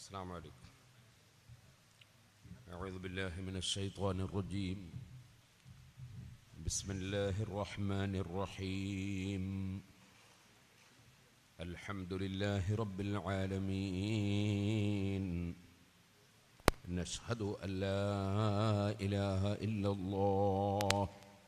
السلام عليكم أعوذ بالله من الشيطان الرجيم بسم الله الرحمن الرحيم الحمد لله رب العالمين نشهد أن لا إله إلا الله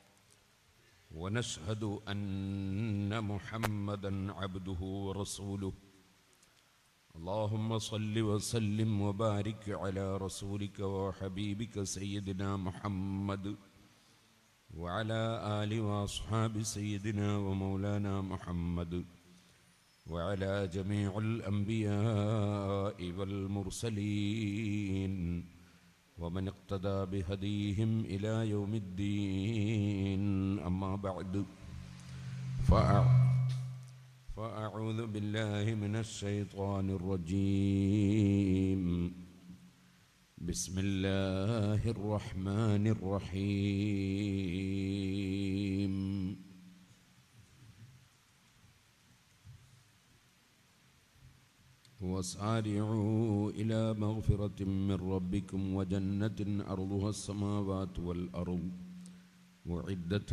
ونشهد أن محمدا عبده ورسوله اللهم صل وسلم وبارك على رسولك وحبيبك سيدنا محمد وعلى آل وأصحاب سيدنا ومولانا محمد وعلى جميع الأنبياء والمرسلين ومن اقتدى بهديهم إلى يوم الدين أما بعد فأع فأعوذ بالله من الشيطان الرجيم بسم الله الرحمن الرحيم وسارعوا إلى مغفرة من ربكم وجنة أرضها السماوات والأرض وعدت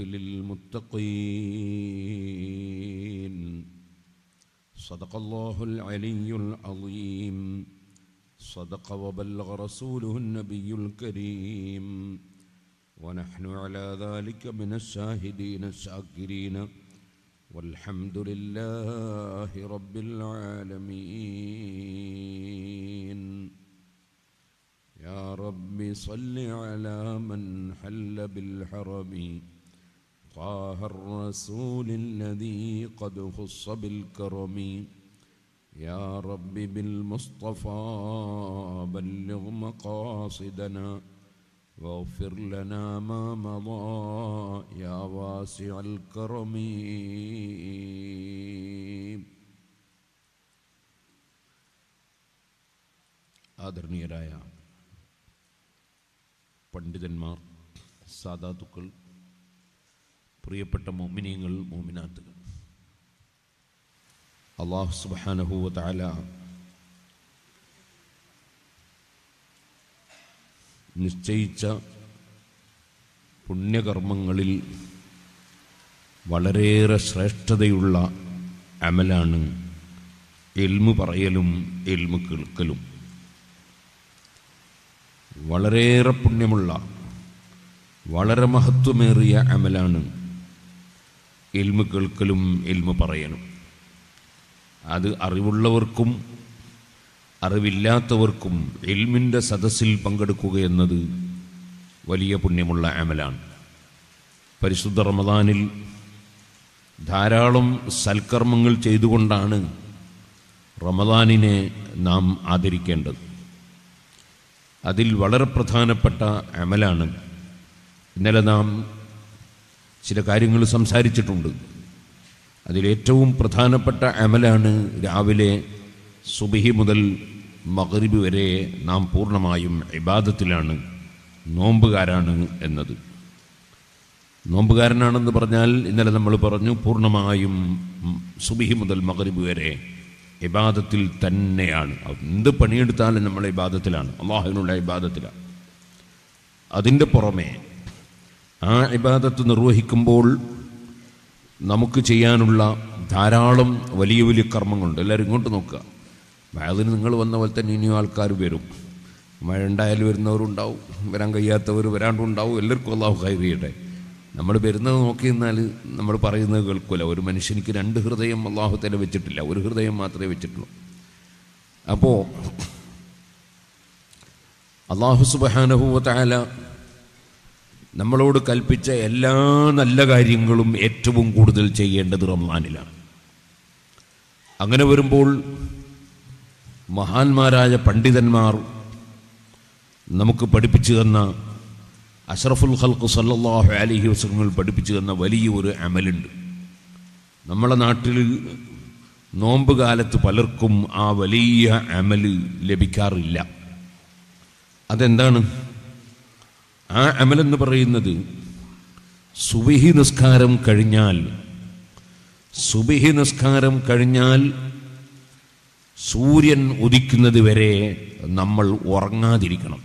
للمتقين صدق الله العلي العظيم صدق وبلغ رسوله النبي الكريم ونحن على ذلك من الشاهدين الشاكرين والحمد لله رب العالمين يا رب صل على من حل بالحرم طه الرسول الذي قد خص بالكرم يا رب بالمصطفى بلغ مقاصدنا واغفر لنا ما مضى يا واسع الكرم ആദരണീയരായ പണ്ഡിതന്മാർ സാധാതുക്കൾ പ്രിയപ്പെട്ട മോമിനിയങ്ങൾ മോമിനാത്തുകൾ അള്ളാഹു സുബാനഹൂവ താല നിശ്ചയിച്ച പുണ്യകർമ്മങ്ങളിൽ വളരെയേറെ ശ്രേഷ്ഠതയുള്ള അമലാണ് എൽമു പറയലും എൽമു കേൾക്കലും വളരെയേറെ പുണ്യമുള്ള വളരെ മഹത്വമേറിയ അമലാണ് എൽമു കേൾക്കലും എൽമു പറയലും അത് അറിവുള്ളവർക്കും അറിവില്ലാത്തവർക്കും എൽമിൻ്റെ സദസ്സിൽ പങ്കെടുക്കുക എന്നത് വലിയ പുണ്യമുള്ള അമലാണ് പരിശുദ്ധ റമദാനിൽ ധാരാളം സൽക്കർമ്മങ്ങൾ ചെയ്തുകൊണ്ടാണ് റമദാനിനെ നാം ആദരിക്കേണ്ടത് അതിൽ വളരെ പ്രധാനപ്പെട്ട അമലാണ് ഇന്നലെ നാം ചില കാര്യങ്ങൾ സംസാരിച്ചിട്ടുണ്ട് അതിലേറ്റവും പ്രധാനപ്പെട്ട അമലാണ് രാവിലെ സുബഹി മുതൽ മകരിബ് വരെ നാം പൂർണ്ണമായും ഇബാദത്തിലാണ് നോമ്പുകാരാണ് എന്നത് നോമ്പുകാരനാണെന്ന് പറഞ്ഞാൽ ഇന്നലെ നമ്മൾ പറഞ്ഞു പൂർണ്ണമായും സുബഹി മുതൽ മകരിബ് വരെ ഇബാദത്തിൽ തന്നെയാണ് എന്ത് പണിയെടുത്താലും നമ്മൾ ഇബാദത്തിലാണ് അള്ളാഹുവിനുള്ള ഇബാദത്തിലാണ് അതിൻ്റെ പുറമെ ആ ഇബാദത്ത് നിർവഹിക്കുമ്പോൾ നമുക്ക് ചെയ്യാനുള്ള ധാരാളം വലിയ വലിയ കർമ്മങ്ങളുണ്ട് എല്ലാവരും ഇങ്ങോട്ട് നോക്കുക അതിന് നിങ്ങൾ വന്ന പോലെ തന്നെ ഇനിയും ആൾക്കാർ വരും മഴ ഉണ്ടായാലും വരുന്നവരുണ്ടാവും വരാൻ കഴിയാത്തവർ വരാണ്ടുണ്ടാവും എല്ലാവർക്കും അള്ളാഹു കൈറിയട്ടെ നമ്മൾ വരുന്നത് നോക്കി നിന്നാൽ നമ്മൾ പറയുന്നത് കേൾക്കില്ല ഒരു മനുഷ്യനിക്ക് രണ്ട് ഹൃദയം അള്ളാഹു തല വെച്ചിട്ടില്ല ഒരു ഹൃദയം മാത്രമേ വെച്ചിട്ടുള്ളൂ അപ്പോൾ അള്ളാഹു സുബാനഹുവല നമ്മളോട് കൽപ്പിച്ച എല്ലാ നല്ല കാര്യങ്ങളും ഏറ്റവും കൂടുതൽ ചെയ്യേണ്ടത് റംസാനിലാണ് അങ്ങനെ വരുമ്പോൾ മഹാന്മാരായ പണ്ഡിതന്മാർ നമുക്ക് പഠിപ്പിച്ചു തന്ന അഷറഫുൽ ഖൽക്ക് സല്ലാഹു അലഹി വസ്ലങ്ങൾ പഠിപ്പിച്ചു തന്ന വലിയ ഒരു അമലുണ്ട് നമ്മളെ നാട്ടിൽ നോമ്പ് കാലത്ത് പലർക്കും ആ വലിയ അമല് ലഭിക്കാറില്ല അതെന്താണ് ആ അമലെന്ന് പറയുന്നത് സുബിഹി നിസ്കാരം കഴിഞ്ഞാൽ സുബിഹി നിസ്കാരം കഴിഞ്ഞാൽ സൂര്യൻ ഉദിക്കുന്നത് വരെ നമ്മൾ ഉറങ്ങാതിരിക്കണം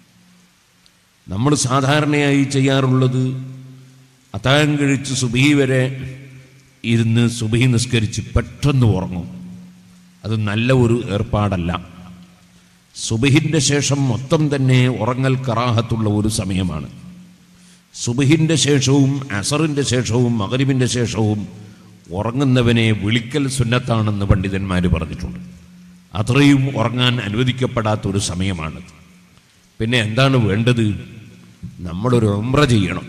നമ്മൾ സാധാരണയായി ചെയ്യാറുള്ളത് അത്താഴം കഴിച്ച് സുബഹി വരെ ഇരുന്ന് സുബഹി നിസ്കരിച്ച് പെട്ടെന്ന് ഉറങ്ങും അത് നല്ല ഒരു ഏർപ്പാടല്ല സുബഹിൻ്റെ ശേഷം മൊത്തം തന്നെ ഉറങ്ങൽ കറാഹത്തുള്ള ഒരു സമയമാണ് സുബഹിൻ്റെ ശേഷവും അസറിൻ്റെ ശേഷവും മകരിബിൻ്റെ ശേഷവും ഉറങ്ങുന്നവനെ വിളിക്കൽ സുന്നത്താണെന്ന് പണ്ഡിതന്മാർ പറഞ്ഞിട്ടുണ്ട് അത്രയും ഉറങ്ങാൻ അനുവദിക്കപ്പെടാത്ത ഒരു സമയമാണ് പിന്നെ എന്താണ് വേണ്ടത് നമ്മളൊരു ഉമ്ര ചെയ്യണം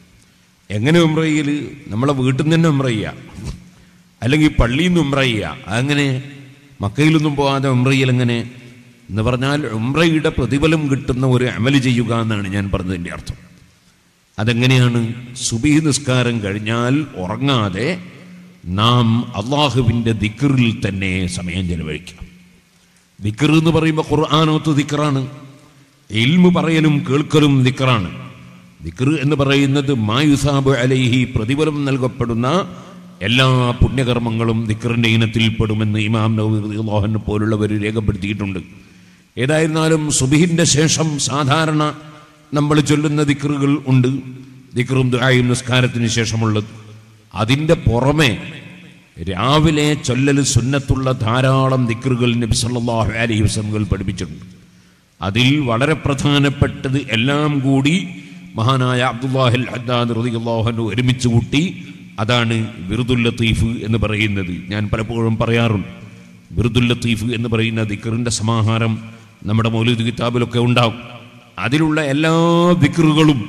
എങ്ങനെ ഉമ്ര ചെയ്യൽ നമ്മളെ വീട്ടിൽ നിന്ന് തന്നെ ഉമ്ര ചെയ്യുക അല്ലെങ്കിൽ പള്ളിയിൽ നിന്ന് ഉമ്ര ചെയ്യുക അങ്ങനെ മക്കയിലൊന്നും പോകാതെ ഉമ്ര ചെയ്യൽ എങ്ങനെ എന്ന് പറഞ്ഞാൽ ഉമ്രയുടെ പ്രതിഫലം കിട്ടുന്ന ഒരു അമല് ചെയ്യുക എന്നാണ് ഞാൻ പറഞ്ഞതിൻ്റെ അർത്ഥം അതെങ്ങനെയാണ് സുബി നിസ്കാരം കഴിഞ്ഞാൽ ഉറങ്ങാതെ നാം അള്ളാഹുവിൻ്റെ ദിക്കറിൽ തന്നെ സമയം ചെലവഴിക്കാം ദിക്കർ എന്ന് പറയുമ്പോൾ ഖുർആാനോത്ത് ദിക്കറാണ് ഇൽമു പറയലും കേൾക്കലും ദിക്കറാണ് ദിക്കർ എന്ന് പറയുന്നത് മായുസാബ് അലൈഹി പ്രതിഫലം നൽകപ്പെടുന്ന എല്ലാ പുണ്യകർമ്മങ്ങളും ദിക്കറിൻ്റെ ഇനത്തിൽ പെടുമെന്ന് ഇമാം നവീഹനെ പോലുള്ളവർ രേഖപ്പെടുത്തിയിട്ടുണ്ട് ഏതായിരുന്നാലും സുബിഹിൻ്റെ ശേഷം സാധാരണ നമ്മൾ ചൊല്ലുന്ന ദിക്കറുകൾ ഉണ്ട് ദിക്കറും ദുആയും നിസ്കാരത്തിന് ശേഷമുള്ളത് അതിൻ്റെ പുറമെ രാവിലെ ചൊല്ലൽ സുന്നത്തുള്ള ധാരാളം ദിക്കറുകൾ നബി സല്ലല്ലാഹു അലൈഹി വസല്ലം പഠിപ്പിച്ചിട്ടുണ്ട് അതിൽ വളരെ പ്രധാനപ്പെട്ടത് എല്ലാം കൂടി മഹാനായ അബ്ദുല്ലാഹിൽ ഹദ്ദാദ് റളിയല്ലാഹു ഒരുമിച്ച് കൂട്ടി അതാണ് വിറുദുൽ ലത്തീഫ് എന്ന് പറയുന്നത് ഞാൻ പലപ്പോഴും പറയാറുണ്ട് വിറുദുൽ ലത്തീഫ് എന്ന് പറയുന്ന ദിക്കറിൻ്റെ സമാഹാരം നമ്മുടെ മൗലൂദ് കിതാബിലൊക്കെ ഉണ്ടാവും അതിലുള്ള എല്ലാ ദിക്കറുകളും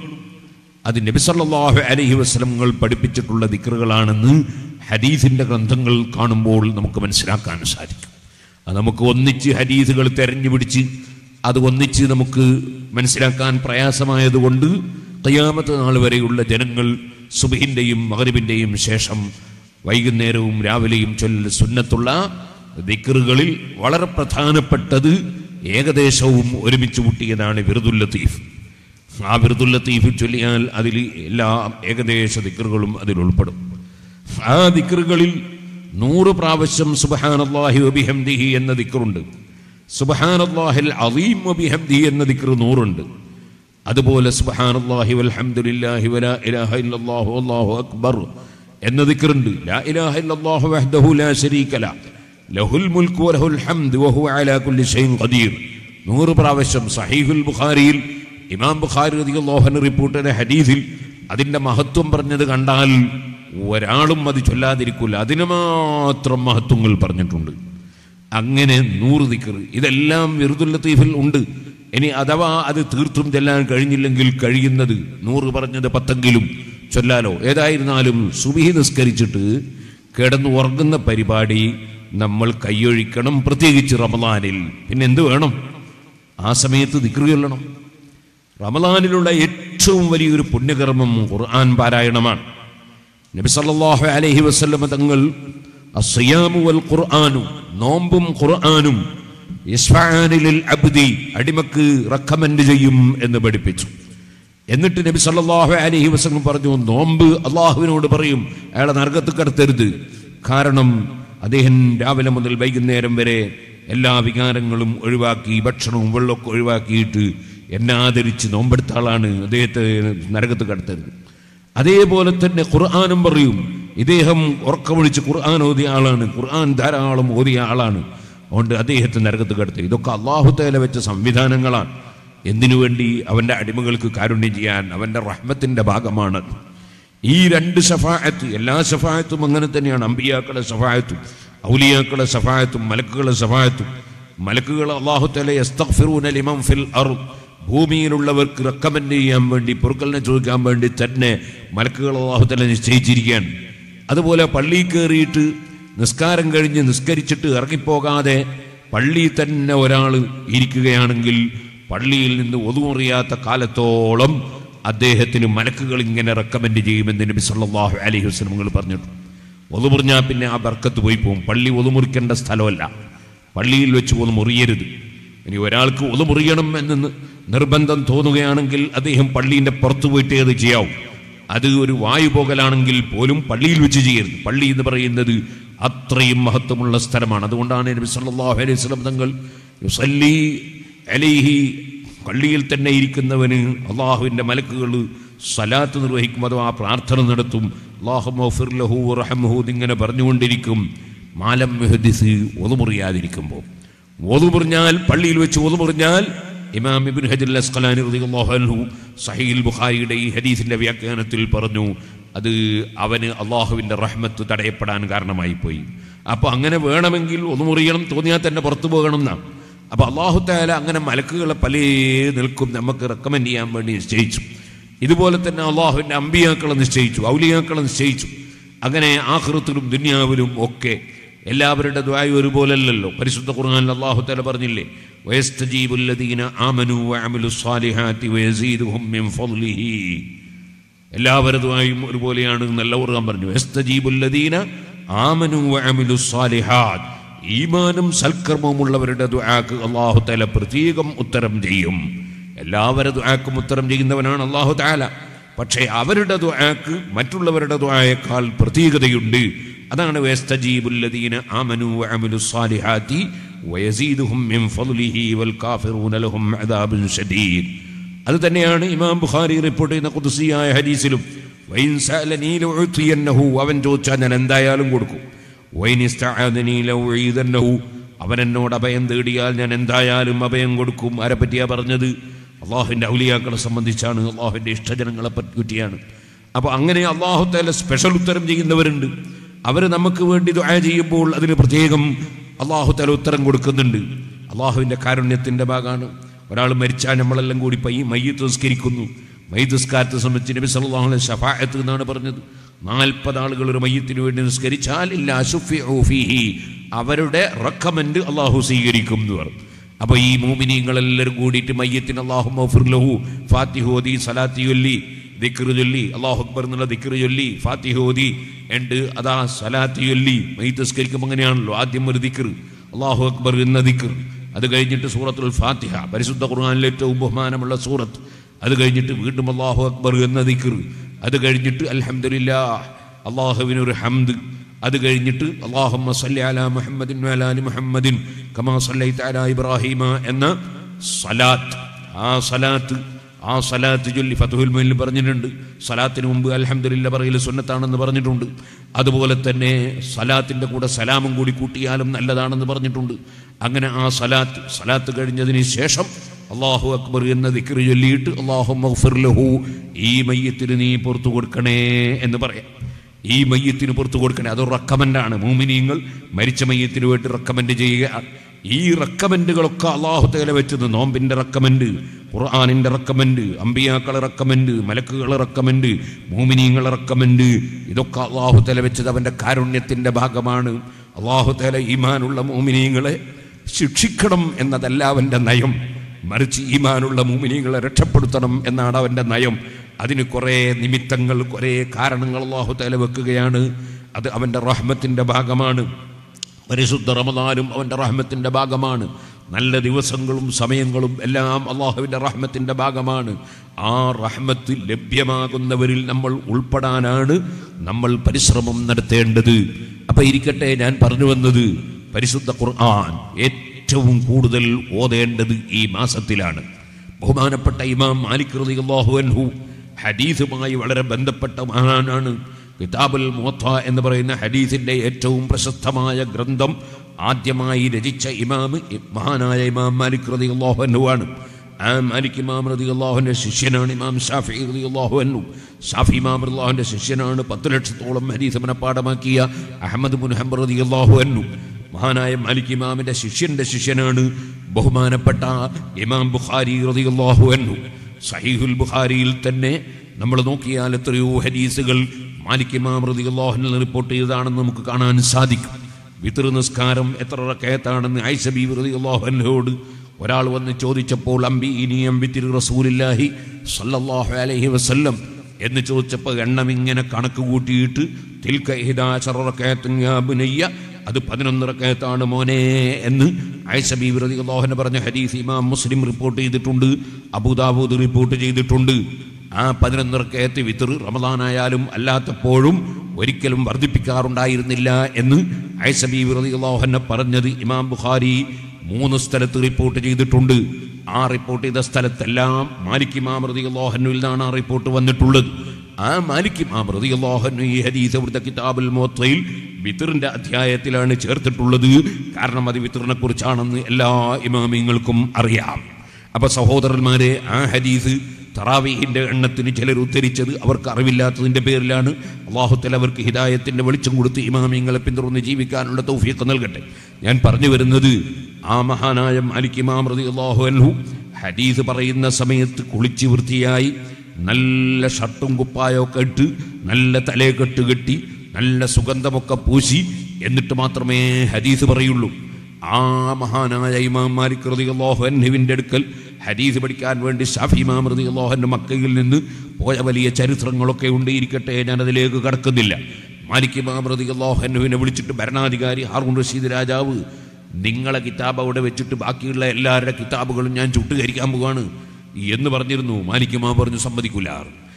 അത് നബി സല്ലല്ലാഹു അലൈഹി വസല്ലമകൾ പഠിപ്പിച്ചിട്ടുള്ള ദിക്കറുകളാണെന്ന് ഹദീസിൻ്റെ ഗ്രന്ഥങ്ങൾ കാണുമ്പോൾ നമുക്ക് മനസ്സിലാക്കാൻ സാധിക്കും അത് നമുക്ക് ഒന്നിച്ച് ഹദീസുകൾ തെരഞ്ഞു പിടിച്ച് അത് ഒന്നിച്ച് നമുക്ക് മനസ്സിലാക്കാൻ പ്രയാസമായതുകൊണ്ട് കയ്യാമത്ത് നാൾ വരെയുള്ള ജനങ്ങൾ സുബഹിൻ്റെയും മകരിബിൻ്റെയും ശേഷം വൈകുന്നേരവും രാവിലെയും ചൊല്ലൽ സുന്നത്തുള്ള ദിക്കറുകളിൽ വളരെ പ്രധാനപ്പെട്ടത് ഏകദേശവും ഒരുമിച്ച് കൂട്ടിയതാണ് വിറുദുൽ ലത്തീഫ് ആ വിറുദുൽ ലത്തീഫ് ചൊല്ലിയാൽ അതിൽ എല്ലാ ഏകദേശ ദിക്കറുകളും അതിൽ ഉൾപ്പെടും ആ ദിക്കറുകളിൽ നൂറ് പ്രാവശ്യം സുബഹാനല്ലാഹി വബിഹംദിഹി എന്ന ദിക്കറുണ്ട് സുബഹാനല്ലാഹിൽ അലീം വബിഹംദിഹി എന്ന ദിക്കർ നൂറുണ്ട് അതുപോലെ സുബഹാനല്ലാഹി വൽഹംദുലില്ലാഹി വലാ ഇലാഹ ഇല്ലല്ലാഹു അല്ലാഹു അക്ബർ എന്ന ദിക്കറുണ്ട് ലാ ഇലാഹ ഇല്ലല്ലാഹു വഹ്ദഹു ലാ ശരീക ല ലഹുൽ മുൽക്കു വലഹുൽ ഹംദ് വഹുവ അലാ കുല്ലി ഷൈഇൻ ഖദീർ നൂറ് പ്രാവശ്യം സഹീഹുൽ ബുഖാരിയിൽ ഇമാം ബുഖാരി റളിയല്ലാഹു അൻഹു റിപ്പോർട്ട് ചെയ്ത ഹദീസിൽ അതിന്റെ മഹത്വം പറഞ്ഞത് കണ്ടാൽ ഒരാളും അത് ചൊല്ലാതിരിക്കില്ല അതിന് മാത്രം മഹത്വങ്ങൾ പറഞ്ഞിട്ടുണ്ട് അങ്ങനെ നൂറ് ദിക്കർ ഇതെല്ലാം വിറുദുൽ ലത്തീഫിൽ ഉണ്ട് ഇനി അഥവാ അത് തീർത്തും ചെല്ലാൻ കഴിഞ്ഞില്ലെങ്കിൽ കഴിയുന്നത് നൂറ് പറഞ്ഞത് പത്തെങ്കിലും ചൊല്ലാലോ ഏതായിരുന്നാലും സുബിഹി നിസ്കരിച്ചിട്ട് കിടന്നു ഉറങ്ങുന്ന പരിപാടി നമ്മൾ കൈയൊഴിക്കണം പ്രത്യേകിച്ച് റമദാനിൽ പിന്നെ എന്ത് വേണം ആ സമയത്ത് ദിക്ർ ചൊല്ലണം റമദാനിലുള്ള ഏറ്റവും വലിയൊരു പുണ്യകർമ്മം ഖുർആൻ പാരായണമാണ് നബി സല്ലല്ലാഹു അലൈഹി വസല്ലമ തങ്ങൾ അസ്സിയാമു വൽ ഖുർആനു നോമ്പും ഖുർആനും ഇസ്ഫാനിലിൽ അബ്ദി അടിമക്ക് റെക്കമെൻഡ് ചെയ്യും എന്ന് പഠിപ്പിച്ചു എന്നിട്ട് നബി സല്ലല്ലാഹു അലൈഹി വസല്ലം പറഞ്ഞു നോമ്പ് അള്ളാഹുവിനോട് പറയും അയാളെ നരകത്ത് കടത്തരുത് കാരണം അദ്ദേഹം രാവിലെ മുതൽ വൈകുന്നേരം വരെ എല്ലാ വികാരങ്ങളും ഒഴിവാക്കി ഭക്ഷണവും വെള്ളമൊക്കെ ഒഴിവാക്കിയിട്ട് എന്നെ ആദരിച്ച് നോമ്പെടുത്ത ആളാണ് അദ്ദേഹത്തെ നരകത്ത് കടത്തരുത് അതേപോലെ തന്നെ ഖുർആാനും പറയും ഇദ്ദേഹം ഉറക്കമൊഴിച്ച് ഖുർആൻ ഓതിയ ആളാണ് ഖുർആൻ ധാരാളം ഓതിയ ആളാണ് അതുകൊണ്ട് അദ്ദേഹത്തെ നരകത്ത് കടത്തി ഇതൊക്കെ അള്ളാഹുത്തേല വെച്ച സംവിധാനങ്ങളാണ് എന്തിനു വേണ്ടി അവൻ്റെ അടിമകൾക്ക് കാരുണ്യം ചെയ്യാൻ അവൻ്റെ റഹ്മത്തിൻ്റെ ഭാഗമാണ് ഈ രണ്ട് സഫായത്ത് എല്ലാ സഫായത്തും അങ്ങനെ തന്നെയാണ് അമ്പിയാക്കളുടെ സഫായത്തും ഔലിയാക്കളുടെ സഫായത്തും മലക്കുകളുടെ സഫായത്തും മലക്കുകൾ അള്ളാഹുത്തല യസ്തഗ്ഫിറൂന ലിമൻ ഫിൽ അർദ് ഭൂമിയിലുള്ളവർക്ക് റെക്കമെൻഡ് ചെയ്യാൻ വേണ്ടി പൊറുക്കലിനെ ചോദിക്കാൻ വേണ്ടി തന്നെ മലക്കുകൾ അള്ളാഹുത്തല നിശ്ചയിച്ചിരിക്കുകയാണ് അതുപോലെ പള്ളിയിൽ കയറിയിട്ട് നിസ്കാരം കഴിഞ്ഞ് നിസ്കരിച്ചിട്ട് ഇറങ്ങിപ്പോകാതെ പള്ളിയിൽ തന്നെ ഒരാൾ ഇരിക്കുകയാണെങ്കിൽ പള്ളിയിൽ നിന്ന് ഒതുമുറിയാത്ത കാലത്തോളം അദ്ദേഹത്തിന് മലക്കുകൾ ഇങ്ങനെ റെക്കമെൻഡ് ചെയ്യുമെന്ന് നബി സല്ലല്ലാഹു അലൈഹി വസല്ലം പറഞ്ഞിട്ടുണ്ട് ഒതുമുറിഞ്ഞാൽ പിന്നെ ആ ബർക്കത്ത് പോയി പോകും പള്ളി ഒതുമുറിക്കേണ്ട സ്ഥലമല്ല പള്ളിയിൽ വെച്ച് ഒന്ന് മുറിയരുത് ഇനി ഒരാൾക്ക് ഒന്ന് മുറിയണം എന്ന് നിർബന്ധം തോന്നുകയാണെങ്കിൽ അദ്ദേഹം പള്ളീൻ്റെ പുറത്തു പോയിട്ട് അത് ചെയ്യാവും അത് ഒരു വായു പോകലാണെങ്കിൽ പോലും പള്ളിയിൽ വെച്ച് ചെയ്യരുത് പള്ളി എന്ന് പറയുന്നത് അത്രയും മഹത്വമുള്ള സ്ഥലമാണ് അതുകൊണ്ടാണ് നബി സല്ലല്ലാഹു അലൈഹി വസല്ലം തങ്ങൾ യുസല്ലി അലൈഹി പള്ളിയിൽ തന്നെ ഇരിക്കുന്നവന് അള്ളാഹുവിൻ്റെ മലക്കുകൾ സലാത്ത് നിർവഹിക്കും അഥവാ പ്രാർത്ഥന നടത്തും അള്ളാഹു റഹമുഹു ഇങ്ങനെ പറഞ്ഞുകൊണ്ടിരിക്കും മാലം മെഹദിസ് ഒതുമുറിയാതിരിക്കുമ്പോൾ ഒതുമുറിഞ്ഞാൽ പള്ളിയിൽ വെച്ച് ഒതുമുറിഞ്ഞാൽ ഇമാം ഇബിൻ ഹജർ അസ്കലാനി റളിയല്ലാഹു അൻഹു സഹീൽ ബുഖാരിയുടെ ഈ ഹദീസിന്റെ വ്യാഖ്യാനത്തിൽ പറഞ്ഞു അത് അവന് അള്ളാഹുവിൻ്റെ റഹ്മത്ത് തടയപ്പെടാൻ കാരണമായി പോയി അപ്പോൾ അങ്ങനെ വേണമെങ്കിൽ ഒന്നുമുറിയണം തോന്നിയാൽ തന്നെ പുറത്തു പോകണം എന്നാണ് അപ്പോൾ അള്ളാഹു താല അങ്ങനെ മലക്കുകളെ പല നിൽക്കും നമുക്ക് റെക്കമെൻഡ് ചെയ്യാൻ വേണ്ടി നിശ്ചയിച്ചു ഇതുപോലെ തന്നെ അള്ളാഹുവിൻ്റെ അമ്പിയാക്കളെ നിശ്ചയിച്ചു ഔലിയാക്കളെ നിശ്ചയിച്ചു അങ്ങനെ ആഹൃത്തിലും ദുനിയാവിലും ഒക്കെ എല്ലാവരുടെ ദ്വായ ഒരുപോലല്ലല്ലോ പരിശുദ്ധ ഖുർആനിൽ അള്ളാഹു താല പറഞ്ഞില്ലേ വയസ്തജീബുല്ലദീന ആമനു വഅമിലു സ്വാലിഹാത്തി വയസീദുഹും മിൻ ഫദ്ലിഹി എല്ലാവരതുമായും ഒരുപോലെയാണ് നല്ല ഖുർആൻ പറഞ്ഞു വയസ്തജീബുല്ലദീന ആമനു വഅമിലു സ്വാലിഹാത്ത് ഈമാനും സൽക്കർമ്മവുമുള്ളവരുടെ ദുആക്ക് അള്ളാഹു താല പ്രത്യേകം ഉത്തരം ചെയ്യും എല്ലാവരുടെ ദുആക്കും ഉത്തരം ചെയ്യുന്നവനാണ് അള്ളാഹു താല പക്ഷേ അവരുടെ ദുആക്ക് മറ്റുള്ളവരുടെ ദുആയേക്കാൾ പ്രത്യേകതയുണ്ട് അതാണ് വയസ്തജീബുല്ലദീന ആമനു വഅമിലു സ്വാലിഹാത്തി വയസീദുഹും മിൻ ഫദ്ലിഹി വൽ കാഫിറൂന ലഹും അദാബുൻ ശദീദ് അത് തന്നെയാണ് ഇമാം ബുഖാരി റിപ്പോർട്ട് ചെയ്യുന്ന കുതിസിയായ ഹദീസിലും വൈൻ സഅലനീ ലഉതിയന്നഹു അവൻ ചോദിച്ചാൽ ഞാൻ എന്തായാലും കൊടുക്കും വൈൻ ഇസ്തഅദനീ ലഉഈദന്നഹു അവൻ എന്നോട് അഭയം തേടിയാൽ ഞാൻ എന്തായാലും അഭയം കൊടുക്കും ആരെ പറ്റിയാ പറഞ്ഞത് അള്ളാഹുവിൻ്റെ ഔലിയാക്കളെ സംബന്ധിച്ചാണ് അള്ളാഹുവിൻ്റെ ഇഷ്ടജനങ്ങളെ പറ്റിയാണ് അപ്പോൾ അങ്ങനെ അള്ളാഹു താല സ്പെഷ്യൽ ഉത്തരം ചെയ്യുന്നവരുണ്ട് അവർ നമുക്ക് വേണ്ടി ദുആ ചെയ്യുമ്പോൾ അതിന് പ്രത്യേകം അള്ളാഹു താല ഉത്തരം കൊടുക്കുന്നുണ്ട് അള്ളാഹുവിൻ്റെ കാരുണ്യത്തിൻ്റെ ഭാഗമാണ് ഒരാൾ മരിച്ചാൽ നമ്മളെല്ലാം കൂടി പയ്യ മയ്യത്ത് നിസ്കരിക്കുന്നു മയ്യത്ത് നിസ്കാരത്തെ സംബന്ധിച്ച് നബി സല്ലല്ലാഹു അലൈഹി ഷഫായത്ത് എന്നാണ് പറഞ്ഞത് നാൽപ്പത് ആളുകൾ ഒരു മയ്യത്തിന് വേണ്ടി നിസ്കരിച്ചാൽ ഇല്ല ശുഫിഉ ഫീഹി അവരുടെ റെക്കമെൻഡ് അള്ളാഹു സ്വീകരിക്കും എന്ന് പറഞ്ഞു അപ്പോൾ ഈ മൂമിനീങ്ങളെല്ലാവരും കൂടിയിട്ട് മയ്യത്തിന് അള്ളാഹു മഫുർലഹു ഫാത്തിഹോദി സലാത്തി ചൊല്ലി ദിക്റ് ചൊല്ലി അള്ളാഹു അക്ബർ എന്നുള്ള ദിക്റ് ചൊല്ലി ഫാത്തിഹോദി ഉണ്ട് അതാ സലാത്തി ചൊല്ലി മയ്യത്ത് നിസ്കരിക്കുമ്പോൾ അങ്ങനെയാണല്ലോ ആദ്യം ഒരു ദിക്റ് അള്ളാഹു അക്ബർ എന്ന ദിക്റ് അത് കഴിഞ്ഞിട്ട് സൂറത്തുൽ ഫാത്തിഹ പരിശുദ്ധ ഖുർആനിലെ ഏറ്റവും ബഹുമാനമുള്ള സൂറത്ത് അത് കഴിഞ്ഞിട്ട് വീണ്ടും അള്ളാഹു അക്ബർ എന്ന ദിക്ർ അത് കഴിഞ്ഞിട്ട് അൽഹംദുലില്ലാ അള്ളാഹുവിനൊരു ഹംദ് അത് കഴിഞ്ഞിട്ട് അള്ളാഹുമ്മ സല്ലി അലാ മുഹമ്മദിൻ വലാലി മുഹമ്മദിൻ കമാ സല്ലൈത അലാ ഇബ്രാഹിമ എന്ന സലാത്ത് ആ സലാത്ത് ആ സലാത്ത് ചൊല്ലി ഫതുഹുൽ മൊയിൽ പറഞ്ഞിട്ടുണ്ട് സലാത്തിന് മുമ്പ് അൽഹംദുലില്ല പറയൽ സുന്നത്താണെന്ന് പറഞ്ഞിട്ടുണ്ട് അതുപോലെ തന്നെ സലാത്തിൻ്റെ കൂടെ സലാമും കൂടി കൂട്ടിയാലും നല്ലതാണെന്ന് പറഞ്ഞിട്ടുണ്ട് അങ്ങനെ ആ സലാത്ത് സലാത്ത് കഴിഞ്ഞതിന് ശേഷം അള്ളാഹു അക്ബർ എന്ന ദിക്ർ ചൊല്ലിയിട്ട് അള്ളാഹു മഗ്ഫിർലഹു ഈ മയ്യത്തിന് നീ പുറത്തു കൊടുക്കണേ എന്ന് പറയാം ഈ മയ്യത്തിന് പുറത്തു കൊടുക്കണേ അതൊരു റെക്കമെൻഡാണ് മൂമിനീങ്ങൾ മരിച്ച മയ്യത്തിന് വേണ്ടി റെക്കമെൻഡ് ചെയ്യുക ഈ റെക്കമെൻഡുകളൊക്കെ അള്ളാഹു തേല വെച്ചത് നോമ്പിൻ്റെ റെക്കമെൻഡ് ഖുർആാനിൻ്റെ റെക്കമെൻഡ് അമ്പിയാക്കളെ റെക്കമെൻഡ് മലക്കുകളെ റെക്കമെൻഡ് മൂമിനീങ്ങളെ റെക്കമെൻഡ് ഇതൊക്കെ അള്ളാഹു തല വെച്ചത് അവൻ്റെ കാരുണ്യത്തിൻ്റെ ഭാഗമാണ് അള്ളാഹു തല ഈമാനുള്ള മൂമിനീങ്ങളെ ശിക്ഷിക്കണം എന്നതല്ല അവൻ്റെ നയം മറിച്ച് ഈമാനുള്ള മൂമിനികളെ രക്ഷപ്പെടുത്തണം എന്നാണ് അവൻ്റെ നയം അതിന് കുറേ നിമിത്തങ്ങൾ കുറേ കാരണങ്ങൾ അള്ളാഹു തല വെക്കുകയാണ് അത് അവൻ്റെ റഹ്മത്തിൻ്റെ ഭാഗമാണ് പരിശുദ്ധ റമദാനും അവൻ്റെ റഹ്മത്തിൻ്റെ ഭാഗമാണ് നല്ല ദിവസങ്ങളും സമയങ്ങളും എല്ലാം അള്ളാഹുവിൻ്റെ റഹ്മത്തിൻ്റെ ഭാഗമാണ് ആ റഹ്മത്ത് ലഭ്യമാകുന്നവരിൽ നമ്മൾ ഉൾപ്പെടാനാണ് നമ്മൾ പരിശ്രമം നടത്തേണ്ടത് അപ്പം ഇരിക്കട്ടെ ഞാൻ പറഞ്ഞു വന്നത് പരിശുദ്ധ ഖുർആൻ ഏറ്റവും കൂടുതൽ ഓതേണ്ടത് ഈ മാസത്തിലാണ് ബഹുമാനപ്പെട്ട ഇമാം മാലിക് റളിയല്ലാഹു അൻഹു ഹദീസുമായി വളരെ ബന്ധപ്പെട്ട മഹാനാണ് കിതാബുൽ മുവത്ത എന്ന് പറയുന്ന ഹദീസിന്റെ ഏറ്റവും പ്രശസ്തമായ ഗ്രന്ഥം ആദ്യമായി രചിച്ച ഇമാം മഹാനായ ഇമാം മാലിക് റളിയല്ലാഹു അൻഹു ആണ് ആ മാലിക് ഇമാം റളിയല്ലാഹുവിന്റെ ശിഷ്യനാണ് ഇമാം ഷാഫി റളിയല്ലാഹു അൻഹു ഷാഫി ഇമാം റളിയല്ലാഹുവിന്റെ ശിഷ്യനാണ് പത്ത് ലക്ഷത്തോളം ഹദീസ് മനഃപ്പാടമാക്കിയ അഹമ്മദ് മുൻ ഹംബർ റളിയല്ലാഹു അൻഹു മഹാനായ മാലിക് ഇമാമിന്റെ ശിഷ്യന്റെ ശിഷ്യനാണ് ബഹുമാനപ്പെട്ട ഇമാം ബുഖാരി റളിയല്ലാഹു അൻഹു സഹീഹുൽ ബുഖാരിയിൽ തന്നെ നമ്മൾ നോക്കിയാൽ എത്രയോ ഹദീസുകൾ മാലിക് ഇമാം റളിയല്ലാഹു റിപ്പോർട്ട് ചെയ്തതാണെന്ന് നമുക്ക് കാണാൻ സാധിക്കും വിതൃ നിസ്കാരം എത്ര റക്കയത്താണെന്ന് ഐഷ ബീവി റളിയല്ലാഹു അൻഹയോട് ഒരാൾ വന്ന് ചോദിച്ചപ്പോൾ അമ്പി ഇനിയം വിത്തിരി റസൂലില്ലാഹി സല്ലല്ലാഹു അലൈഹി വസല്ലം എന്ന് ചോദിച്ചപ്പോൾ എണ്ണം ഇങ്ങനെ കണക്ക് കൂട്ടിയിട്ട് തിൽക്ക ഇഹിദാശറക്കയത്തുൻ യാ ബുനയ്യ അത് പതിനൊന്ന് റക്കയത്താണ് മോനെ എന്ന് ഐസബി റളിയല്ലാഹു പറഞ്ഞ ഹദീസ് ഇമാം മുസ്ലിം റിപ്പോർട്ട് ചെയ്തിട്ടുണ്ട് അബൂദാവൂദ് റിപ്പോർട്ട് ചെയ്തിട്ടുണ്ട് ആ പതിനൊന്നിറക്കയത്ത് വിത്തർ റമദാനായാലും അല്ലാത്തപ്പോഴും ഒരിക്കലും വർദ്ധിപ്പിക്കാറുണ്ടായിരുന്നില്ല എന്ന് ഐസബി വിറതിഹന്നെ പറഞ്ഞത് ഇമാം ബുഖാരി മൂന്ന് സ്ഥലത്ത് റിപ്പോർട്ട് ചെയ്തിട്ടുണ്ട് ആ റിപ്പോർട്ട് ചെയ്ത സ്ഥലത്തെല്ലാം മാലിക് ഇമാം റതിഹന്നുവിൽ നിന്നാണ് ആ റിപ്പോർട്ട് വന്നിട്ടുള്ളത് ആ മാലിക് ഇമാം റതിഹന്നു ഈ ഹദീസ് ഇവിടുത്തെ കിതാബുൽ മോത്തയിൽ വിത്തറിന്റെ അധ്യായത്തിലാണ് ചേർത്തിട്ടുള്ളത് കാരണം അത് വിത്തറിനെ കുറിച്ചാണെന്ന് എല്ലാ ഇമാമിങ്ങൾക്കും അറിയാം അപ്പൊ സഹോദരന്മാരെ ആ ഹദീസ് തറാവീഹിന്റെ എണ്ണത്തിന് ചിലർ ഉദ്ധരിച്ചത് അവർക്ക് അറിവില്ലാത്തതിന്റെ പേരിലാണ് അള്ളാഹുത്തൽ അവർക്ക് ഹിദായത്തിന്റെ വെളിച്ചം കൊടുത്ത് ഇമാമിങ്ങളെ പിന്തുടർന്ന് ജീവിക്കാനുള്ള തൗഫീഖ് നൽകട്ടെ ഞാൻ പറഞ്ഞു വരുന്നത് ആ മഹാനായ മാലിക് ഇമാം റതി അള്ളാഹു അൻഹു ഹദീസ് പറയുന്ന സമയത്ത് കുളിച്ച് വൃത്തിയായി നല്ല ഷർട്ടും കുപ്പായൊക്കെ ഇട്ട് നല്ല തലയെക്കെട്ട് കെട്ടി നല്ല സുഗന്ധമൊക്കെ പൂശി എന്നിട്ട് മാത്രമേ ഹദീസ് പറയുള്ളൂ ആ മഹാനായ ഇമാം മാലിക് റളിയല്ലാഹു അൻഹുവിന്റെ അടുക്കൽ ഹദീസ് പഠിക്കാൻ വേണ്ടി ഷാഫി ഇമാം റളിയല്ലാഹു അൻഹു മക്കയിൽ നിന്ന് പോയ വലിയ ചരിത്രങ്ങളൊക്കെ ഉണ്ട് ഇരിക്കട്ടെ ഞാൻ അതിലേക്ക് കടക്കുന്നില്ല മാലിക് ഇമാം റളിയല്ലാഹു അൻഹുവിനെ വിളിച്ചിട്ട് ഭരണാധികാരി ഹാറൂൺ റഷീദ് രാജാവ് നിങ്ങളെ കിതാബ് അവിടെ വെച്ചിട്ട് ബാക്കിയുള്ള എല്ലാവരുടെ കിതാബുകളും ഞാൻ ചുട്ടുകരിക്കാൻ പോവാണ് എന്ന് പറഞ്ഞിരുന്നു മാലിക് ഇമാം പറഞ്ഞു സമ്മതിക്കൂല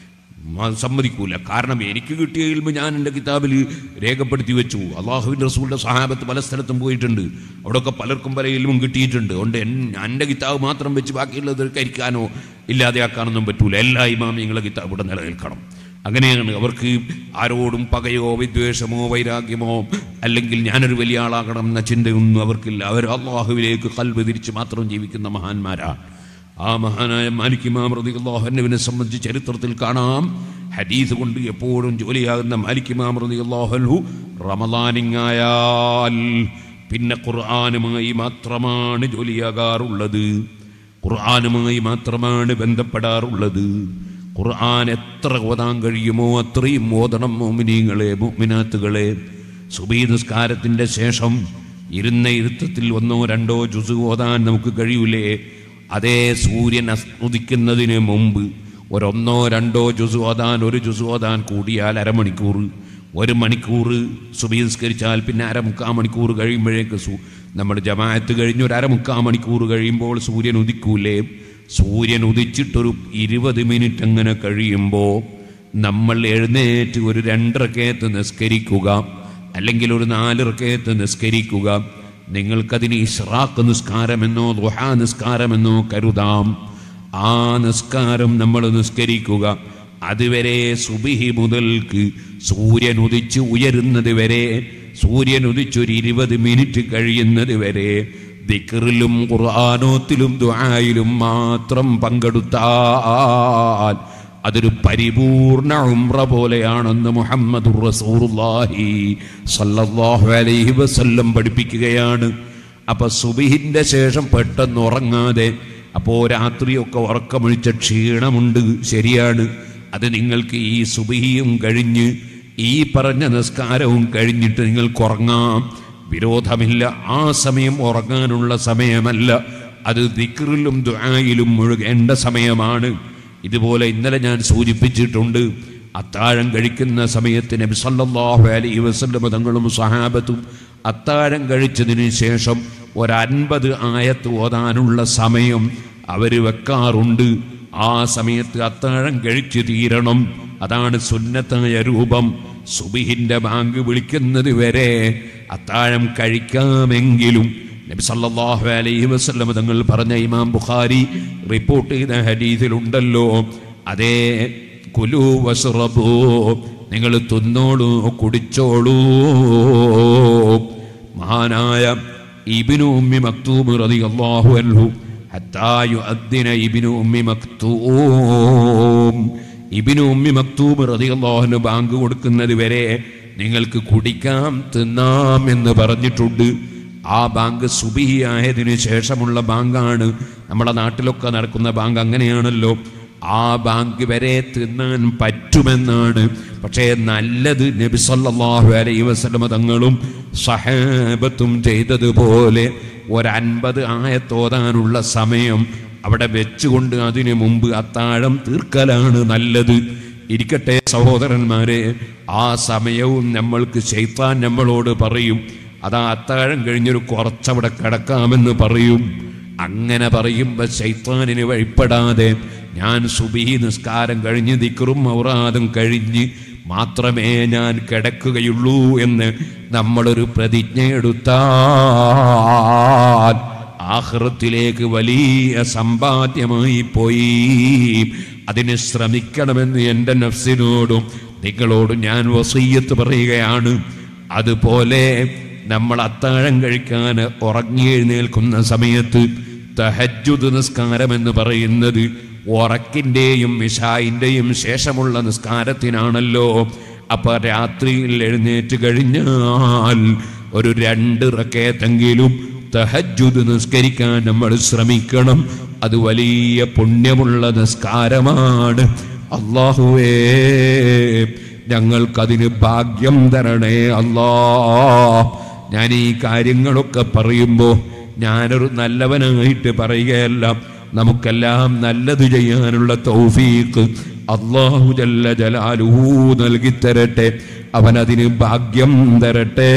മ- സമ്മതിക്കൂല കാരണം എനിക്ക് കിട്ടിയ ഇൽമ ഞാൻ എൻ്റെ കിതാബിൽ രേഖപ്പെടുത്തി വെച്ചു അള്ളാഹുവിൻ്റെ റസൂലിൻ്റെ സഹാബത്ത് പല സ്ഥലത്തും പോയിട്ടുണ്ട് അവിടെയൊക്കെ പലർക്കും പല ഇൽമും കിട്ടിയിട്ടുണ്ട് അതുകൊണ്ട് എൻ- എൻ്റെ കിതാബ് മാത്രം വെച്ച് ബാക്കിയുള്ളത് കരിക്കാനോ ഇല്ലാതെയാക്കാനൊന്നും പറ്റൂല എല്ലാ ഇമാമിങ്ങളെ കിതാബ് ഇവിടെ നിലനിൽക്കണം അങ്ങനെയാണ് അവർക്ക് ആരോടും പകയോ വിദ്വേഷമോ വൈരാഗ്യമോ അല്ലെങ്കിൽ ഞാനൊരു വലിയ ആളാകണം എന്ന ചിന്തയൊന്നും അവർക്കില്ല അവർ അള്ളാഹുവിലേക്ക് കൽവ് തിരിച്ച് മാത്രം ജീവിക്കുന്ന മഹാന്മാരാണ് ആ മഹാനായ മാലിക് ഇമാം റളിയല്ലാഹുവിനെ സംബന്ധിച്ച് ചരിത്രത്തിൽ കാണാം ഹദീസ് കൊണ്ട് എപ്പോഴും ജോലിയാകുന്ന മാലിക് ഇമാം റളിയല്ലാഹു റമദാനിങ്ങായാൽ പിന്നെ ഖുർആനുമായി മാത്രമാണ് ജോലിയാകാറുള്ളത് ഖുർആനുമായി മാത്രമാണ് ബന്ധപ്പെടാറുള്ളത് ഖുർആൻ എത്ര ഓതാൻ കഴിയുമോ അത്രയും ഓതണം മോമിനീങ്ങളെ മോമിനാത്തുകളെ സുബീ നിസ്കാരത്തിന്റെ ശേഷം ഇരുന്ന ഇരുത്തത്തിൽ ഒന്നോ രണ്ടോ ജുസ് ഓതാൻ നമുക്ക് കഴിയൂലേ അതേ സൂര്യൻ അസ്- ഉദിക്കുന്നതിന് മുമ്പ് ഒരൊന്നോ രണ്ടോ ജുസ് ഓതാൻ ഒരു ജുസ് ഓതാൻ കൂടിയാൽ അരമണിക്കൂർ ഒരു മണിക്കൂർ സുബീസ്കരിച്ചാൽ പിന്നെ അരമുക്കാ മണിക്കൂർ കഴിയുമ്പോഴേക്ക് സു നമ്മുടെ ജമാഅത്ത് കഴിഞ്ഞ് ഒരു അരമുക്കാ മണിക്കൂർ കഴിയുമ്പോൾ സൂര്യൻ ഉദിക്കൂലേ സൂര്യൻ ഉദിച്ചിട്ടൊരു ഇരുപത് മിനിറ്റ് അങ്ങനെ കഴിയുമ്പോൾ നമ്മൾ എഴുന്നേറ്റ് ഒരു രണ്ടരക്കയത്ത് നിസ്കരിക്കുക അല്ലെങ്കിൽ ഒരു നാലിറക്കയത്ത് നിസ്കരിക്കുക നിങ്ങൾക്കതിന് ഇഷ്റാഖ് നിസ്കാരമെന്നോ ദുഹാ നിസ്കാരമെന്നോ കരുതാം ആ നിസ്കാരം നമ്മൾ നിസ്കരിക്കുക അതുവരെ സുബിഹി മുതൽക്ക് സൂര്യൻ ഉദിച്ച് ഉയരുന്നത് വരെ സൂര്യൻ ഉദിച്ചൊരു ഇരുപത് മിനിറ്റ് കഴിയുന്നത് വരെ ദിക്റിലും ഖുർആാനോത്തിലും ദുആയിലും മാത്രം പങ്കെടുത്താൽ അതൊരു പരിപൂർണ ഉംറ പോലെയാണെന്ന് മുഹമ്മദ് റസൂറുല്ലാഹി സല്ലല്ലാഹു അലൈഹി വസല്ലം പഠിപ്പിക്കുകയാണ് അപ്പൊ സുബിഹിന്റെ ശേഷം പെട്ടെന്ന് ഉറങ്ങാതെ അപ്പോ രാത്രിയൊക്കെ ഉറക്കമൊഴിച്ച ക്ഷീണമുണ്ട് ശരിയാണ് അത് നിങ്ങൾക്ക് ഈ സുബിഹിയും കഴിഞ്ഞ് ഈ പറഞ്ഞ നിസ്കാരവും കഴിഞ്ഞിട്ട് നിങ്ങൾക്ക് ഉറങ്ങാം വിരോധമില്ല ആ സമയം ഉറങ്ങാനുള്ള സമയമല്ല അത് ദിക്റിലും ദുആയിലും മുഴുകേണ്ട സമയമാണ് ഇതുപോലെ ഇന്നലെ ഞാൻ സൂചിപ്പിച്ചിട്ടുണ്ട് അത്താഴം കഴിക്കുന്ന സമയത്ത് നബി സല്ലല്ലാഹു അലൈഹി വസല്ലം തങ്ങളും സഹാബത്തും അത്താഴം കഴിച്ചതിന് ശേഷം ഒരു അൻപത് ആയത്ത് ഓതാനുള്ള സമയം അവർ വെക്കാറുണ്ട് ആ സമയത്ത് അത്താഴം കഴിച്ചു തീരണം അതാണ് സുന്നത്തായ രൂപം സുബിഹിന്റെ ബാങ്ക് വിളിക്കുന്നത് വരെ അത്താഴം കഴിക്കാമെങ്കിലും നബി സല്ലല്ലാഹു അലൈഹി വസല്ലം തങ്ങൾ പറഞ്ഞ ഇമാം ബുഖാരി റിപ്പോർട്ട് ചെയ്ത ഹദീസിലുണ്ടല്ലോ അതേ കുലു വസ്റബു നിങ്ങൾ തിന്നോളൂ കുടിച്ചോളൂ മഹാനായ ഇബ്നു ഉമ്മി മക്തൂം റളിയല്ലാഹു അൻഹു ഹത്താ യുഅദ്ദിന ഇബ്നു ഉമ്മി മക്തൂം ഇബ്നു ഉമ്മി മക്തൂം റളിയല്ലാഹു അൻഹു ബാങ്ക് കൊടുക്കുന്നത് വരെ നിങ്ങൾക്ക് കുടിക്കാം തിന്നാം എന്ന് പറഞ്ഞിട്ടുണ്ട് ആ ബാങ്ക് സുബിഹി ആയതിനു ശേഷമുള്ള ബാങ്കാണ് നമ്മുടെ നാട്ടിലൊക്കെ നടക്കുന്ന ബാങ്ക് അങ്ങനെയാണല്ലോ ആ ബാങ്ക് വരെ തിന്നാൻ പറ്റുമെന്നാണ് പക്ഷേ നല്ലത് നബി സല്ലല്ലാഹു അലൈഹി വസല്ലമ തങ്ങളും സഹാബത്തും ചെയ്തതുപോലെ ഒരൻപത് ആയത്തോതാനുള്ള സമയം അവിടെ വെച്ചുകൊണ്ട് അതിനു മുമ്പ് അത്താഴം തീർക്കലാണ് നല്ലത് ഇരിക്കട്ടെ സഹോദരന്മാരെ ആ സമയവും നമ്മൾക്ക് ശൈത്താൻ നമ്മളോട് പറയും അതാ അത്താഴം കഴിഞ്ഞൊരു കുറച്ചവിടെ കിടക്കാമെന്ന് പറയും അങ്ങനെ പറയുമ്പോൾ ശൈത്താനിന് വഴിപ്പെടാതെ ഞാൻ സുബഹി നിസ്കാരം കഴിഞ്ഞ് ദിക്റും ഔറാദും കഴിഞ്ഞ് മാത്രമേ ഞാൻ കിടക്കുകയുള്ളൂ എന്ന് നമ്മളൊരു പ്രതിജ്ഞ എടുത്താൽ ആഹ്റത്തിലേക്ക് വലിയ സമ്പാദ്യമായി പോയി അതിന് ശ്രമിക്കണമെന്ന് എൻ്റെ നഫ്സിനോടും നിങ്ങളോടും ഞാൻ വസീയത്ത് പറയുകയാണ് അതുപോലെ നമ്മൾ അത്താഴം കഴിക്കാൻ ഉറങ്ങി എഴുന്നേൽക്കുന്ന സമയത്ത് തഹജുദ് നിസ്കാരം എന്ന് പറയുന്നത് ഉറക്കിൻ്റെയും മിഷായിൻ്റെയും ശേഷമുള്ള നിസ്കാരത്തിനാണല്ലോ അപ്പൊ രാത്രിയിൽ എഴുന്നേറ്റ് കഴിഞ്ഞാൽ ഒരു രണ്ട് റക്കേത്തെങ്കിലും തഹജുദ് നിസ്കരിക്കാൻ നമ്മൾ ശ്രമിക്കണം അത് വലിയ പുണ്യമുള്ള നിസ്കാരമാണ് അള്ളാഹുവേ ഞങ്ങൾക്കതിന് ഭാഗ്യം തരണേ അല്ലാ ഞാൻ ഈ കാര്യങ്ങളൊക്കെ പറയുമ്പോൾ ഞാനൊരു നല്ലവനായിട്ട് പറയുകയല്ല നമുക്കെല്ലാം നല്ലത് ചെയ്യാനുള്ള തൗഫീഖ് അള്ളാഹു ജല്ല ജലാലുഹു നൽകി തരട്ടെ അവനതിന് ഭാഗ്യം തരട്ടെ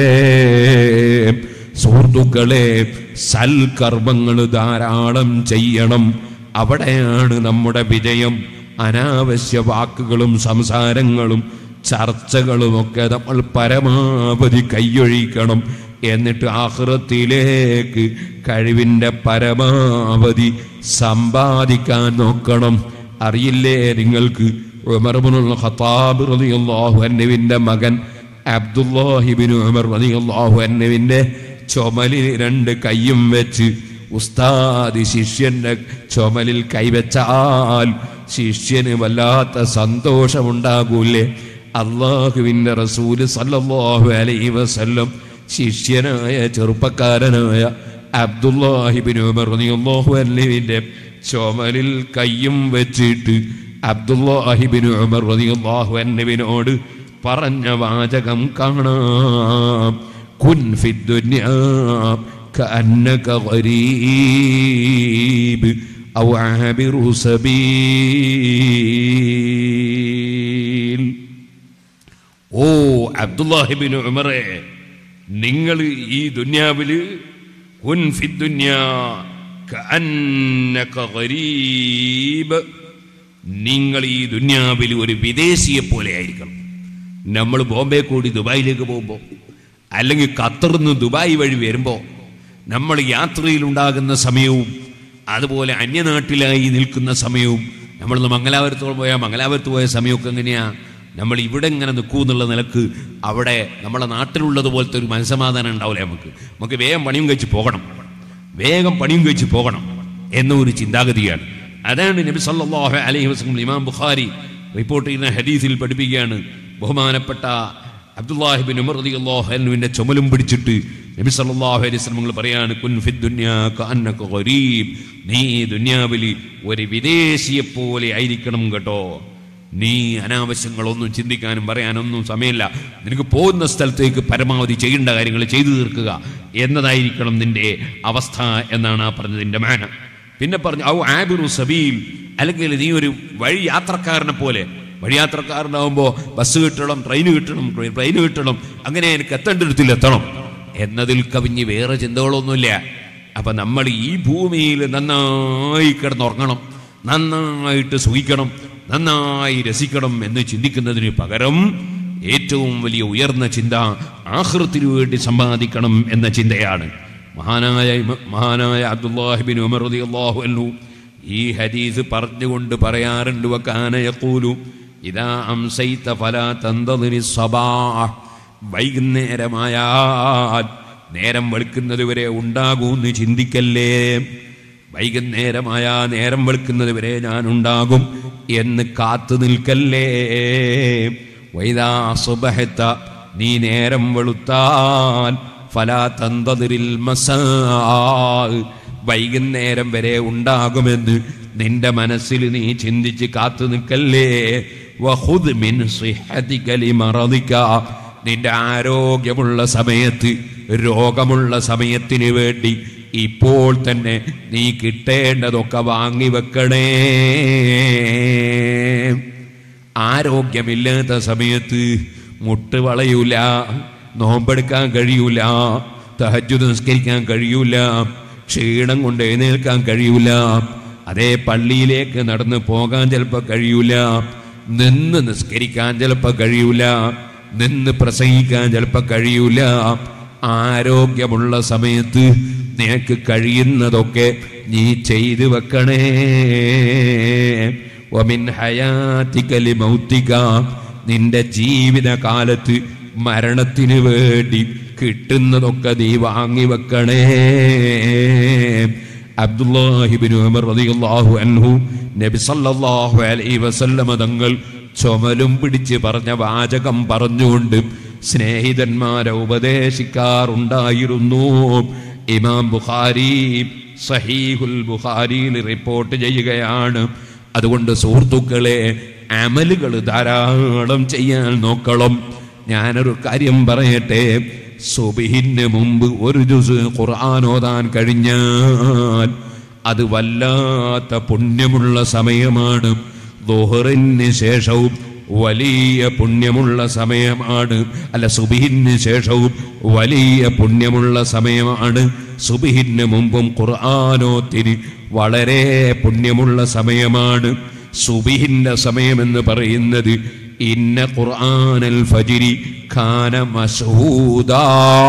സുഹൃത്തുക്കളെ സൽക്കർമ്മങ്ങൾ ധാരാളം ചെയ്യണം അവിടെയാണ് നമ്മുടെ വിജയം അനാവശ്യ വാക്കുകളും സംസാരങ്ങളും ചർച്ചകളുമൊക്കെ നമ്മൾ പരമാവധി കൈയൊഴിക്കണം എന്നിട്ട് ആഹ്റത്തിലേക്ക് കഴിവിൻ്റെ പരമാവധി സമ്പാദിക്കാൻ നോക്കണം അറിയില്ലേ നിങ്ങൾക്ക് ഉമർബുൽ ഖത്താബ് റളിയല്ലാഹു അൻഹുവിൻ്റെ മകൻ അബ്ദുല്ലാഹിബിൻ ഉമർ റളിയല്ലാഹു അൻഹുവിൻ്റെ ചുമലിൽ രണ്ട് കൈയും വെച്ച് ഉസ്താദ് ശിഷ്യന്റെ ചുമലിൽ കൈവച്ചാൽ ശിഷ്യന് വല്ലാത്ത സന്തോഷമുണ്ടാകൂലേ അള്ളാഹുവിൻ്റെ റസൂല് സല്ലല്ലാഹു അലൈഹി വസല്ലം ശിഷ്യനായ ചെറുപ്പക്കാരനായ അബ്ദുല്ലാഹിബിൻ ഉമർ റളിയല്ലാഹു അൻഹുവിൻ്റെ ചുമലിൽ കയ്യും വെച്ചിട്ട് അബ്ദുല്ലാഹിബിൻ ഉമർ റളിയല്ലാഹു അൻഹുവിനോട് പറഞ്ഞ വാചകം കാണാം കുൻ ഫിദ്ദുന്യാ كأنك غريب أو عابر سبيل ഓ അബ്ദുല്ലാഹിബിൻ ഉമറെ നിങ്ങൾ ഈ ദുന്യാവില് കുൻ ഫിദ്ദുന്യാ കഅന്നക ഗരീബ് നിങ്ങൾ ഈ ദുന്യാവിൽ ഒരു വിദേശിയെ പോലെ ആയിരിക്കണം നമ്മൾ ബോംബെ കൂടി ദുബായിലേക്ക് പോകുമ്പോൾ അല്ലെങ്കിൽ ഖത്തറിൽ നിന്ന് ദുബായ് വഴി വരുമ്പോൾ നമ്മൾ യാത്രയിലുണ്ടാകുന്ന സമയവും അതുപോലെ അന്യനാട്ടിലായി നിൽക്കുന്ന സമയവും നമ്മൾ മംഗലാപുരത്തോളം പോയാൽ മംഗലാപുരത്ത് പോയ സമയമൊക്കെ എങ്ങനെയാ നമ്മൾ ഇവിടെ ഇങ്ങനെ നിൽക്കൂ എന്നുള്ള നിലക്ക് അവിടെ നമ്മളെ നാട്ടിലുള്ളത് പോലത്തെ ഒരു മനസ്സമാധാനം ഉണ്ടാവില്ല നമുക്ക് നമുക്ക് വേഗം പണിയും കഴിച്ച് പോകണം വേഗം പണിയും കഴിച്ച് പോകണം എന്ന ഒരു ചിന്താഗതിയാണ് അതാണ് നബി സല്ലല്ലാഹു അലൈഹി വസല്ലം ഇമാം ബുഖാരി റിപ്പോർട്ട് ചെയ്യുന്ന ഹദീസിൽ പഠിപ്പിക്കുകയാണ് ബഹുമാനപ്പെട്ട അബ്ദുല്ലാഹിബിൻ ഉമർ റളിയല്ലാഹു അൻഹുവിന്റെ ചുമലും പിടിച്ചിട്ട് നബി സല്ലല്ലാഹു അലൈഹി വസല്ലം പറയാണ് കുൻ ഫിദ് ദുനിയാ കഅന്നക ഗരീബ് നീ ദുനിയാവിൽ ഒരു വിദേശിയെ പോലെ ആയിരിക്കണം കേട്ടോ നീ അനാവശ്യങ്ങളൊന്നും ചിന്തിക്കാനും പറയാനൊന്നും സമയമില്ല നിനക്ക് പോകുന്ന സ്ഥലത്തേക്ക് പരമാവധി ചെയ്യേണ്ട കാര്യങ്ങൾ ചെയ്തു തീർക്കുക എന്നതായിരിക്കണം നിന്റെ അവസ്ഥ എന്നാണ് ആ പറഞ്ഞതിന്റെ മാന പിന്നെ പറഞ്ഞു ഔ ആബിറു സബീൽ അല്ലെങ്കിൽ നീ ഒരു വഴി യാത്രക്കാരനെ പോലെ വഴിയാത്രക്കാരനാവുമ്പോൾ ബസ് കിട്ടണം ട്രെയിൻ കിട്ടണം ട്രെയിൻ കിട്ടണം അങ്ങനെ എനിക്ക് എത്തേണ്ടിടത്തിൽ എത്തണം എന്നതിൽ കവിഞ്ഞ് വേറെ ചിന്തകളൊന്നുമില്ല അപ്പൊ നമ്മൾ ഈ ഭൂമിയിൽ നന്നായി കിടന്നുറങ്ങണം നന്നായിട്ട് സുഖിക്കണം നന്നായി രസിക്കണം എന്ന് ചിന്തിക്കുന്നതിന് പകരം ഏറ്റവും വലിയ ഉയർന്ന ചിന്ത ആഹൃത്തിനു വേണ്ടി സമ്പാദിക്കണം എന്ന ചിന്തയാണ് മഹാനായ ഇമ- മഹാനായ അബ്ദുല്ലാഹിബിൻ ഉമർ റളിയല്ലാഹു അൻഹു ഈ ഹദീസ് പറഞ്ഞുകൊണ്ട് പറയാറുണ്ട് വക്കാന യഖൂലു ഇദാ അംസൈത ഫലാ തന്തദിരി സബാഹ് വൈകുന്നേരമായാൽ നേരം വെളുക്കുന്നത് വരെ ഉണ്ടാകൂന്ന് ചിന്തിക്കല്ലേ വൈകുന്നേരമായ നേരം വെളുക്കുന്നത് വരെ ഞാൻ ഉണ്ടാകും എന്ന് കാത്തു നിൽക്കല്ലേ വൈദാ സുബഹത്ത നീ നേരം വെളുത്താൽ ഫലാ തന്തതിരിൽ മസാ വൈകുന്നേരം വരെ ഉണ്ടാകുമെന്ന് നിന്റെ മനസ്സിൽ നീ ചിന്തിച്ച് കാത്തു നിൽക്കല്ലേ വഹുദ് മിൻ സിഹതിക ലിമറദിക നിന്റെ ആരോഗ്യമുള്ള സമയത്ത് രോഗമുള്ള സമയത്തിന് വേണ്ടി ഇപ്പോൾ തന്നെ നീ കിട്ടേണ്ടതൊക്കെ വാങ്ങി വെക്കണേ ആരോഗ്യമില്ലാത്ത സമയത്ത് മുട്ട് വളയൂല നോമ്പെടുക്കാൻ കഴിയൂല തഹജുദ് നിസ്കരിക്കാൻ കഴിയൂല ക്ഷീണം കൊണ്ട് എഴുന്നേൽക്കാൻ കഴിയൂല അതേ പള്ളിയിലേക്ക് നടന്ന് പോകാൻ ചിലപ്പോൾ കഴിയൂല നിന്ന് നിസ്കരിക്കാൻ ചിലപ്പോൾ കഴിയൂല നിന്ന് പ്രസംഗിക്കാൻ ചിലപ്പോൾ കഴിയൂല ആരോഗ്യമുള്ള സമയത്ത് നിനക്ക് കഴിയുന്നതൊക്കെ നീ ചെയ്തു വെക്കണേ ഒമിൻ ഹയാത്തിക്കലി മൗത്തിക നിന്റെ ജീവിതകാലത്ത് മരണത്തിന് വേണ്ടി കിട്ടുന്നതൊക്കെ നീ വാങ്ങി വെക്കണേ അബ്ദുല്ലാഹിബിൻ ഉമർ റളിയല്ലാഹു അൻഹു നബി സല്ലല്ലാഹു അലൈഹി വസല്ലമ തങ്ങൾ ചുമലും പിടിച്ച് പറഞ്ഞ വാചകം പറഞ്ഞുകൊണ്ട് സ്നേഹിതന്മാരെ ഉപദേശിക്കാറുണ്ടായിരുന്നു ഇമാം ബുഖാരി സഹീഹുൽ ബുഖാരിയിൽ റിപ്പോർട്ട് ചെയ്യുകയാണ് അതുകൊണ്ട് സുഹൃത്തുക്കളെ അമലുകൾ ധാരാളം ചെയ്യാൻ നോക്കണം ഞാനൊരു കാര്യം പറയട്ടെ സുബിഹിന് മുമ്പ് ഒരു ജുസ് ഖുർആൻ ഓതാൻ കഴിഞ്ഞാൽ അത് വല്ലാത്ത പുണ്യമുള്ള സമയമാണ് ദുഹറിന് ശേഷവും വലിയ പുണ്യമുള്ള സമയമാണ് അല്ല സുബിഹിന് ശേഷവും വലിയ പുണ്യമുള്ള സമയമാണ് സുബിഹിന് മുമ്പും ഖുർആാനോത്തിന് വളരെ പുണ്യമുള്ള സമയമാണ് സുബിഹിന്റെ സമയമെന്ന് പറയുന്നത് ഇന്ന ഖുർആനൽ ഫജിരി ഖാന മസൂദാ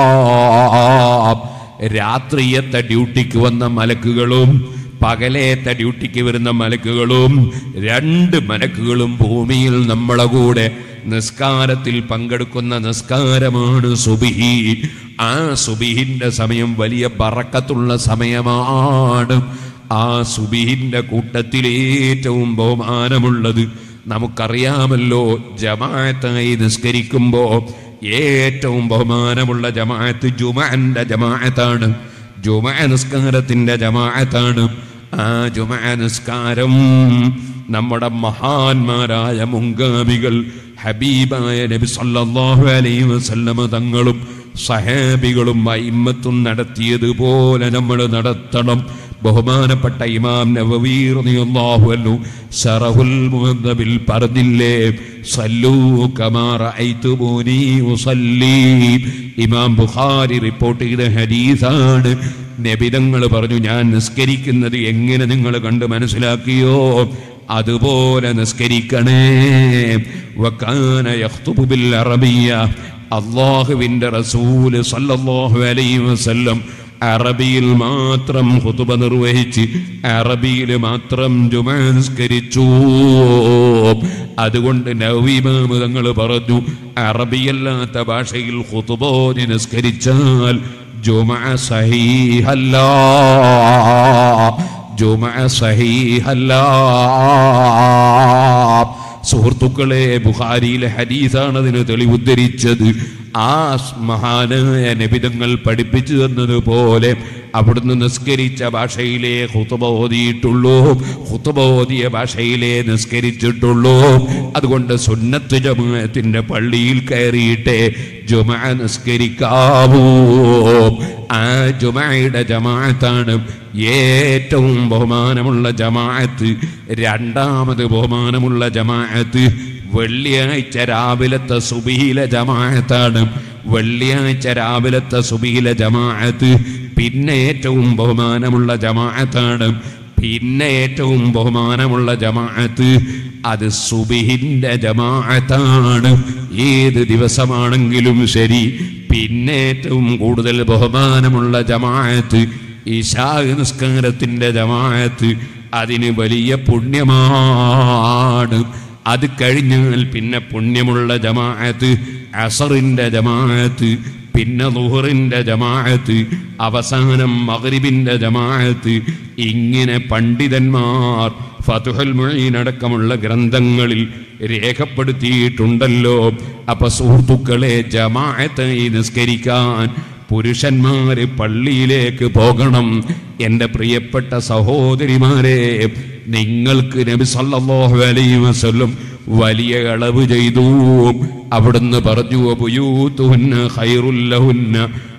രാത്രിയത്തെ ഡ്യൂട്ടിക്ക് വന്ന മലക്കുകളും പകലേത്തെ ഡ്യൂട്ടിക്ക് വരുന്ന മലക്കുകളും രണ്ട് മലക്കുകളും ഭൂമിയിൽ നമ്മളെ കൂടെ നിസ്കാരത്തിൽ പങ്കെടുക്കുന്ന നിസ്കാരമാണ് സുബിഹി ആ സുബിഹിന്റെ സമയം വലിയ ബറക്കത്തുള്ള സമയമാണ് ആ സുബിഹിന്റെ കൂട്ടത്തിൽ ഏറ്റവും ബഹുമാനമുള്ളത് നമുക്കറിയാമല്ലോ ജമാഅത്തായി നിസ്കരിക്കുമ്പോ ഏറ്റവും ബഹുമാനമുള്ള ജമാഅത്ത് ജുമഅന്റെ ജമാഅത്താണ് ജുമ നിസ്കാരത്തിന്റെ ജമാഅത്താണ് ആ ജുമ നിസ്കാരം നമ്മുടെ മഹാന്മാരായ മുങ്കാമികൾ ഹബീബായ നബി സല്ലല്ലാഹു അലൈഹി വസല്ലമ തങ്ങളും സഹാബികളും അയിമ്മത്തും നടത്തിയതുപോലെ നമ്മൾ നടത്തണം ബഹുമാനപ്പെട്ട ഇമാം നവവി റളിയല്ലാഹു അൻഹു ശറഹുൽ മുഹദ്ദബിൽ പറഞ്ഞില്ലേ സല്ലൂ കമാ റഅയ്തുമൂനി ഉസല്ലി ഇമാം ബുഖാരി റിപ്പോർട്ട് ചെയ്ത ഹദീസാണ് നബിതങ്ങൾ പറഞ്ഞു ഞാൻ നിസ്കരിക്കുന്നത് എങ്ങനെ നിങ്ങൾ കണ്ട് മനസ്സിലാക്കിയോ അതുപോലെ നിസ്കരിക്കണേ വക്കാന യഖ്തുബു ബിൽ അറബിയ അള്ളാഹുവിന്റെ റസൂല് സല്ലല്ലാഹു അലൈഹി വസല്ലം അറബിയിൽ മാത്രം ഹുതുബ നിർവഹിച്ച് അറബിയിൽ മാത്രം ജുമാ നിസ്കരിച്ചു അതുകൊണ്ട് നവീമാമ് തങ്ങൾ പറഞ്ഞു അറബിയല്ലാത്ത ഭാഷയിൽ ഹുതുബോധി നിസ്കരിച്ചാൽ ജുമാ സഹീഹല്ല ജുമാ സഹീഹല്ല സുഹൃത്തുക്കളെ ബുഖാരിയിലെ ഹദീസാണ് അതിന് തെളിവുദ്ധരിച്ചത് ആ മഹാനായ നബിതങ്ങൾ പഠിപ്പിച്ചു തന്നതുപോലെ അവിടുന്ന് നിസ്കരിച്ച ഭാഷയിലെ ഹുത്തുബ ഓതിയിട്ടുള്ളൂ ഹുത്തുബ ഓതിയ ഭാഷയിലെ നിസ്കരിച്ചിട്ടുള്ളൂ അതുകൊണ്ട് സുന്നത്ത് ജമാഅത്തിന്റെ പള്ളിയിൽ കയറിയിട്ടേ ജുമ നിസ്കരിക്കാവൂ ആ ജുമയുടെ ജമാഅത്താണ് ഏറ്റവും ബഹുമാനമുള്ള ജമാഅത്ത് രണ്ടാമത് ബഹുമാനമുള്ള ജമാഅത്ത് വെള്ളിയാഴ്ച രാവിലത്തെ സുബിയിലെ ജമാഅത്താണ് വെള്ളിയാഴ്ച രാവിലത്തെ സുബിയിലെ ജമാഅത്ത് പിന്നെ ഏറ്റവും ബഹുമാനമുള്ള ജമാഅത്താണ് പിന്നെ ഏറ്റവും ബഹുമാനമുള്ള ജമാഅത്ത് അത് സുബിഹിന്റെ ജമാഅത്താണ് ഏത് ദിവസമാണെങ്കിലും ശരി പിന്നെ ഏറ്റവും കൂടുതൽ ബഹുമാനമുള്ള ജമാഅത്ത് ഈശാ നിസ്കാരത്തിന്റെ ജമാഅത്ത് അതിന് വലിയ പുണ്യമാണ് അത് കഴിഞ്ഞാൽ പിന്നെ പുണ്യമുള്ള ജമാഅത്ത് അസറിന്റെ ജമാഅത്ത് പിന്നെ ലുഹറിന്റെ ജമാഅത്ത് അവസാനം മഗ്രിബിന്റെ ജമാഅത്ത് ഇങ്ങനെ പണ്ഡിതന്മാർ ഫതുഹൽ മുഈൻ അടക്കമുള്ള ഗ്രന്ഥങ്ങളിൽ രേഖപ്പെടുത്തിയിട്ടുണ്ടല്ലോ അപ്പൊ സുഹൃത്തുക്കളെ ജമാഅത്തായി നിസ്കരിക്കാൻ പുരുഷന്മാര് പള്ളിയിലേക്ക് പോകണം എൻ്റെ പ്രിയപ്പെട്ട സഹോദരിമാരെ നിങ്ങൾക്ക് നബി സല്ലല്ലാഹു അലൈഹി വസല്ലം വലിയ ഇളവ് ചെയ്തു അവിടുന്ന് പറഞ്ഞു ബുയൂത്തുഹുന്ന ഖൈറുല്ലഹുന്ന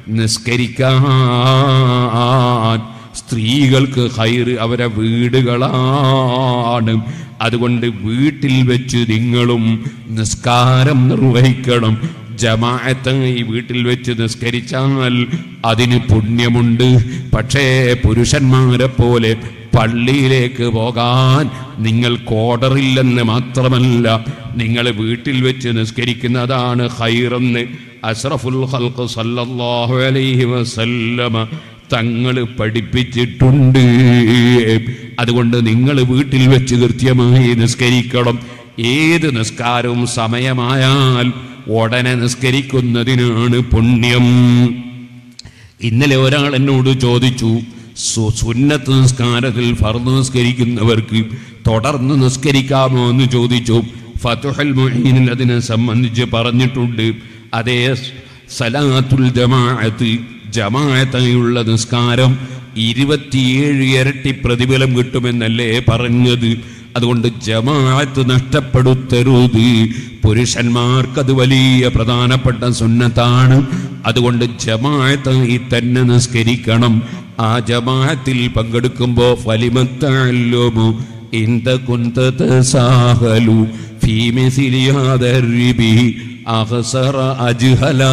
നിസ്കരിക്കാൻ സ്ത്രീകൾക്ക് ഹൈറ് അവരെ വീടുകളാണ് അതുകൊണ്ട് വീട്ടിൽ വെച്ച് നിങ്ങളും നിസ്കാരം നിർവഹിക്കണം ജമാഅത്തായി വീട്ടിൽ വെച്ച് നിസ്കരിച്ചാൽ അതിന് പുണ്യമുണ്ട് പക്ഷേ പുരുഷന്മാരെ പോലെ പള്ളിയിലേക്ക് പോകാൻ നിങ്ങൾ ഓർഡറില്ലെന്ന് മാത്രമല്ല നിങ്ങൾ വീട്ടിൽ വെച്ച് നിസ്കരിക്കുന്നതാണ് ഹൈറെന്ന് അഷ്റഫുൽ ഖൽഖ് സല്ലല്ലാഹു അലൈഹി വസല്ലമ തങ്ങൾ പഠിപ്പിച്ചിട്ടുണ്ട് അതുകൊണ്ട് നിങ്ങൾ വീട്ടിൽ വെച്ച് കൃത്യമായി നിസ്കരിക്കണം ഏത് നിസ്കാരവും സമയമായാൽ ഉടനെ നിസ്കരിക്കുന്നതിനാണ് പുണ്യം ഇന്നലെ ഒരാൾ എന്നോട് ചോദിച്ചു സു- സുന്നത്ത് നിസ്കാരത്തിൽ ഫർദ് നിസ്കരിക്കുന്നവർക്ക് തുടർന്ന് നിസ്കരിക്കാമോ എന്ന് ചോദിച്ചു ഫതുഹൽ മുഈനിൽ അതിനെ സംബന്ധിച്ച് പറഞ്ഞിട്ടുണ്ട് അതേ സ് സലാത്തുൽ ജമാഅത്ത് ജമാഅത്തായുള്ള നിസ്കാരം ഇരുപത്തിയേഴ് ഇരട്ടി പ്രതിഫലം കിട്ടുമെന്നല്ലേ പറഞ്ഞത് അതുകൊണ്ട് ജമാഅത്ത് നഷ്ടപ്പെടുത്തരുത് പുരുഷന്മാർക്കത് വലിയ പ്രധാനപ്പെട്ട സുന്നത്താണ് അതുകൊണ്ട് ജമാഅത്തായി തന്നെ നിസ്കരിക്കണം ആ ജമാഅത്തിൽ പങ്കെടുക്കുമ്പോൾ ഫലിമത്തല്ലുമു ഇന്ത കുന്ത തസാഹലു ഫീ മിസ്ലി ഹാദ الربي അഹ്സറ അജ്ഹലാ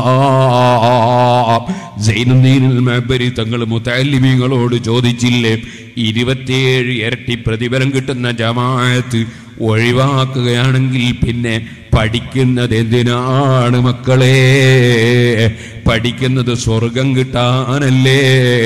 സൈനുദ്ദീനുൽ മഅ്ബരി തങ്ങൾ മുത്തല്ലിമീങ്ങളോട് ചോദിച്ചില്ലേ ഇരുപത്തിയേഴ് ഇരട്ടി പ്രതിഫലം കിട്ടുന്ന ജമാഅത്ത് ഒഴിവാക്കുകയാണെങ്കിൽ പിന്നെ പഠിക്കുന്നത് എന്തിനാണ് മക്കളെ പഠിക്കുന്നത് സ്വർഗം കിട്ടാനല്ലേ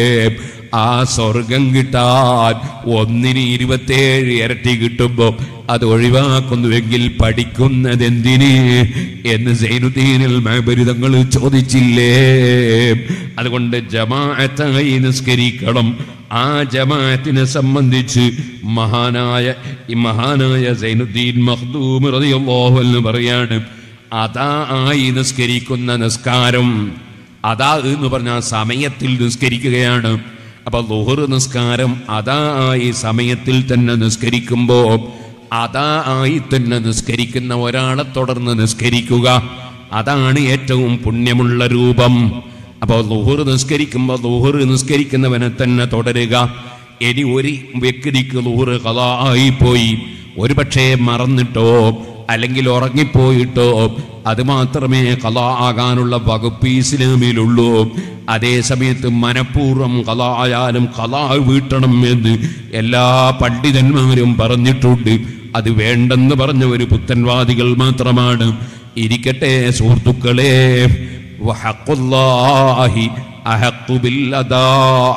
ആ സ്വർഗം കിട്ടാൻ ഒന്നിന് ഇരുപത്തേഴ് ഇരട്ടി കിട്ടുമ്പോൾ അത് ഒഴിവാക്കുന്നുവെങ്കിൽ പഠിക്കുന്നത് എന്തിന് എന്ന് സൈനുദ്ദീനിൽ മഹബരിതങ്ങൾ ചോദിച്ചില്ലേ അതുകൊണ്ട് ജമാഅത്തായി നിസ്കരിക്കണം ആ ജമാഅത്തിനെ സംബന്ധിച്ച് മഹാനായ ഈ മഹാനായ സൈനുദ്ദീൻ മഖ്ദൂം റളിയല്ലാഹു അൻഹു പറയാണ് അതാ ആയി നിസ്കരിക്കുന്ന നിസ്കാരം അതാ എന്ന് പറഞ്ഞാൽ സമയത്തിൽ നിസ്കരിക്കുകയാണ് അപ്പൊ ലുഹർ നിസ്കാരം അതാ ആയി സമയത്തിൽ തന്നെ നിസ്കരിക്കുമ്പോ അതാ ആയി തന്നെ നിസ്കരിക്കുന്ന ഒരാളെ തുടർന്ന് നിസ്കരിക്കുക അതാണ് ഏറ്റവും പുണ്യമുള്ള രൂപം അപ്പോൾ ലുഹർ നിസ്കരിക്കുമ്പോൾ ലുഹർ നിസ്കരിക്കുന്നവനെ തന്നെ തുടരുക ഇനി ഒരു വ്യക്തിക്ക് ലുഹർ കഥായി പോയി ഒരു പക്ഷേ മറന്നിട്ടോ അല്ലെങ്കിൽ ഉറങ്ങിപ്പോയിട്ടോ അത് മാത്രമേ കല ആകാനുള്ള വകുപ്പ് ഇസ്ലാമിലുള്ളൂ അതേ സമയത്ത് മനഃപൂർവ്വം കല ആയാലും കല വീട്ടണം എന്ന് എല്ലാ പണ്ഡിതന്മാരും പറഞ്ഞിട്ടുണ്ട് അത് വേണ്ടെന്ന് പറഞ്ഞ ഒരു പുത്തൻവാദികൾ മാത്രമാണ് ഇരിക്കട്ടെ സുഹൃത്തുക്കളെ وحق الله أحق بالأداء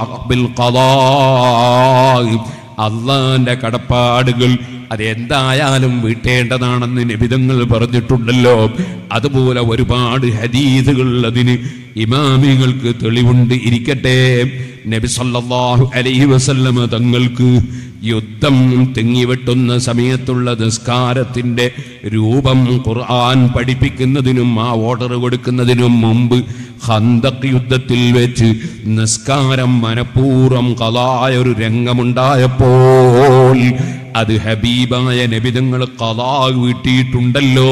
بالقضاء അള്ളാന്റെ കടപ്പാടുകൾ അതെന്തായാലും വീട്ടേണ്ടതാണെന്ന് നിബിതങ്ങൾ പറഞ്ഞിട്ടുണ്ടല്ലോ അതുപോലെ ഒരുപാട് ഹദീസുകൾ അതിന് ഇമാമികൾക്ക് തെളിവുണ്ട് ഇരിക്കട്ടെ നബി സല്ലല്ലാഹു അലൈഹി വസല്ലമ തങ്ങൾക്ക് യുദ്ധം തെങ്ങിവെട്ടുന്ന സമയത്തുള്ള നിസ്കാരത്തിന്റെ രൂപം ഖുർആൻ പഠിപ്പിക്കുന്നതിനും ആ ഓർഡർ കൊടുക്കുന്നതിനും മുമ്പ് ഹന്തക് യുദ്ധത്തിൽ വെച്ച് നിസ്കാരം മനഃപൂർവ്വം കലായ ഒരു രംഗമുണ്ടായപ്പോൾ അത് ഹബീബായ നബിതങ്ങൾ കലാ വീട്ടിയിട്ടുണ്ടല്ലോ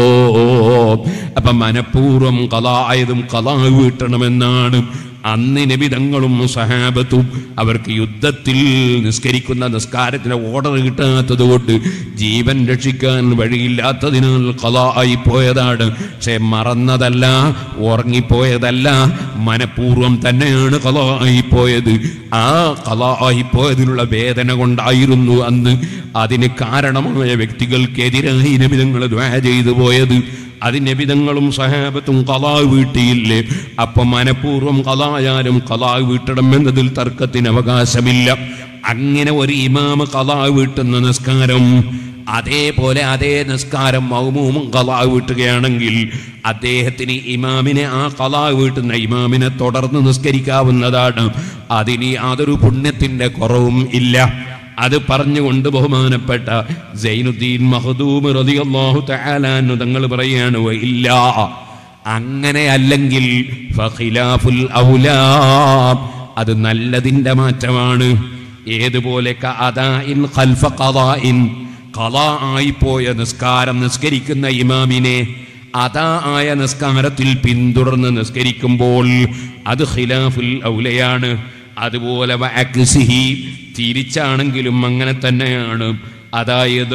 അപ്പൊ മനഃപൂർവ്വം കലായതും കലാ വീട്ടണമെന്നാണ് അന്ന് നബിതങ്ങളും സഹാബത്തും അവർക്ക് യുദ്ധത്തിൽ നിസ്കരിക്കുന്ന നിസ്കാരത്തിന് ഓർഡർ കിട്ടാത്തത് കൊണ്ട് ജീവൻ രക്ഷിക്കാൻ വഴിയില്ലാത്തതിനാൽ കല ആയി പോയതാണ് പക്ഷെ മറന്നതല്ല ഉറങ്ങിപ്പോയതല്ല മനഃപൂർവ്വം തന്നെയാണ് കല ആയി പോയത് ആ കല ആയി പോയതിനുള്ള വേദന കൊണ്ടായിരുന്നു അന്ന് അതിന് കാരണമായ വ്യക്തികൾക്കെതിരായി നബിതങ്ങൾ ദ്വാ ചെയ്തു പോയത് അതിനബിതങ്ങളും സഹാബത്തും കലാ വീട്ടിയില്ലേ അപ്പൊ മനഃപൂർവ്വം കലായാലും കലാ വീട്ടണം എന്നതിൽ തർക്കത്തിന് അവകാശമില്ല അങ്ങനെ ഒരു ഇമാമ കലാ വീട്ടുന്ന നിസ്കാരം അതേപോലെ അതേ നിസ്കാരം മൗമൂമും കലാ വീട്ടുകയാണെങ്കിൽ അദ്ദേഹത്തിന് ഇമാമിനെ ആ കലാ വീട്ടുന്ന ഇമാമിനെ തുടർന്ന് നിസ്കരിക്കാവുന്നതാണ് അതിന് യാതൊരു പുണ്യത്തിന്റെ കുറവും ഇല്ല അത് പറഞ്ഞുകൊണ്ട് ബഹുമാനപ്പെട്ട സൈനുദ്ദീൻ മഹദൂം റളിയല്ലാഹു തആല അൻഹു തങ്ങൾ പറയാണ് "വ ഇല്ല അങ്ങനെ അല്ലെങ്കിൽ ഫഖിലാഫുൽ ഔലാ അത് നല്ലതിന്റെ മാറ്റമാണ് ഏതുപോലെ കഅദാഇൻ ഖൽഫ ഖദാഇൻ ഖദാ ആയിപ്പോയ നിസ്കാരം നിസ്കരിക്കുന്ന ഇമാമിനെ അതാ ആയ നിസ്കാരത്തിൽ പിന്തുടർന്ന് നിസ്കരിക്കുമ്പോൾ അത് ഖിലാഫുൽ ഔലയാണ് അതുപോലെ വഅക്സിഹി തിരിച്ചാണെങ്കിലും അങ്ങനെ തന്നെയാണ് അതായത്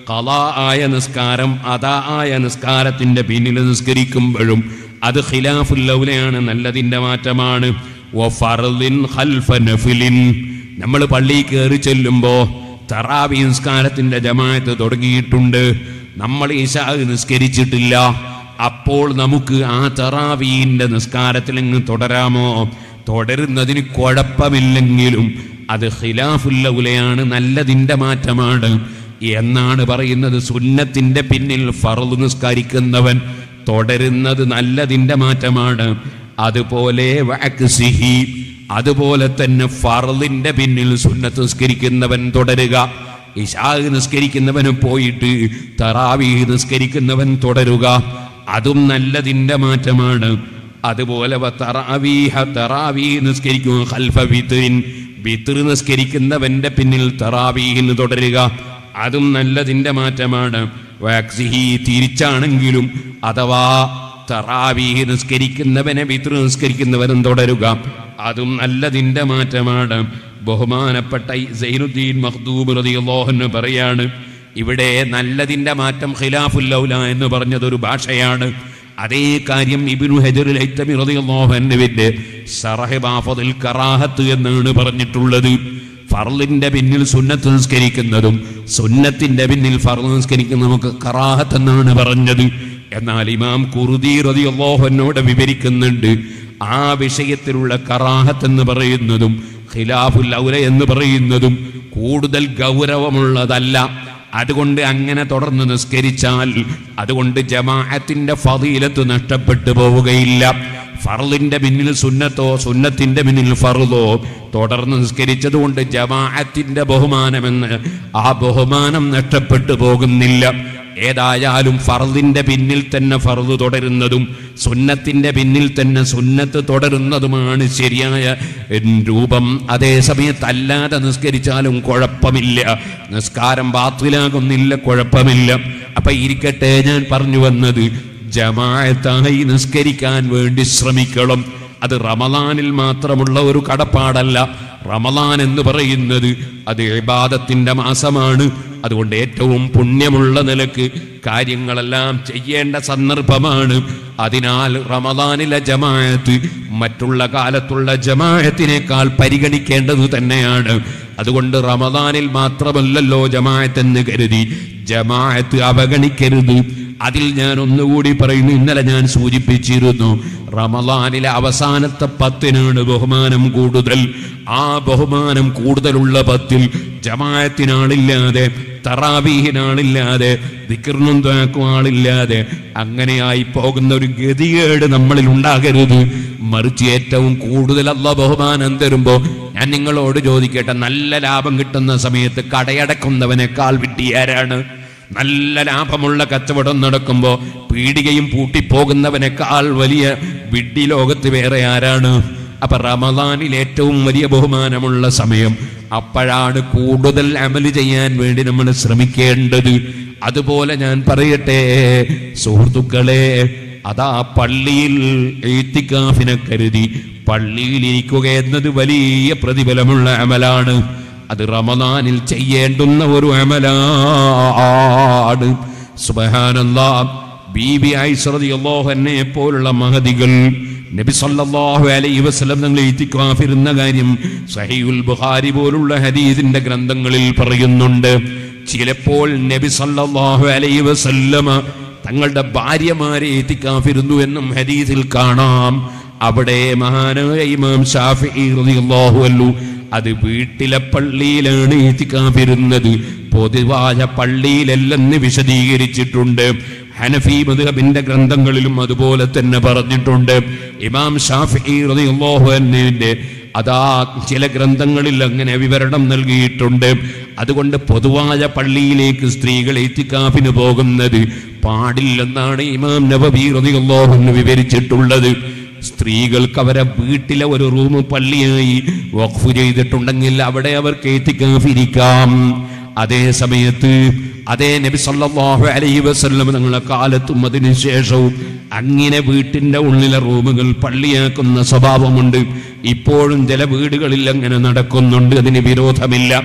കലാ ആയ നിസ്കാരം അതാ ആയ നിസ്കാരത്തിന്റെ പിന്നിൽ നിസ്കരിക്കുമ്പോഴും അത് ഖിലാഫുല്ലൗലയാണ് നല്ലതിന്റെ മാറ്റമാണ് വഫർളിൻ ഖൽഫ നഫിലിൻ നമ്മൾ പള്ളിയിൽ കയറി ചെല്ലുമ്പോ തറാവി നിസ്കാരത്തിന്റെ ജമാഅത്ത് തുടങ്ങിയിട്ടുണ്ട് നമ്മൾ ഇശാ നിസ്കരിച്ചിട്ടില്ല അപ്പോൾ നമുക്ക് ആ തറാവീന്റെ നിസ്കാരത്തിൽ അങ്ങ് തുടരാമോ തുടരുന്നതിന് കുഴപ്പമില്ലെങ്കിലും അത് ഖിലാഫുല്ലൗലയാണ് നല്ലതിന്റെ മാറ്റമാണ് എന്നാണ് പറയുന്നത് സുന്നത്തിന്റെ പിന്നിൽ ഫറു നിസ്കരിക്കുന്നവൻ തുടരുന്നത് നല്ലതിന്റെ മാറ്റമാണ് അതുപോലെ വഅക്സിഹി, അതുപോലെ തന്നെ ഫറലിന്റെ പിന്നിൽ സുന്നത്ത് നിസ്കരിക്കുന്നവൻ തുടരുക ഇഷാ നിസ്കരിക്കുന്നവന് പോയിട്ട് തറാവി നിസ്കരിക്കുന്നവൻ തുടരുക അതും നല്ലതിന്റെ മാറ്റമാണ് അതുപോലെ വ തറാവീഹ തറാവീ നിസ്കരിക്കുക ഖൽഫ വിത്രിൻ വിത്ർ നിസ്കരിക്കുന്നവന്റെ പിന്നിൽ തറാവീഹിന് തുടരുക അതും നല്ലതിന്റെ മാറ്റമാണ് വാക്സിഹി തിരിച്ചാണെങ്കിലും അഥവാ തറാവീഹ് നിസ്കരിക്കുന്നവനെ വിത്ർ നിസ്കരിക്കുന്നവനും തുടരുക അതും നല്ലതിന്റെ മാറ്റമാണ് ബഹുമാനപ്പെട്ട ഈ സൈനുദ്ദീൻ മഖ്ദൂബ് റളിയല്ലാഹു അൻഹു പറയാണ് ഇവിടെ നല്ലതിന്റെ മാറ്റം ഖിലാഫുല്ലൗല എന്ന് പറഞ്ഞതൊരു ഭാഷയാണ് അതേ കാര്യം ഇബ്നു ഹജറുൽ ഹൈത്തമി റളിയല്ലാഹു അൻഹുവിന്റെ ശറഹ് ബാഫദിൽ കറാഹത്ത് എന്നാണ് പറഞ്ഞിട്ടുള്ളത് ഫർളിന്റെ പിന്നിൽ സുന്നത്ത് നിസ്കരിക്കുന്നതും സുന്നത്തിന്റെ പിന്നിൽ ഫർള് നിസ്കരിക്കുന്ന നമുക്ക് കറാഹത്ത് എന്നാണ് പറഞ്ഞത് എന്നാൽ ഇമാം കുറുദി റളിയല്ലാഹു അൻഹുവിടെ വിവരിക്കുന്നുണ്ട് ആ വിഷയത്തിലുള്ള കറാഹത്ത് എന്ന് പറയുന്നതും ഖിലാഫുൽ ഔല എന്ന് പറയുന്നതും കൂടുതൽ ഗൗരവമുള്ളതല്ല അതുകൊണ്ട് അങ്ങനെ തുടർന്ന് നിസ്കരിച്ചാൽ അതുകൊണ്ട് ജമാഅത്തിന്റെ ഫതീലത്ത് നഷ്ടപ്പെട്ടു പോവുകയില്ല ഫർളിന്റെ പിന്നിൽ സുന്നത്തോ സുന്നത്തിന്റെ പിന്നിൽ ഫറുതോ തുടർന്ന് നിസ്കരിച്ചത് കൊണ്ട് ജമാഅത്തിന്റെ ബഹുമാനമെന്ന് ആ ബഹുമാനം നഷ്ടപ്പെട്ടു പോകുന്നില്ല ഏതായാലും ഫർദിന്റെ പിന്നിൽ തന്നെ ഫർദ് തുടരുന്നതും സുന്നത്തിന്റെ പിന്നിൽ തന്നെ സുന്നത്ത് തുടരുന്നതുമാണ് ശരിയായ രൂപം അതേസമയത്ത് അല്ലാതെ നിസ്കരിച്ചാലും കുഴപ്പമില്ല നിസ്കാരം ബാത്തിലാകുന്നില്ല കുഴപ്പമില്ല അപ്പൊ ഇരിക്കട്ടെ ഞാൻ പറഞ്ഞു വന്നത് ജമാഅത്തായി നിസ്കരിക്കാൻ വേണ്ടി ശ്രമിക്കണം അത് റമദാനിൽ മാത്രമുള്ള ഒരു കടപ്പാടല്ല റമദാൻ എന്ന് പറയുന്നത് അത് ഇബാദത്തിന്റെ മാസമാണ് അതുകൊണ്ട് ഏറ്റവും പുണ്യമുള്ള നിലക്ക് കാര്യങ്ങളെല്ലാം ചെയ്യേണ്ട സന്ദർഭമാണ് അതിനാൽ റമദാനിലെ ജമാഅത്ത് മറ്റുള്ള കാലത്തുള്ള ജമാഅത്തിനേക്കാൾ പരിഗണിക്കേണ്ടത് തന്നെയാണ് അതുകൊണ്ട് റമദാനിൽ മാത്രമല്ലല്ലോ ജമാഅത്ത് എന്ന് കരുതി ജമാഅത്ത് അവഗണിക്കരുത് അതിൽ ഞാൻ ഒന്നുകൂടി പറയുന്നു ഇന്നലെ ഞാൻ സൂചിപ്പിച്ചിരുന്നു റമദാനിലെ അവസാനത്തെ പത്തിനാണ് ബഹുമാനം കൂടുതൽ ആ ബഹുമാനം കൂടുതലുള്ള പത്തിൽ ജമാഅത്തിനാളില്ലാതെ തറാവീഹിനാളില്ലാതെ ദിക്കറിനും താക്കും ആളില്ലാതെ അങ്ങനെയായി പോകുന്ന ഒരു ഗതികേട് നമ്മളിൽ ഉണ്ടാകരുത് മറിച്ച് ഏറ്റവും കൂടുതൽ അല്ല ബഹുമാനം തരുമ്പോ ഞാൻ നിങ്ങളോട് ചോദിക്കട്ടെ നല്ല ലാഭം കിട്ടുന്ന സമയത്ത് കടയടക്കുന്നവനേക്കാൾ വിട്ടിയാരാണ് നല്ല ലാഭമുള്ള കച്ചവടം നടക്കുമ്പോൾ പീടികയും പൂട്ടിപ്പോകുന്നവനേക്കാൾ വലിയ വിഡ്ഢി ലോകത്ത് വേറെ ആരാണ് അപ്പൊ റമദാനിൽ ഏറ്റവും വലിയ ബഹുമാനമുള്ള സമയം അപ്പോഴാണ് കൂടുതൽ അമല് ചെയ്യാൻ വേണ്ടി നമ്മൾ ശ്രമിക്കേണ്ടത് അതുപോലെ ഞാൻ പറയട്ടെ സുഹൃത്തുക്കളെ അതാ പള്ളിയിൽ എഴുത്തിക്കാഫിനെ കരുതി പള്ളിയിൽ ഇരിക്കുക എന്നത് വലിയ പ്രതിഫലമുള്ള അമലാണ് അത് റമദാനിൽ ചെയ്യേണ്ടുന്ന ഒരു അമലാണ് സുബഹാനല്ലാ ബീബി ഐശ്വറിയല്ലാഹു എന്നെ പോലുള്ള മഹതികൾ നബി സല്ലല്ലാഹു അലൈഹി വസല്ലം നിങ്ങൾ ഇത്തിക്കാഫിരുന്ന കാര്യം സഹീഉൽ ബുഖാരി പോലുള്ള ഹദീസിന്റെ ഗ്രന്ഥങ്ങളിൽ പറയുന്നുണ്ട് ചിലപ്പോൾ നബി സല്ലല്ലാഹു അലൈഹി വസല്ലമ തങ്ങളുടെ ഭാര്യമാരെ എത്തിക്കാഫിരുന്നു എന്നും ഹദീസിൽ കാണാം അവിടെ മഹാനായ ഇമാം ഷാഫി റളിയല്ലാഹു അൻഹു അത് വീട്ടിലെ പള്ളിയിലാണ് എത്തിക്കാഫിരുന്നത് പൊതുവായ പള്ളിയിലല്ലെന്ന് വിശദീകരിച്ചിട്ടുണ്ട് ഹനഫി മധുഹബിന്റെ ഗ്രന്ഥങ്ങളിലും അതുപോലെ തന്നെ പറഞ്ഞിട്ടുണ്ട് ഇമാം ഷാഫി റളിയല്ലാഹു അൻഹുവിന്റെ അതാ ചില ഗ്രന്ഥങ്ങളിൽ അങ്ങനെ വിവരണം നൽകിയിട്ടുണ്ട് അതുകൊണ്ട് പൊതുവായ പള്ളിയിലേക്ക് സ്ത്രീകൾ എത്തിക്കാഫിന് പോകുന്നത് പാടില്ലെന്നാണ് ഇമാം നബവി റളിയല്ലാഹു അൻഹു വിവരിച്ചിട്ടുള്ളത് സ്ത്രീകൾക്ക് അവരെ വീട്ടിലെ ഒരു റൂം പള്ളിയായി വഖഫ് ചെയ്തിട്ടുണ്ടെങ്കിൽ അവിടെ അവർക്ക് എത്തിക്കാഫിരിക്കാം അതേ സമയത്ത് അതേ നബി സല്ലല്ലാഹു അലൈഹി വസല്ലം തങ്ങളുടെ കാലത്തും അതിനു ശേഷവും അങ്ങനെ വീട്ടിന്റെ ഉള്ളിലെ റൂമുകൾ പള്ളിയാക്കുന്ന സ്വഭാവമുണ്ട് ഇപ്പോഴും ചില വീടുകളിൽ അങ്ങനെ നടക്കുന്നുണ്ട് അതിന് വിരോധമില്ല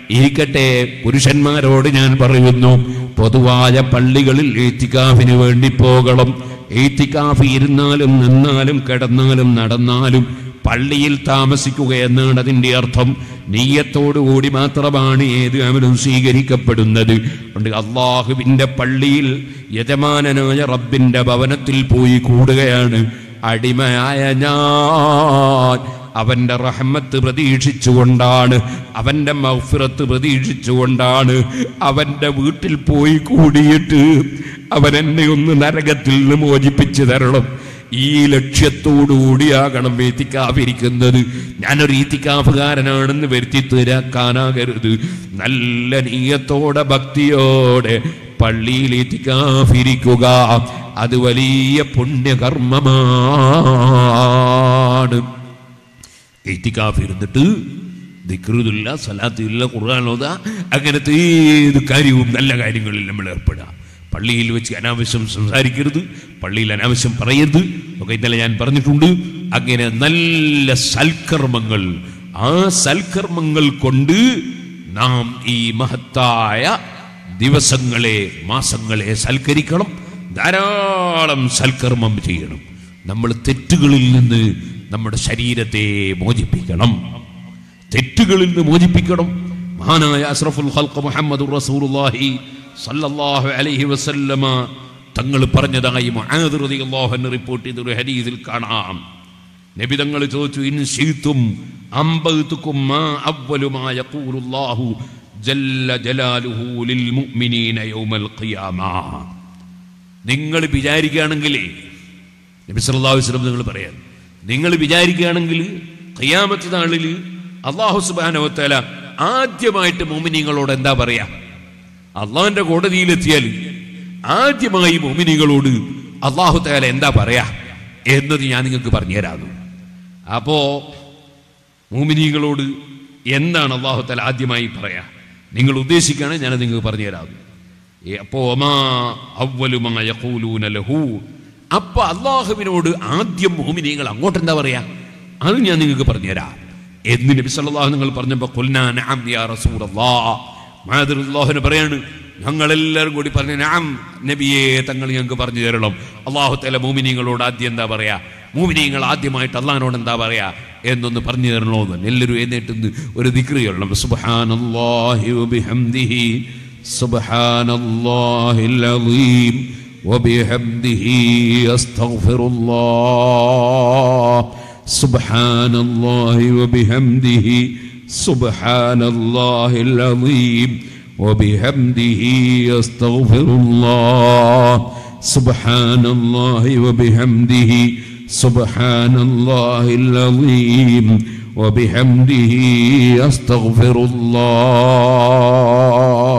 ഇരിക്കട്ടെ പുരുഷന്മാരോട് ഞാൻ പറയുന്നു പൊതുവായ പള്ളികളിൽ ഏത്തിക്കാഫിന് വേണ്ടി പോകണം ഏത്തിക്കാഫ് ഇരുന്നാലും നിന്നാലും കിടന്നാലും നടന്നാലും പള്ളിയിൽ താമസിക്കുക എന്നാണ് അതിൻ്റെ അർത്ഥം നീയത്തോടുകൂടി മാത്രമാണ് ഏത് അമലും സ്വീകരിക്കപ്പെടുന്നത് അതുകൊണ്ട് അള്ളാഹുവിൻ്റെ പള്ളിയിൽ യജമാനനായ റബ്ബിൻ്റെ ഭവനത്തിൽ പോയി കൂടുകയാണ് അടിമയായ ഞാൻ അവന്റെ റഹ്മത്ത് പ്രതീക്ഷിച്ചുകൊണ്ടാണ് അവന്റെ മൗഫിറത്ത് പ്രതീക്ഷിച്ചുകൊണ്ടാണ് അവന്റെ വീട്ടിൽ പോയി കൂടിയിട്ട് അവൻ എന്നെ ഒന്ന് നരകത്തിൽ നിന്ന് മോചിപ്പിച്ചു തരണം ഈ ലക്ഷ്യത്തോടുകൂടിയാകണം ഈത്തിക്കാഫിരിക്കുന്നത് ഞാനൊരു ഈത്തിക്കാഫുകാരനാണെന്ന് വരുത്തി തീരാക്കാനാകരുത് നല്ല നീയത്തോടെ ഭക്തിയോടെ പള്ളിയിൽ ഈത്തിക്കാഫിരിക്കുക അത് വലിയ പുണ്യകർമ്മമാണ് എത്തിക്കാഫ് ഇരുന്നിട്ട് ദിക്റുദില്ല സലാത്തില്ല ഖുർആാനോദ അങ്ങനത്തെ ഏത് കാര്യവും നല്ല കാര്യങ്ങളിൽ നമ്മൾ ഏർപ്പെടുക പള്ളിയിൽ വെച്ച് അനാവശ്യം സംസാരിക്കരുത് പള്ളിയിൽ അനാവശ്യം പറയരുത് ഒക്കെ ഇന്നലെ ഞാൻ പറഞ്ഞിട്ടുണ്ട് അങ്ങനെ നല്ല സൽക്കർമ്മങ്ങൾ ആ സൽക്കർമ്മങ്ങൾ കൊണ്ട് നാം ഈ മഹത്തായ ദിവസങ്ങളെ മാസങ്ങളെ സൽക്കരിക്കണം ധാരാളം സൽക്കർമ്മം ചെയ്യണം നമ്മൾ തെറ്റുകളിൽ നിന്ന് നമ്മുടെ ശരീരത്തെ മോചിപ്പിക്കണം തെറ്റുകളിൽ നിന്ന് മോചിപ്പിക്കണം മഹാനായ അസ്രഫുൽ ഖൽഖ് മുഹമ്മദ് റസൂലുള്ളാഹി സല്ലല്ലാഹു അലൈഹി വസല്ലമ തങ്ങൾ പറഞ്ഞതായി മുആദ് റളിയല്ലാഹു അൻഹു റിപ്പോർട്ട് ചെയ്ത ഒരു ഹദീസിൽ കാണാം നബി തങ്ങൾ ചോദിച്ചു ഇൻ ശീത്തും അമ്പതുക്കും മാ അവ്വലു മാ യഖൂലുല്ലാഹു ജല്ല ജലാലുഹു ലിൽ മുഅ്മിനീന യൗമൽ ഖിയാമ നിങ്ങൾ വിചാരിക്കുകയാണെങ്കിൽ നബി സല്ലല്ലാഹു അലൈഹി വസല്ലം നിങ്ങൾ പറയാൻ നിങ്ങൾ വിചാരിക്കുകയാണെങ്കിൽ ഖിയാമത്ത് നാളിൽ അള്ളാഹു സുബ്ഹാനഹു വതആല ആദ്യമായിട്ട് മുഅ്മിനീങ്ങളോട് എന്താ പറയാ അള്ളാഹിന്റെ കോടതിയിലെത്തിയാൽ ആദ്യമായി മുഅ്മിനീങ്ങളോട് അള്ളാഹു തആല എന്താ പറയാ എന്നത് ഞാൻ നിങ്ങൾക്ക് പറഞ്ഞുതരാന്നു അപ്പോ മുഅ്മിനീങ്ങളോട് എന്താണ് അള്ളാഹു തആല ആദ്യമായി പറയാ നിങ്ങൾ ഉദ്ദേശിക്കുകയാണെങ്കിൽ ഞാൻ നിങ്ങൾക്ക് പറഞ്ഞുതരാന്നു അപ്പോ ഒമാ അവ്വലുമാ യഖൂലൂന ലഹു അപ്പൊ അള്ളാഹുവിനോട് ആദ്യം മോമിനിയങ്ങൾ അങ്ങോട്ട് എന്താ പറയാ അത് ഞാൻ നിങ്ങൾക്ക് പറഞ്ഞുതരാം എന്ന് നബി സല്ലല്ലാഹു നിങ്ങൾ പറഞ്ഞപ്പോ ഖുൽനാ നഅം യാ റസൂലല്ലാഹ് മാതൃല്ലാഹുവിന് പറയാണ് ഞങ്ങളെല്ലാവരും കൂടി പറഞ്ഞു നഅം നബിയെ തങ്ങൾ ഞങ്ങൾക്ക് പറഞ്ഞു തരണം അള്ളാഹു തആല മോമിനിയങ്ങളോട് ആദ്യം എന്താ പറയാ മോമിനിയങ്ങൾ ആദ്യമായിട്ട് അള്ളാഹിനോട് എന്താ പറയാ എന്നൊന്ന് പറഞ്ഞു തരണോന്ന് എല്ലാവരും എഴുന്നേറ്റ് ഒരു ദിക്റ് ചൊല്ലണം സുബ്ഹാനല്ലാഹി വബിഹംദിഹി സുബ്ഹാനല്ലാഹിൽ അളീം وبحمده استغفر الله سبحان الله وبحمده سبحان الله العظيم وبحمده استغفر الله سبحان الله وبحمده سبحان الله العظيم وبحمده استغفر الله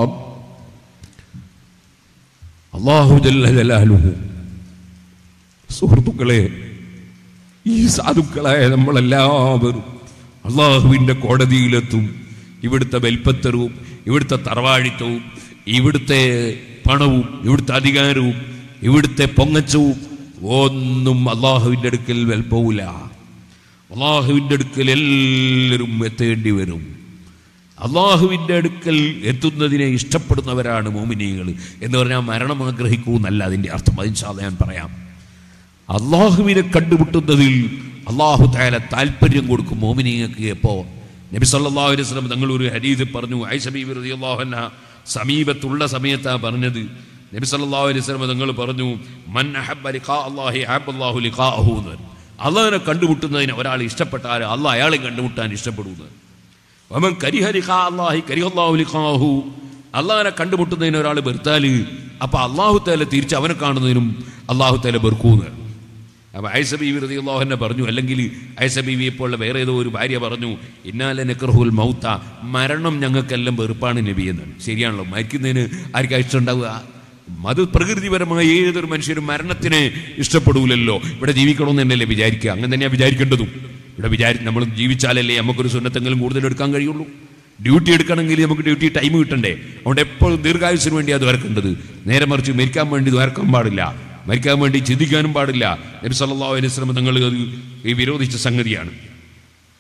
അള്ളാഹു ജല്ല ജലാലുഹു സുഹൃത്തുക്കളെ ഈ സാധുക്കളായ നമ്മളെല്ലാവരും അള്ളാഹുവിൻ്റെ കോടതിയിലെത്തും ഇവിടുത്തെ വെൽപ്പത്തരവും ഇവിടുത്തെ തറവാഴിത്തവും ഇവിടുത്തെ പണവും ഇവിടുത്തെ അധികാരവും ഇവിടുത്തെ പൊങ്ങച്ചവും ഒന്നും അള്ളാഹുവിൻ്റെ അടുക്കൽ വെൽപ്പവില്ല അള്ളാഹുവിൻ്റെ അടുക്കൽ എല്ലാവരും എത്തേണ്ടി വരും അള്ളാഹുവിൻ്റെ അടുക്കൽ എത്തുന്നതിനെ ഇഷ്ടപ്പെടുന്നവരാണ് മോമിനികൾ എന്ന് പറഞ്ഞാൽ മരണം ആഗ്രഹിക്കൂ എന്നല്ല അതിൻ്റെ അർത്ഥം അതിൻഷാല്ല ഞാൻ പറയാം അള്ളാഹുവിനെ കണ്ടുമുട്ടുന്നതിൽ അള്ളാഹു താല താല്പര്യം കൊടുക്കും മോമിനിങ്ങൾക്ക് എപ്പോ നബി സല്ലല്ലാഹു അലൈഹി വസല്ലം തങ്ങൾ ഒരു ഹദീസ് പറഞ്ഞു ആയിഷ ബീബി റളിയല്ലാഹു അൻഹ സമീപത്തുള്ള സമയത്താണ് പറഞ്ഞത് നബി സല്ലല്ലാഹു അലൈഹി വസല്ലം തങ്ങൾ പറഞ്ഞു മൻ അഹബ്ബ ലിഖാ അല്ലാഹി അഹബ്ബ അല്ലാഹു ലിഖാഅഹു എന്ന് അള്ളാഹിനെ കണ്ടുമുട്ടുന്നതിന് ഒരാൾ ഇഷ്ടപ്പെട്ടാൽ അള്ളാഹ് അയാളെ കണ്ടുമുട്ടാൻ ഇഷ്ടപ്പെടുന്നത് വമൻ കരിഹ ലിഖാ അല്ലാഹി കരിഹല്ലാഹു ലിഖാഅഹു അള്ളാഹിനെ കണ്ടുമുട്ടുന്നതിന് ഒരാൾ വെറുത്താൽ അപ്പൊ അള്ളാഹു തആല തിരിച്ച് അവനെ കാണുന്നതിനും അള്ളാഹു തആല വെറുക്കൂന്ന് അപ്പൊ ഐസ ബീവി റളിയല്ലാഹു അൻഹ പറഞ്ഞു അല്ലെങ്കിൽ ഐസ ബീവിയെ പോലുള്ള വേറെ ഏതോ ഒരു ഭാര്യ പറഞ്ഞു ഇന്നാല നക്റഹുൽ മൗത്ത മരണം ഞങ്ങൾക്കെല്ലാം വെറുപ്പാണ് നബി എന്നാണ് ശരിയാണല്ലോ മരിക്കുന്നതിന് ആർക്കാ ഇഷ്ടം ഉണ്ടാവുക അത് പ്രകൃതിപരമായി ഏതൊരു മനുഷ്യരും മരണത്തിനെ ഇഷ്ടപ്പെടൂലല്ലോ ഇവിടെ ജീവിക്കണമെന്ന് തന്നെയല്ലേ വിചാരിക്കുക അങ്ങനെ തന്നെയാണ് വിചാരിക്കേണ്ടതും ഇവിടെ വിചാരി നമ്മൾ ജീവിച്ചാലല്ലേ നമുക്കൊരു സുന്നത്തെങ്കിലും കൂടുതൽ എടുക്കാൻ കഴിയുള്ളൂ ഡ്യൂട്ടി എടുക്കണമെങ്കിൽ നമുക്ക് ഡ്യൂട്ടി ടൈം കിട്ടണ്ടേ അതുകൊണ്ട് എപ്പോഴും ദീർഘായുസിന് വേണ്ടി അത് വരക്കേണ്ടത് നേരെ മറിച്ച് മരിക്കാൻ വേണ്ടി ഇത് വരക്കാൻ പാടില്ല മരിക്കാൻ വേണ്ടി ചിന്തിക്കാനും പാടില്ല നബി സല്ലല്ലാഹു അലൈഹി വസല്ലം തങ്ങൾ അത് ഈ വിരോധിച്ച സംഗതിയാണ്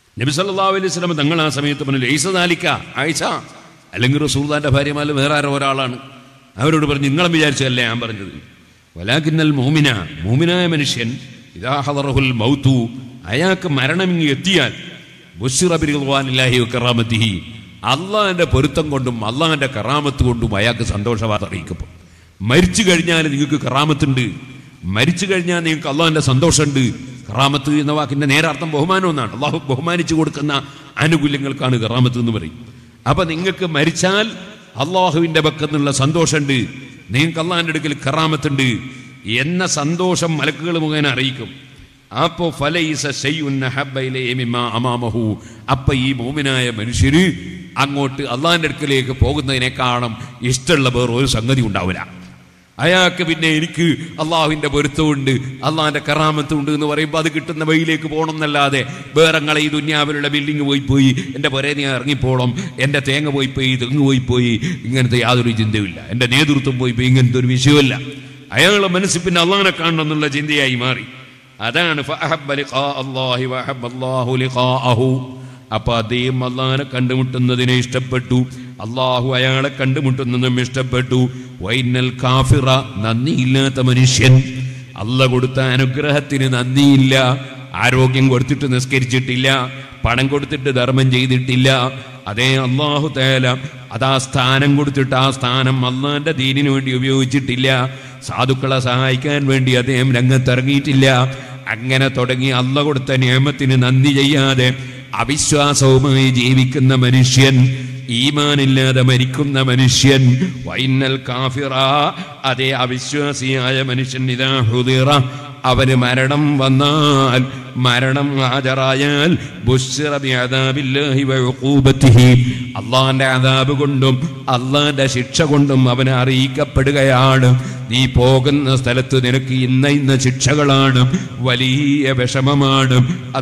നബി സല്ലല്ലാഹു അലൈഹി വസല്ലം തങ്ങൾ ആ സമയത്ത് പറഞ്ഞു ലൈസ ദാലിക ആയിഷ അല്ലെങ്കിൽ റസൂൽദാന്റെ ഭാര്യമാരിൽ വേറെ ആരോ ഒരാളാണ് അവരോട് പറഞ്ഞു നിങ്ങളും വിചാരിച്ചതല്ലേ ഞാൻ പറഞ്ഞത് വലാകിന്നൽ മോമിന മോമിനായ മനുഷ്യൻ ഇദാ ഹദറഹുൽ മൗതു അയാൾക്ക് മരണം ഇങ്ങ് എത്തിയാൽ ബുശ്റ ബിറിദ്വാനില്ലാഹി വകറാമത്തിഹി അള്ളാഹിന്റെ പൊരുത്തം കൊണ്ടും അള്ളാഹിന്റെ കറാമത്ത് കൊണ്ടും അയാൾക്ക് സന്തോഷവാദം അറിയിക്കപ്പെടും മരിച്ചു കഴിഞ്ഞാൽ നിങ്ങൾക്ക് കറാമത്തുണ്ട് മരിച്ചു കഴിഞ്ഞാൽ നിങ്ങൾക്ക് അള്ളാഹിന്റെ സന്തോഷമുണ്ട് കറാമത്ത് എന്ന വാക്കിന്റെ നേരാർത്ഥം ബഹുമാനം എന്നാണ് അള്ളാഹു ബഹുമാനിച്ചു കൊടുക്കുന്ന ആനുകൂല്യങ്ങൾക്കാണ് കറാമത്ത് എന്ന് പറയും അപ്പൊ നിങ്ങൾക്ക് മരിച്ചാൽ അള്ളാഹുവിന്റെ പക്കത്തുനിന്നുള്ള സന്തോഷമുണ്ട് നിങ്ങൾക്ക് അള്ളാഹിന്റെ അടുക്കൽ കറാമത്തുണ്ട് എന്ന സന്തോഷം മലക്കുകൾ മുഖേന അറിയിക്കും അപ്പോ ഫലൈസ ശൈഉൻ അഹബ്ബ ഇലൈഹി മിമ്മാ അമാമഹു അപ്പൊ ഈ മോമിനായ മനുഷ്യര് അങ്ങോട്ട് അള്ളാഹിന്റെ അടുക്കലേക്ക് പോകുന്നതിനേക്കാളും ഇഷ്ടമുള്ള വേറെ ഒരു സംഗതി ഉണ്ടാവില്ല അയാൾക്ക് പിന്നെ എനിക്ക് അള്ളാഹുവിന്റെ പൊരുത്തമുണ്ട് അള്ളാഹിന്റെ കറാമത്തുണ്ട് എന്ന് പറയുമ്പോൾ അത് കിട്ടുന്ന വഴിയിലേക്ക് പോകണം എന്നല്ലാതെ വേറെങ്ങളെ ഈ ദുന്യാവിലുള്ള ബിൽഡിംഗ് പോയി പോയി എൻ്റെ പുരേ നീ ഇറങ്ങിപ്പോണം എൻ്റെ തേങ്ങ പോയി പോയി തെങ്ങ് പോയി പോയി ഇങ്ങനത്തെ യാതൊരു ചിന്തയുമില്ല എൻ്റെ നേതൃത്വം പോയി പോയി ഇങ്ങനത്തെ ഒരു വിഷയമല്ല അയാളുടെ മനസ്സിൽ പിന്നെ അള്ളാഹിനെ കാണണം എന്നുള്ള ചിന്തയായി മാറി അതാണ് ഫഅഹബ്ബ ലിഖാ അല്ലാഹി വഅഹബ്ബ അല്ലാഹു ലിഖാഅഹു അപ്പൊ അദ്ദേഹം അള്ളാഹിനെ കണ്ടുമുട്ടുന്നതിനെ ഇഷ്ടപ്പെട്ടു അള്ളാഹു അയാളെ കണ്ടുമുട്ടുന്നതും ഇഷ്ടപ്പെട്ടു വൈനൽ കാഫിറ നന്ദിയില്ലാത്ത മനുഷ്യൻ അല്ല കൊടുത്ത അനുഗ്രഹത്തിന് നന്ദിയില്ല ആരോഗ്യം കൊടുത്തിട്ട് നിസ്കരിച്ചിട്ടില്ല പണം കൊടുത്തിട്ട് ധർമ്മം ചെയ്തിട്ടില്ല അതേ അള്ളാഹു തേല അതാ സ്ഥാനം കൊടുത്തിട്ട് ആ സ്ഥാനം അള്ളാന്റെ ദീനിനു വേണ്ടി ഉപയോഗിച്ചിട്ടില്ല സാധുക്കളെ സഹായിക്കാൻ വേണ്ടി അദ്ദേഹം രംഗത്തിറങ്ങിയിട്ടില്ല അങ്ങനെ തുടങ്ങി അല്ല കൊടുത്ത നിയമത്തിന് നന്ദി ചെയ്യാതെ അവിശ്വാസവുമായി ജീവിക്കുന്ന മനുഷ്യൻ ഈമാനില്ലാതെ മരിക്കുന്ന മനുഷ്യൻ വൈനൽ കാഫിറ അതേ അവിശ്വാസിയായ മനുഷ്യൻ ഇതാ ഹുദിറ അവന് മരണം വന്നാൽ മരണം ഹാജരായാൽ ബുശ്ശിറ ബിഅദാബില്ലാഹി വഉഖൂബത്തിഹി അള്ളാന്റെ അതാബ് കൊണ്ടും അള്ളാന്റെ ശിക്ഷ കൊണ്ടും അവനെ അറിയിക്കപ്പെടുകയാണ് നീ പോകുന്ന സ്ഥലത്ത് നിനക്ക് ഇന്ന ഇന്ന ശിക്ഷകളാണ് വലിയ വിഷമമാണ്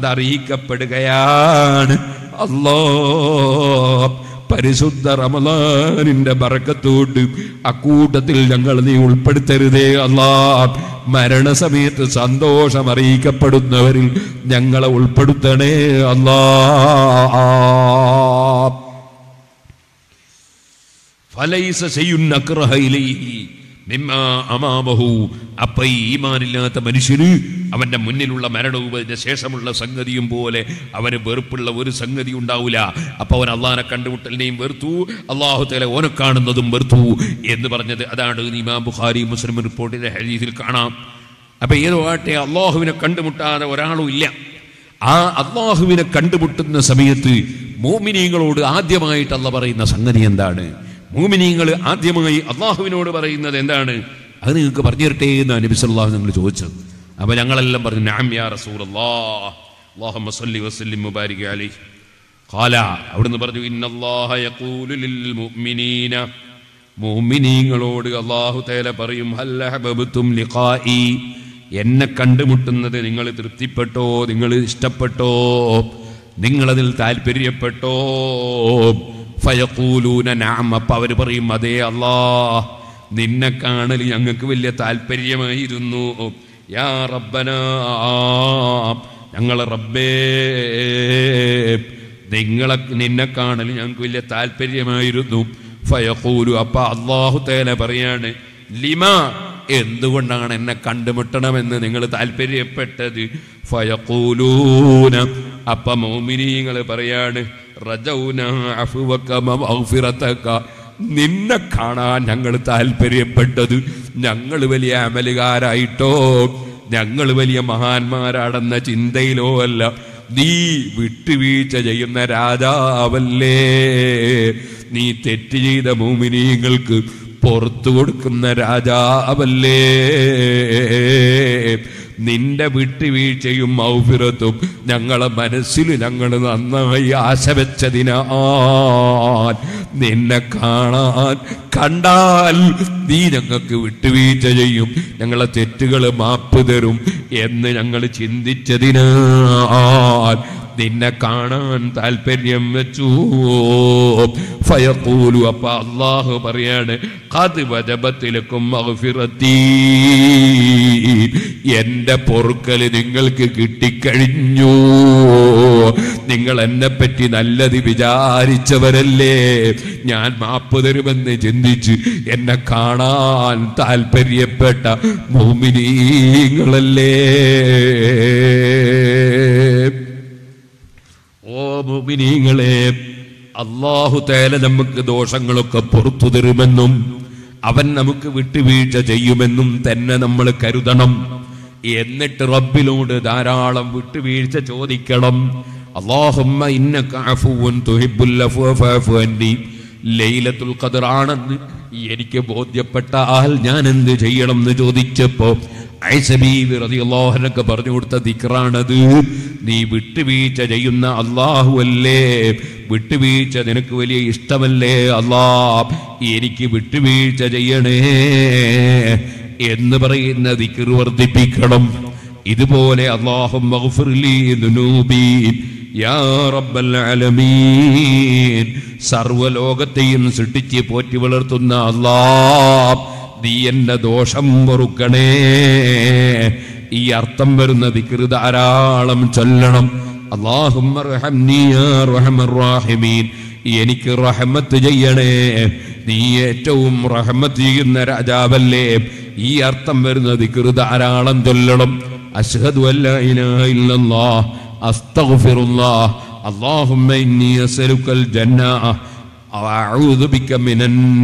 അതറിയിക്കപ്പെടുകയാണ് അല്ലോ പരിശുദ്ധ റമദാനിന്റെ ബറക്കത്തോട് അക്കൂട്ടത്തിൽ ഞങ്ങൾ നീ ഉൾപ്പെടുത്തരുതേ അല്ലാ മരണസമയത്ത് സന്തോഷം അറിയിക്കപ്പെടുന്നവരിൽ ഞങ്ങളെ ഉൾപ്പെടുത്തണേ അല്ലാ ഫലൈസ ശൈഉൻ അക്റഹ ഇലൈഹി മിമ്മാ അമാമഹു അപ്പ ഈ ഈമാനില്ലാത്ത മനുഷ്യന് അവന്റെ മുന്നിലുള്ള മരണവും അതിന്റെ ശേഷമുള്ള സംഗതിയും പോലെ അവന് വെറുപ്പുള്ള ഒരു സംഗതി ഉണ്ടാവില്ല അപ്പൊ അവൻ അള്ളാഹിനെ കണ്ടുമുട്ടലിനെയും വെറുത്തു അള്ളാഹു തല ഓനെ കാണുന്നതും വെറുത്തു എന്ന് പറഞ്ഞത് അതാണ് ഇമാം ബുഖാരി മുസ്ലിം റിപ്പോർട്ടിന്റെ ഹരീതിൽ കാണാം അപ്പൊ ഏതോ ആട്ടെ അള്ളാഹുവിനെ കണ്ടുമുട്ടാതെ ഒരാളും ഇല്ല ആ അള്ളാഹുവിനെ കണ്ടുമുട്ടുന്ന സമയത്ത് മോമിനീങ്ങളോട് ആദ്യമായിട്ട് അല്ല പറയുന്ന സംഗതി എന്താണ് മൂമിനീങ്ങൾ ആദ്യമായി അള്ളാഹുവിനോട് പറയുന്നത് എന്താണ് അത് നിങ്ങൾക്ക് പറഞ്ഞു തരട്ടെ എന്ന് നബി സല്ലല്ലാഹു നിങ്ങൾ ചോദിച്ചത് അപ്പൊ ഞങ്ങളെല്ലാം പറഞ്ഞു നഅം യാ റസൂലല്ലാഹ് അല്ലാഹുമ്മ സല്ലി വസല്ലിം മുബാരിക് അലൈഹി ഖാല അവിടുന്ന് പറഞ്ഞു ഇന്നല്ലാഹ യഖൂലു ലിൽ മുഅ്മിനീന മുഅ്മിനീങ്ങളോട് അല്ലാഹു തആല പറയും ഹൽ ഹബബതും ലിഖാഇ എന്നെ കണ്ടുമുട്ടുന്നത് നിങ്ങൾ തൃപ്തിപ്പെട്ടോ നിങ്ങൾ ഇഷ്ടപ്പെട്ടോ നിങ്ങളതിൽ താല്പര്യപ്പെട്ടോ ഫയഖൂലൂന നഅം അപ്പൊ അവർ പറയും അതേ അല്ലാ നിന്നെ കാണൽ ഞങ്ങൾക്ക് വലിയ താല്പര്യമായിരുന്നു യാ റബ്ബന ഞങ്ങളെ റബ്ബേ നിങ്ങളെ നിന്നെ കാണൽ ഞങ്ങൾക്ക് വലിയ താല്പര്യമായിരുന്നു ഫയഖൂലു അപ്പൊ അള്ളാഹു തേല പറയാണ് ലിമ എന്തുകൊണ്ടാണ് എന്നെ കണ്ടുമുട്ടണമെന്ന് നിങ്ങൾ താല്പര്യപ്പെട്ടത് ഫയഖൂലൂന അപ്പ മോമിനീങ്ങൾ പറയാണ് റജൗന അഫുവക മഗ്ഫിറതക നിന്നെ കാണാൻ ഞങ്ങൾ താല്പര്യപ്പെട്ടത് ഞങ്ങൾ വലിയ അമലുകാരായിട്ടോ ഞങ്ങൾ വലിയ മഹാന്മാരാണെന്ന ചിന്തയിലോ അല്ല നീ വിട്ടുവീഴ്ച ചെയ്യുന്ന രാജാവല്ലേ നീ തെറ്റ് ചെയ്ത മൂമിനീങ്ങൾക്ക് പുറത്തു കൊടുക്കുന്ന രാജാവല്ലേ നിന്റെ വിട്ടുവീഴ്ചയും ഔഫിറത്തും ഞങ്ങളെ മനസ്സിൽ ഞങ്ങൾ നന്നായി ആശ വെച്ചതിനാൽ നിന്നെ കാണാൻ കണ്ടാൽ നീ ഞങ്ങൾക്ക് വിട്ടുവീഴ്ച ചെയ്യും ഞങ്ങളെ തെറ്റുകൾ മാപ്പ് തരും എന്ന് ഞങ്ങൾ ചിന്തിച്ചതിനാൽ നിന്നെ കാണാൻ താല്പര്യം വെച്ചു ഫയക്കൂലു അപ്പ അള്ളാഹു പറയാണ് അത് വജപത്തിലേക്കും മഗ്ഫിറത്തീ എന്റെ പൊറുക്കല് നിങ്ങൾക്ക് കിട്ടിക്കഴിഞ്ഞു നിങ്ങൾ എന്നെ പറ്റി നല്ലത് വിചാരിച്ചവരല്ലേ ഞാൻ മാപ്പ് തരുമെന്ന് ചിന്തിച്ച് എന്നെ കാണാൻ താല്പര്യപ്പെട്ട ഭൂമിനീങ്ങളല്ലേ ഓ മുമിനീങ്ങളെ അള്ളാഹു തേല നമുക്ക് ദോഷങ്ങളൊക്കെ പുറത്തു തരുമെന്നും അവൻ നമുക്ക് വിട്ടുവീഴ്ച ചെയ്യുമെന്നും തന്നെ നമ്മൾ കരുതണം എന്നിട്ട് റബ്ബിനോട് ധാരാളം വിട്ടുവീഴ്ച ചോദിക്കണം അള്ളാഹുമ്മ ഇന്നക അഫുവൻ തുഹിബ്ബുൽ അഫ്വ ഫഅഫു അന്നി ലൈലത്തുൽ ഖദർ ആണെന്ന് എനിക്ക് ബോധ്യപ്പെട്ടാൽ ഞാൻ എന്ത് ചെയ്യണം എന്ന് ചോദിച്ചപ്പോ ഐസബീവിറതിയൊക്കെ പറഞ്ഞു കൊടുത്ത ദിക്റാണത് നീ വിട്ടുവീഴ്ച ചെയ്യുന്ന അള്ളാഹു അല്ലേ വിട്ടുവീഴ്ച നിനക്ക് വലിയ ഇഷ്ടമല്ലേ അല്ലാ എനിക്ക് വിട്ടുവീഴ്ച ചെയ്യണേ എന്ന് പറയുന്ന ദിക്ർ വർദ്ധിപ്പിക്കണം ഇതുപോലെ അള്ളാഹും യാ റബ്ബൽ ആലമീൻ സർവലോകത്തെയും സൃഷ്ടിച്ച് പോറ്റി വളർത്തുന്ന അല്ലാ നീ എന്റെ ദോഷം പൊറുക്കണേ ഈ അർത്ഥം വരുന്ന ദിക്ർ ധാരാളം ചൊല്ലണം അല്ലാഹുമ്മ റഹംനി യാ റഹ്മർ റാഹിമീൻ എനിക്ക് റഹ്മത്ത് ചെയ്യണേ നീ ഏറ്റവും റഹ്മത്ത് ചെയ്യുന്ന രാജാവല്ലേ ഈ അർത്ഥം വരുന്ന ദിക്ർ ധാരാളം ചൊല്ലണം അഷ്ഹദു അല്ലാ ഇലാഹ ഇല്ലല്ലാഹ് അസ്തഗ്ഫിറുല്ലാഹ് اللهم إني أسألك الجنة وأعوذ بك من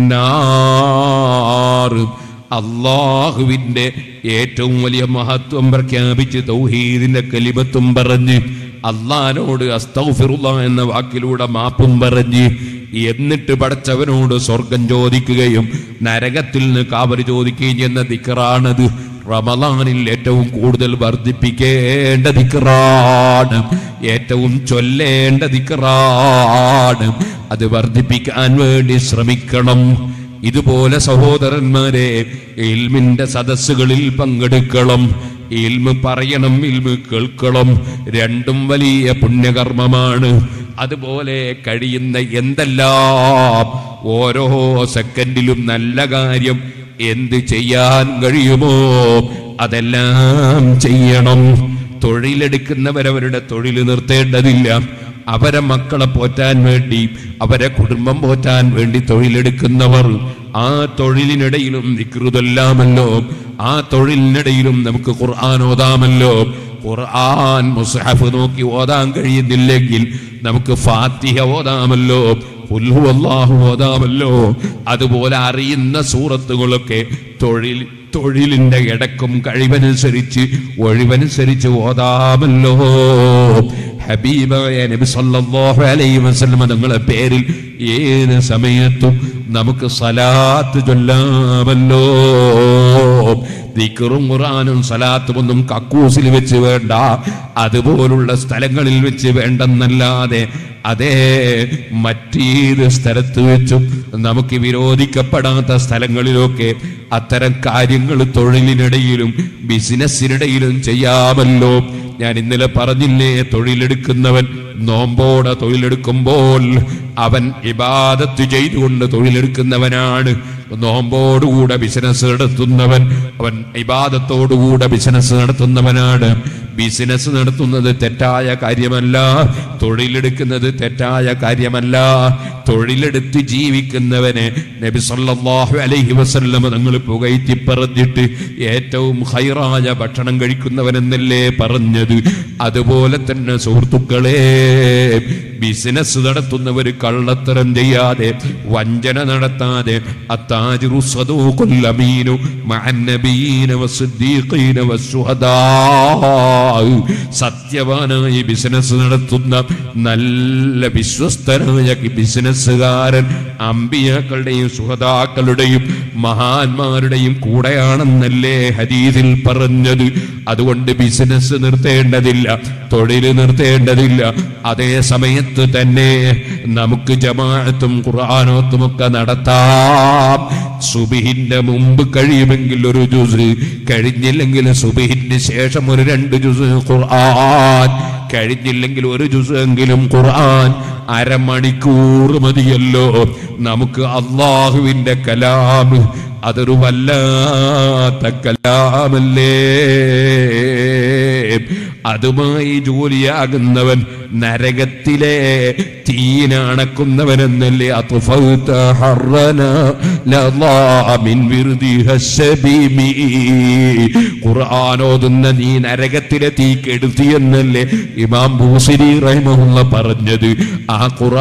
النار അള്ളാഹുവിന്റെ ഏറ്റവും വലിയ മഹത്വം പ്രഖ്യാപിച്ച് തൗഹീദിന്റെ കലിമത്തും പറഞ്ഞ് അള്ളഹാനോട് അസ്തൗഫിറുള്ള എന്ന വാക്കിലൂടെ മാപ്പും പറഞ്ഞ് എന്നിട്ട് പടച്ചവനോട് സ്വർഗം ചോദിക്കുകയും നരകത്തിൽ നിന്ന് കാവല് ചോദിക്കുകയും ചെയ്യുന്ന ദിക്കറാണത് റമദാനിൽ ഏറ്റവും കൂടുതൽ വർദ്ധിപ്പിക്കേണ്ട ദിക്കറാണ് ഏറ്റവും ചൊല്ലേണ്ട ദിക്കറാണ് അത് വർദ്ധിപ്പിക്കാൻ വേണ്ടി ശ്രമിക്കണം ഇതുപോലെ സഹോദരന്മാരെ ഇൽമിന്റെ സദസ്സുകളിൽ പങ്കെടുക്കണം ഇൽമ് പറയണം ഇൽമ് കേൾക്കണം രണ്ടും വലിയ പുണ്യകർമ്മമാണ് അതുപോലെ കഴിയുന്ന എന്തെല്ലാം ഓരോ സെക്കൻഡിലും നല്ല കാര്യം എന്ത് ചെയ്യാൻ കഴിയുമോ അതെല്ലാം ചെയ്യണം തൊഴിലെടുക്കുന്നവരവരുടെ തൊഴിൽ നിർത്തേണ്ടതില്ല അവരെ മക്കളെ പോറ്റാൻ വേണ്ടി അവരെ കുടുംബം പോറ്റാൻ വേണ്ടി തൊഴിലെടുക്കുന്നവർ ആ തൊഴിലിനിടയിലും വികൃതല്ലാമല്ലോ ആ തൊഴിലിനിടയിലും നമുക്ക് ഖുർആൻ ഓതാമല്ലോ ഖുർആൻ മുസ്ഹഫ് നോക്കി ഓതാൻ കഴിയുന്നില്ലെങ്കിൽ നമുക്ക് ഫാത്തിഹ ഓതാമല്ലോ ഖുൽഹു അല്ലാഹു ഓതാമല്ലോ അതുപോലെ അറിയുന്ന സൂറത്തുകളൊക്കെ തൊഴിൽ തൊഴിലിന്റെ ഇടക്കും കഴിവനുസരിച്ച് ഒഴിവനുസരിച്ച് ഓതാമല്ലോ ഹബീബായ നബി സല്ലല്ലാഹു അലൈഹി വസല്ലം തങ്ങളെ പേരിൽ ഏത് സമയത്തും നമുക്ക് സലാത്ത് ചൊല്ലാമല്ലോ ദിക്റും ഖുർആനും സലാത്തും ഒന്നും കക്കൂസിൽ വെച്ച് വേണ്ട അതുപോലുള്ള സ്ഥലങ്ങളിൽ വെച്ച് വേണ്ടെന്നല്ലാതെ അതേ മറ്റേത് സ്ഥലത്ത് വെച്ചും നമുക്ക് വിരോധിക്കപ്പെടാത്ത സ്ഥലങ്ങളിലൊക്കെ അത്തരം കാര്യങ്ങൾ തൊഴിലിനിടയിലും ബിസിനസ്സിനിടയിലും ചെയ്യാമല്ലോ ഞാൻ ഇന്നലെ പറഞ്ഞില്ലേ തൊഴിലെടുക്കുന്നവൻ നോമ്പോടെ തൊഴിലെടുക്കുമ്പോൾ അവൻ ഇബാദത്ത് ചെയ്തുകൊണ്ട് തൊഴിലെടുക്കുന്നവനാണ് നോമ്പോടുകൂടെ ബിസിനസ് നടത്തുന്നവൻ അവൻ ഇബാദത്തോടുകൂടെ ബിസിനസ് നടത്തുന്നവനാണ് ബിസിനസ് നടത്തുന്നത് തെറ്റായ കാര്യമല്ല തൊഴിലെടുക്കുന്നത് തെറ്റായ കാര്യമല്ല തൊഴിലെടുത്ത് ജീവിക്കുന്നവനെ നബി സല്ലല്ലാഹു അലൈഹി വസല്ലം തങ്ങൾ പുകഴ്ത്തി പറഞ്ഞിട്ട് ഏറ്റവും ഹൈറായ ഭക്ഷണം കഴിക്കുന്നവനെന്നല്ലേ പറഞ്ഞത് അതുപോലെ തന്നെ സുഹൃത്തുക്കളെ ബിസിനസ് നടത്തുന്നവർ കള്ളത്തരം ചെയ്യാതെ വഞ്ചന നടത്താതെ അത്താജിറു സദൂഖുൽ അമീനു മഅൻ നബിയീന വസ്സദ്ദീഖീന വസ്സുഹദാ സത്യവാനായി ബിസിനസ് നടത്തുന്ന നല്ല വിശ്വസ്തനായ ബിസിനസ്സുകാരൻ അമ്പിയാക്കളുടെയും സുഹതാക്കളുടെയും മഹാന്മാരുടെയും കൂടെയാണെന്നല്ലേ ഹദീസിൽ പറഞ്ഞത് അതുകൊണ്ട് ബിസിനസ് നിർത്തേണ്ടതില്ല തൊഴിൽ നിർത്തേണ്ടതില്ല അതേ സമയത്ത് തന്നെ നമുക്ക് ജമാഅത്തും ഖുർആാനോത്തും ഒക്കെ നടത്താം സുബിഹിന്റെ മുമ്പ് കഴിയുമെങ്കിൽ ഒരു ജുസ് കഴിഞ്ഞില്ലെങ്കിൽ സുബിഹിന് ശേഷം ഒരു രണ്ട് ജുസ് ഖുർആൻ കഴിഞ്ഞില്ലെങ്കിൽ ഒരു ജുസ് എങ്കിലും ഖുർആൻ അരമണിക്കൂർ മതിയല്ലോ നമുക്ക് അള്ളാഹുവിന്റെ കലാം അതൊരു വല്ലാത്ത കലാമല്ലേ അതുമായി ജോലിയാകുന്നവൻ നരകത്തിലെ തീനണക്കുന്നവനെന്നല്ലേ അത്ഫൗത ഹറന ലളാ മിൻ വിർദിഹ ശബീമി ഖുർആൻ ഓതുന്ന നീ നരകത്തിലെ തീ കെടുത്തിയെന്നല്ലേ ഇമാം ബൂസിരി റഹിമഹുള്ള പറഞ്ഞത് ആ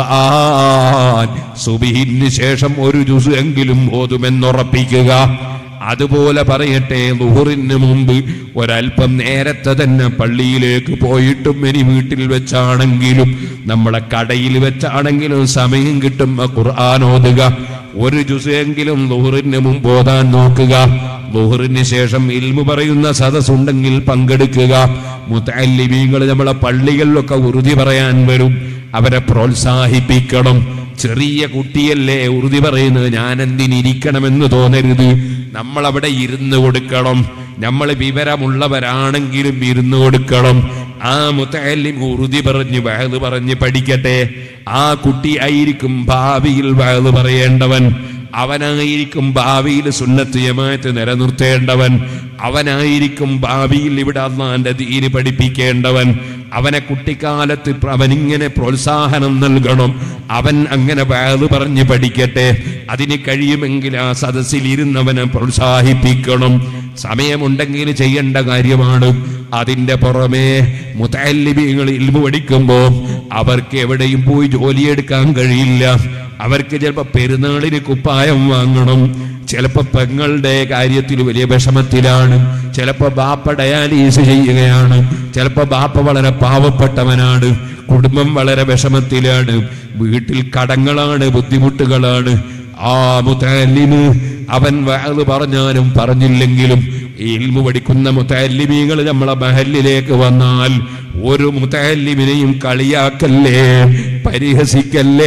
ഖുർആൻ സുബിഹിന് ശേഷം ഒരു ജുസ് എങ്കിലും ഓതുമെന്നുറപ്പിക്കുക അതുപോലെ പറയട്ടെ ലുഹറിന് മുമ്പ് ഒരല്പം നേരത്തെ തന്നെ പള്ളിയിലേക്ക് പോയിട്ടും ഇനി വീട്ടിൽ വെച്ചാണെങ്കിലും നമ്മളെ കടയിൽ വെച്ചാണെങ്കിലും സമയം കിട്ടുമ്പോ ഖുർആൻ ഓതുക ഒരു ജുസെങ്കിലും ലുഹറിന് മുമ്പ് ഓതാൻ നോക്കുക ലുഹറിന് ശേഷം ഇൽമു പറയുന്ന സദസ്സുണ്ടെങ്കിൽ പങ്കെടുക്കുക മുത്തല്ലിമീങ്ങൾ നമ്മളെ പള്ളികളിലൊക്കെ ഉറുതി പറയാൻ വരും അവരെ പ്രോത്സാഹിപ്പിക്കണം ചെറിയ കുട്ടിയല്ലേ ഉറുതി പറയുന്നത് ഞാൻ എന്തിനിരിക്കണമെന്ന് തോന്നരുത് നമ്മൾ അവിടെ ഇരുന്ന് കൊടുക്കണം നമ്മൾ വിവരമുള്ളവരാണെങ്കിലും ഇരുന്ന് കൊടുക്കണം ആ മുത്തല്ലിം ഉറുതി പറഞ്ഞ് വയത് പറഞ്ഞ് പഠിക്കട്ടെ ആ കുട്ടി ആയിരിക്കും ഭാവിയിൽ വയത് പറയേണ്ടവൻ അവനായിരിക്കും ഭാവിയിൽ സുന്നത്ത് ജമാഅത്ത് നിലനിർത്തേണ്ടവൻ അവനായിരിക്കും ഭാവിയിൽ ഇവിടെ അള്ളാന്റെ ദീന് പഠിപ്പിക്കേണ്ടവൻ അവനെ കുട്ടിക്കാലത്ത് പ്ര- അവനിങ്ങനെ പ്രോത്സാഹനം നൽകണം അവൻ അങ്ങനെ വയത് പറഞ്ഞ് പഠിക്കട്ടെ അതിന് കഴിയുമെങ്കിൽ ആ സദസ്സിൽ ഇരുന്നവനെ പ്രോത്സാഹിപ്പിക്കണം സമയമുണ്ടെങ്കിൽ ചെയ്യേണ്ട കാര്യമാണ് അതിന്റെ പുറമേ മുത്തല്ലിബികൾ ഇൽമു പഠിക്കുമ്പോൾ അവർക്ക് എവിടെയും പോയി ജോലിയെടുക്കാൻ കഴിയില്ല അവർക്ക് ചിലപ്പോൾ പെരുന്നാളിന് കുപ്പായം വാങ്ങണം ചിലപ്പോൾ പെങ്ങളുടെ കാര്യത്തിൽ വലിയ വിഷമത്തിലാണ് ചിലപ്പോൾ ബാപ്പ ഡയാലിസ് ചെയ്യുകയാണ് ചിലപ്പോൾ ബാപ്പ വളരെ പാവപ്പെട്ടവനാണ് കുടുംബം വളരെ വിഷമത്തിലാണ് വീട്ടിൽ കടങ്ങളാണ് ബുദ്ധിമുട്ടുകളാണ് ആ മുത്തല്ലിമ് അവൻ വയത് പറഞ്ഞാലും പറഞ്ഞില്ലെങ്കിലും ഇൽമു പഠിക്കുന്ന മുത്തല്ലിമീങ്ങൾ നമ്മളെ മഹലിലേക്ക് വന്നാൽ ഒരു മുത്തല്ലിമിനെയും കളിയാക്കല്ലേ പരിഹസിക്കല്ലേ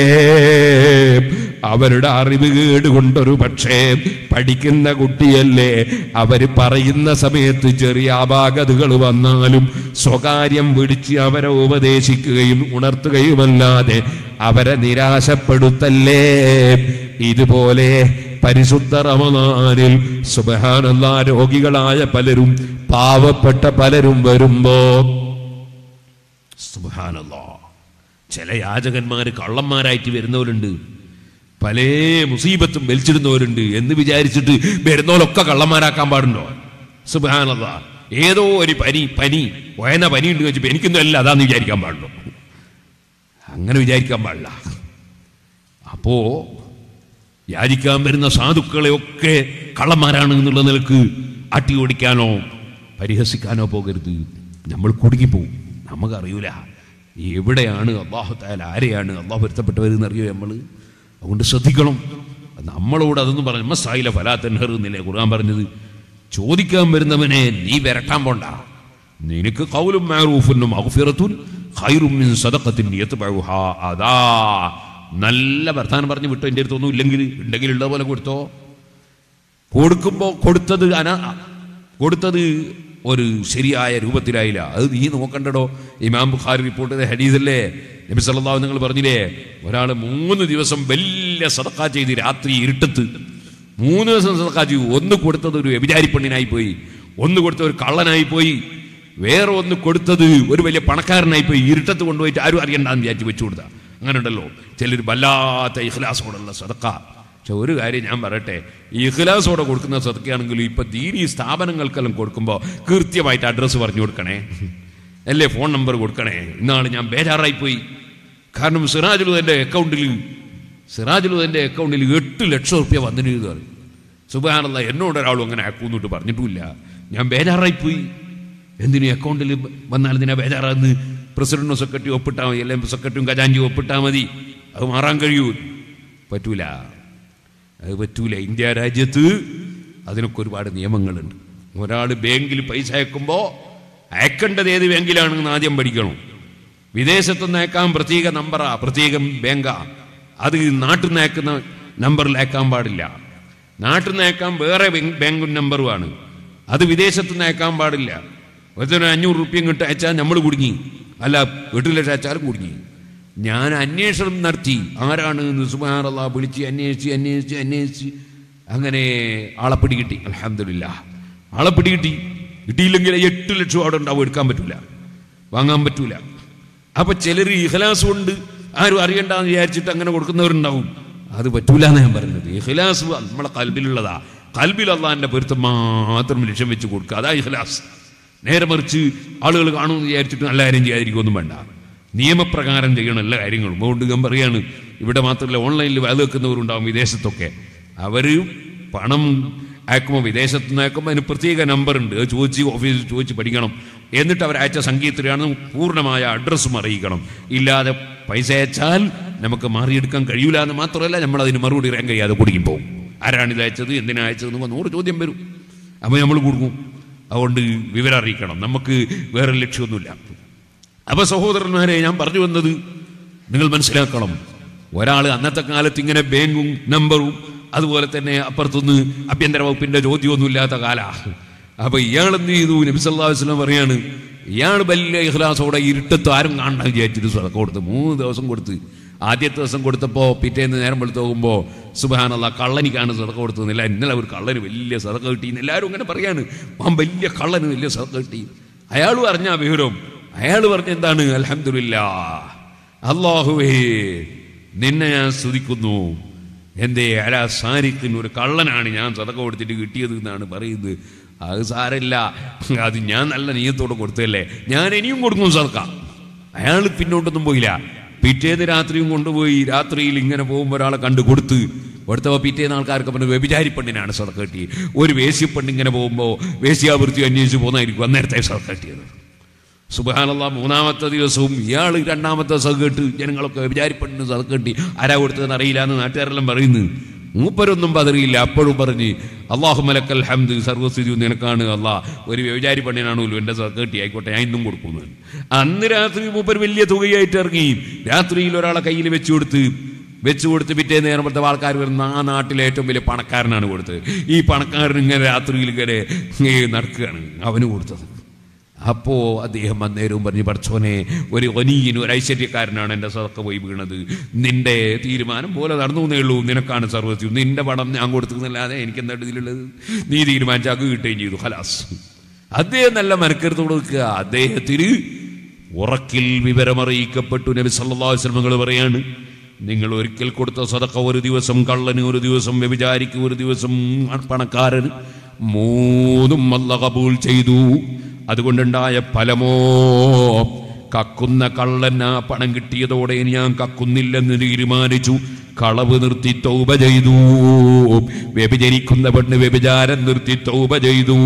അവരുടെ അറിവ് കേട് കൊണ്ടൊരു പക്ഷേ പഠിക്കുന്ന കുട്ടിയല്ലേ അവര് പറയുന്ന സമയത്ത് ചെറിയ അപാകതകൾ വന്നാലും സ്വകാര്യം പിടിച്ച് അവരെ ഉപദേശിക്കുകയും ഉണർത്തുകയുമല്ലാതെ അവരെ നിരാശപ്പെടുത്തല്ലേ ഇതുപോലെ പരിശുദ്ധ റമദാനിൽ സുബഹാനല്ലാ രോഗികളായ പലരും പാവപ്പെട്ട പലരും വരുമ്പോ സുബഹാനല്ലാ ചില യാചകന്മാര് കള്ളന്മാരായിട്ട് വരുന്നവരുണ്ട് പല മുസീബത്തും വലിച്ചിടുന്നവരുണ്ട് എന്ന് വിചാരിച്ചിട്ട് വരുന്നവരൊക്കെ കള്ളന്മാരാക്കാൻ പാടുണ്ടോ സുബഹാനല്ലാ ഏതോ ഒരു പനി പനി വയന പനി ഉണ്ട് വെച്ചപ്പോ എനിക്കൊന്നും അല്ല അതാന്ന് വിചാരിക്കാൻ പാടുള്ളൂ അങ്ങനെ വിചാരിക്കാൻ പാടില്ല അപ്പോ യാചിക്കാൻ വരുന്ന സാധുക്കളെയൊക്കെ കള്ളന്മാരാണ് എന്നുള്ള നിലക്ക് അട്ടി ഓടിക്കാനോ പരിഹസിക്കാനോ പോകരുത് നമ്മൾ കുടുങ്ങിപ്പോവും നമുക്കറിയൂല എവിടെയാണ് അള്ളാഹു തായാൽ ആരെയാണ് അള്ളാഹു വരുത്തപ്പെട്ടവരെന്ന് അറിയോ നമ്മൾ അതുകൊണ്ട് ശ്രദ്ധിക്കണം നമ്മളോട് അതൊന്നും പറഞ്ഞു മസായില ഫലാത്തൻഹർ എന്നില്ലേ ഖുർആൻ പറഞ്ഞത് ചോദിക്കാൻ വരുന്നവനെ നീ വരട്ടാൻ പോണ്ട നിനക്ക് കൗലും മാറൂഫുന്നും മഗ്ഫിറത്തുൻ ഖൈറും മിൻ സദഖത്തിൻ യത്ബഉഹാ അതാ നല്ല വർത്താനം പറഞ്ഞു വിട്ടോ എൻ്റെ അടുത്തൊന്നും ഇല്ലെങ്കിൽ ഉണ്ടെങ്കിൽ ഉള്ള പോലെ കൊടുത്തോ കൊടുക്കുമ്പോൾ കൊടുത്തത് അന കൊടുത്തത് ഒരു ശരിയായ രൂപത്തിലായില്ല അത് നീ നോക്കണ്ടടോ ഇമാം ബുഖാരി റിപ്പോർട്ട് ചെയ്ത ഹദീസല്ലേ നബി സല്ലല്ലാഹു നിങ്ങൾ പറഞ്ഞില്ലേ ഒരാൾ മൂന്ന് ദിവസം വലിയ സദക്ക ചെയ്ത് രാത്രി ഇരുട്ടത്ത് മൂന്ന് ദിവസം സദക്ക ചെയ്തു ഒന്ന് കൊടുത്തത് ഒരു വ്യഭിചാരി പെണ്ണിനായി പോയി ഒന്ന് കൊടുത്തത് ഒരു കള്ളനായി പോയി വേറെ ഒന്ന് കൊടുത്തത് ഒരു വലിയ പണക്കാരനായി പോയി ഇരുട്ടത്ത് കൊണ്ടുപോയിട്ട് ആരും അറിയണ്ടെന്ന് വിചാരിച്ച് വെച്ചു കൊടുത്ത അങ്ങനെ ഉണ്ടല്ലോ ചിലർ വല്ലാത്ത ഇഖ്ലാസോടുള്ള സദക്ക പക്ഷെ ഒരു കാര്യം ഞാൻ പറയട്ടെ ഈ ഇഖ്ലാസോടെ കൊടുക്കുന്ന സദക്കയാണെങ്കിലും ഇപ്പൊ ദീനി സ്ഥാപനങ്ങൾക്കെല്ലാം കൊടുക്കുമ്പോൾ കൃത്യമായിട്ട് അഡ്രസ്സ് പറഞ്ഞു കൊടുക്കണേ അല്ലേ ഫോൺ നമ്പർ കൊടുക്കണേ ഇന്നാണ് ഞാൻ ബേജാറായി പോയി കാരണം സിറാജുലുദന്റെ അക്കൗണ്ടിൽ സിറാജുലുദന്റെ അക്കൗണ്ടിൽ എട്ട് ലക്ഷം റുപ്യ വന്നിരുന്നു പറയും സുബാനുള്ള എന്നോട് ഒരാളും അങ്ങനെ ആക്കൂന്നിട്ട് പറഞ്ഞിട്ടുമില്ല ഞാൻ ബേജാറായി പോയി എന്തിനു അക്കൗണ്ടിൽ വന്നാൽ ഇതിനാ ബേജാറാന്ന് പ്രസിഡന്റും സെക്രട്ടറി ഒപ്പിട്ടാൽ മതി അല്ലെങ്കിൽ സെക്രട്ടറിയും ഖജാൻജിയും ഒപ്പിട്ടാൽ മതി അത് മാറാൻ കഴിയൂ പറ്റൂല അത് പറ്റൂല ഇന്ത്യ രാജ്യത്ത് അതിനൊക്കെ ഒരുപാട് നിയമങ്ങളുണ്ട് ഒരാൾ ബാങ്കിൽ പൈസ അയക്കുമ്പോൾ അയക്കേണ്ടത് ഏത് ബാങ്കിലാണെന്ന് ആദ്യം പഠിക്കണം വിദേശത്തുനിന്ന് അയക്കാൻ പ്രത്യേക നമ്പറാ പ്രത്യേകം ബാങ്കാ അത് നാട്ടിൽ നിന്ന് അയക്കുന്ന നമ്പറിൽ അയക്കാൻ പാടില്ല നാട്ടിൽ നിന്ന് അയക്കാൻ വേറെ ബാങ്ക് ബാങ്ക് നമ്പറുമാണ് അത് വിദേശത്ത് നിന്ന് അയക്കാൻ പാടില്ല ഒരുത്തരം അഞ്ഞൂറ് റുപ്യം കിട്ടി അയച്ചാൽ നമ്മൾ കുടുങ്ങി അല്ല എട്ട് ലക്ഷം അയച്ചാലും കുടുങ്ങി ഞാൻ അന്വേഷണം നടത്തി ആരാണ് സുബാറല്ല വിളിച്ച് അന്വേഷിച്ച് അന്വേഷിച്ച് അന്വേഷിച്ച് അങ്ങനെ ആളെ പിടികിട്ടി അലഹമില്ല ആളെ പിടികിട്ടി കിട്ടിയില്ലെങ്കിൽ എട്ട് ലക്ഷം അവിടെ ഉണ്ടാവും എടുക്കാൻ പറ്റൂല വാങ്ങാൻ പറ്റൂല അപ്പൊ ചിലർ ഇഖലാസ് കൊണ്ട് ആരും അറിയണ്ടെന്ന് വിചാരിച്ചിട്ട് അങ്ങനെ കൊടുക്കുന്നവരുണ്ടാവും അത് പറ്റൂല എന്ന് ഞാൻ പറയുന്നത് ഇഖലാസ് നമ്മളെ കൽബിലുള്ളതാ കൽബിൽ അള്ളാഹിന്റെ പൊരുത്തം മാത്രം ലക്ഷ്യം വെച്ച് കൊടുക്കുക അതാ ഇഖലാസ് നേരെ മറിച്ച് ആളുകൾ കാണുമെന്ന് വിചാരിച്ചിട്ട് നല്ല കാര്യം ചെയ്യാതിരിക്കൊന്നും വേണ്ട നിയമപ്രകാരം ചെയ്യണം എല്ലാ കാര്യങ്ങളും അതുകൊണ്ട് ഞാൻ പറയാണ് ഇവിടെ മാത്രമല്ല ഓൺലൈനിൽ വേല വെക്കുന്നവരുണ്ടാവും വിദേശത്തൊക്കെ അവർ പണം അയക്കുമ്പോൾ വിദേശത്ത് നിന്ന് അയക്കുമ്പോൾ അതിന് പ്രത്യേക നമ്പർ ഉണ്ട് അത് ചോദിച്ച് ഓഫീസിൽ ചോദിച്ച് പഠിക്കണം എന്നിട്ട് അവർ അയച്ച സംഗീതത്തിലാണ് പൂർണ്ണമായ അഡ്രസ്സും അറിയിക്കണം ഇല്ലാതെ പൈസ അയച്ചാൽ നമുക്ക് മാറിയെടുക്കാൻ കഴിയൂല എന്ന് മാത്രമല്ല നമ്മൾ അതിന് മറുപടി പറയാൻ കഴിയാതെ കുടുങ്ങി പോകും ആരാണ് ഇത് അയച്ചത് എന്തിനാ അയച്ചത് നൂറ് ചോദ്യം വരും അപ്പോൾ നമ്മൾ കൊടുക്കും അതുകൊണ്ട് വിവരം അറിയിക്കണം നമുക്ക് വേറെ ലക്ഷ്യമൊന്നുമില്ല അപ്പൊ സഹോദരന്മാരെ ഞാൻ പറഞ്ഞു വന്നത് നിങ്ങൾ മനസ്സിലാക്കണം ഒരാൾ അന്നത്തെ കാലത്ത് ഇങ്ങനെ ബാങ്കും നമ്പറും അതുപോലെ തന്നെ അപ്പുറത്തുനിന്ന് ആഭ്യന്തര വകുപ്പിന്റെ ചോദ്യമൊന്നും ഇല്ലാത്ത കാല അപ്പൊ ഇയാൾ എന്ത് ചെയ്തു നബി സല്ലല്ലാഹു അലൈഹി വസല്ലം പറയാണ് ഇയാൾ വലിയ ഇഖ്ലാസോടെ ഇരുട്ടത്ത് ആരും കാണാൻ വിചാരിച്ചിട്ട് സ്വതക്ക കൊടുത്ത് മൂന്ന് ദിവസം കൊടുത്ത് ആദ്യത്തെ ദിവസം കൊടുത്തപ്പോൾ പിറ്റേന്ന് നേരം വെളുത്ത് പോകുമ്പോൾ സുബാനുള്ള കള്ളനിക്കാണ് സതക്ക കൊടുത്തതെന്നില്ല ഇന്നലെ ഒരു കള്ളന് വലിയ സതക്ക കിട്ടി എല്ലാവരും അങ്ങനെ പറയാണ് ആ വലിയ കള്ളന് വലിയ സതക്ക കിട്ടി അയാളും അറിഞ്ഞ ആ വിവരം അയാൾ പറഞ്ഞ എന്താണ് അലഹമില്ല അള്ളാഹുവേ നിന്നെ ഞാൻ സ്തുതിക്കുന്നു എന്തേ അല സാരിക്കിന് ഒരു കള്ളനാണ് ഞാൻ സതക്ക കൊടുത്തിട്ട് കിട്ടിയത് എന്നാണ് പറയുന്നത് അത് സാരമില്ല അത് ഞാൻ നല്ല നീയത്തോടെ കൊടുത്തതല്ലേ ഞാൻ ഇനിയും കൊടുക്കും സതക്ക അയാൾ പിന്നോട്ടൊന്നും പോയില്ല പിറ്റേന്ന് രാത്രിയും കൊണ്ടുപോയി രാത്രിയിൽ ഇങ്ങനെ പോകുമ്പോൾ ഒരാളെ കണ്ടു കൊടുത്ത് കൊടുത്തപ്പോൾ പിറ്റേന്ന് ആൾക്കാർക്ക് പറഞ്ഞു വ്യഭിചാരി പെണ്ണിനാണ് സതക്ക കിട്ടി ഒരു വേശ്യപ്പെണ്ണ് ഇങ്ങനെ പോകുമ്പോൾ വേശ്യാവൃത്തി അന്വേഷിച്ച് പോകുന്നതായിരിക്കും അന്നേരത്തെ സതക്ക കിട്ടിയത് സുബാനുള്ള മൂന്നാമത്തെ ദിവസവും ഇയാൾ രണ്ടാമത്തെ സഹ കേട്ട് ജനങ്ങളൊക്കെ വിചാരിപ്പെട്ട് സഹ കെട്ടി ആരാ കൊടുത്തതെന്ന് അറിയില്ല എന്ന് നാട്ടുകാരെല്ലാം പറയുന്നു മൂപ്പരൊന്നും പതറിയില്ല അപ്പോഴും പറഞ്ഞ് അള്ളാഹു മലക്കൽ ഹംദ് സർവസ്ഥിതി നിനക്കാണ് അള്ളാ ഒരു വ്യവചാരി പെണ്ണിനാണല്ലോ എൻ്റെ സഹകെട്ടി ആയിക്കോട്ടെ ഞാൻ ഇന്നും കൊടുക്കുന്നു അന്ന് രാത്രി മൂപ്പർ വലിയ തുകയായിട്ട് ഇറങ്ങി രാത്രിയിൽ ഒരാളെ കയ്യിൽ വെച്ചു കൊടുത്ത് വെച്ചു കൊടുത്ത് പിറ്റേ നേരത്തെ ആൾക്കാർ വരുന്ന ആ നാട്ടിലെ ഏറ്റവും വലിയ പണക്കാരനാണ് കൊടുത്തത് ഈ പണക്കാരൻ ഇങ്ങനെ രാത്രിയിൽ ഇങ്ങനെ ഏ, നടക്കുകയാണ് അവന് കൊടുത്തത് അപ്പോ അദ്ദേഹം അന്നേരവും പറഞ്ഞു പഠിച്ചോനെ ഒരു ഒനീന് ഒരു ഐശ്വര്യക്കാരനാണ് എൻ്റെ സതക്ക പോയി വീണത് നിന്റെ തീരുമാനം പോലെ നടന്നു എന്നേ ഉള്ളൂ നിനക്കാണ് സർവസ്യം നിന്റെ പണം ഞാൻ കൊടുക്കുന്നല്ലാതെ എനിക്ക് എന്താ ഇതിലുള്ളത് നീ തീരുമാനിച്ചാൽ കിട്ടുകയും ചെയ്തു ഹലാസ് അദ്ദേഹം നല്ല മനക്കരുത്ത് കൊടുക്കുക അദ്ദേഹത്തിന് ഉറക്കിൽ വിവരമറിയിക്കപ്പെട്ടു നബി സല്ലല്ലാഹു അലൈഹി വസല്ലം പറയാണ് നിങ്ങൾ ഒരിക്കൽ കൊടുത്ത സദക്ക ഒരു ദിവസം കള്ളന് ഒരു ദിവസം വ്യഭിചാരിക്ക് ഒരു ദിവസം പണക്കാരന് മൂന്നും അല്ല കബൂൽ ചെയ്തു അതുകൊണ്ടുണ്ടായ ഫലമോ കക്കുന്ന കള്ളൻ ആ പണം കിട്ടിയതോടെ ഇനി ഞാൻ കക്കുന്നില്ലെന്ന് തീരുമാനിച്ചു കളവ് നിർത്തി തൗബ ചെയ്തു വ്യഭിചരിക്കുന്ന പെണ്ണ് വ്യഭിചാരം നിർത്തി തൗബ ചെയ്തു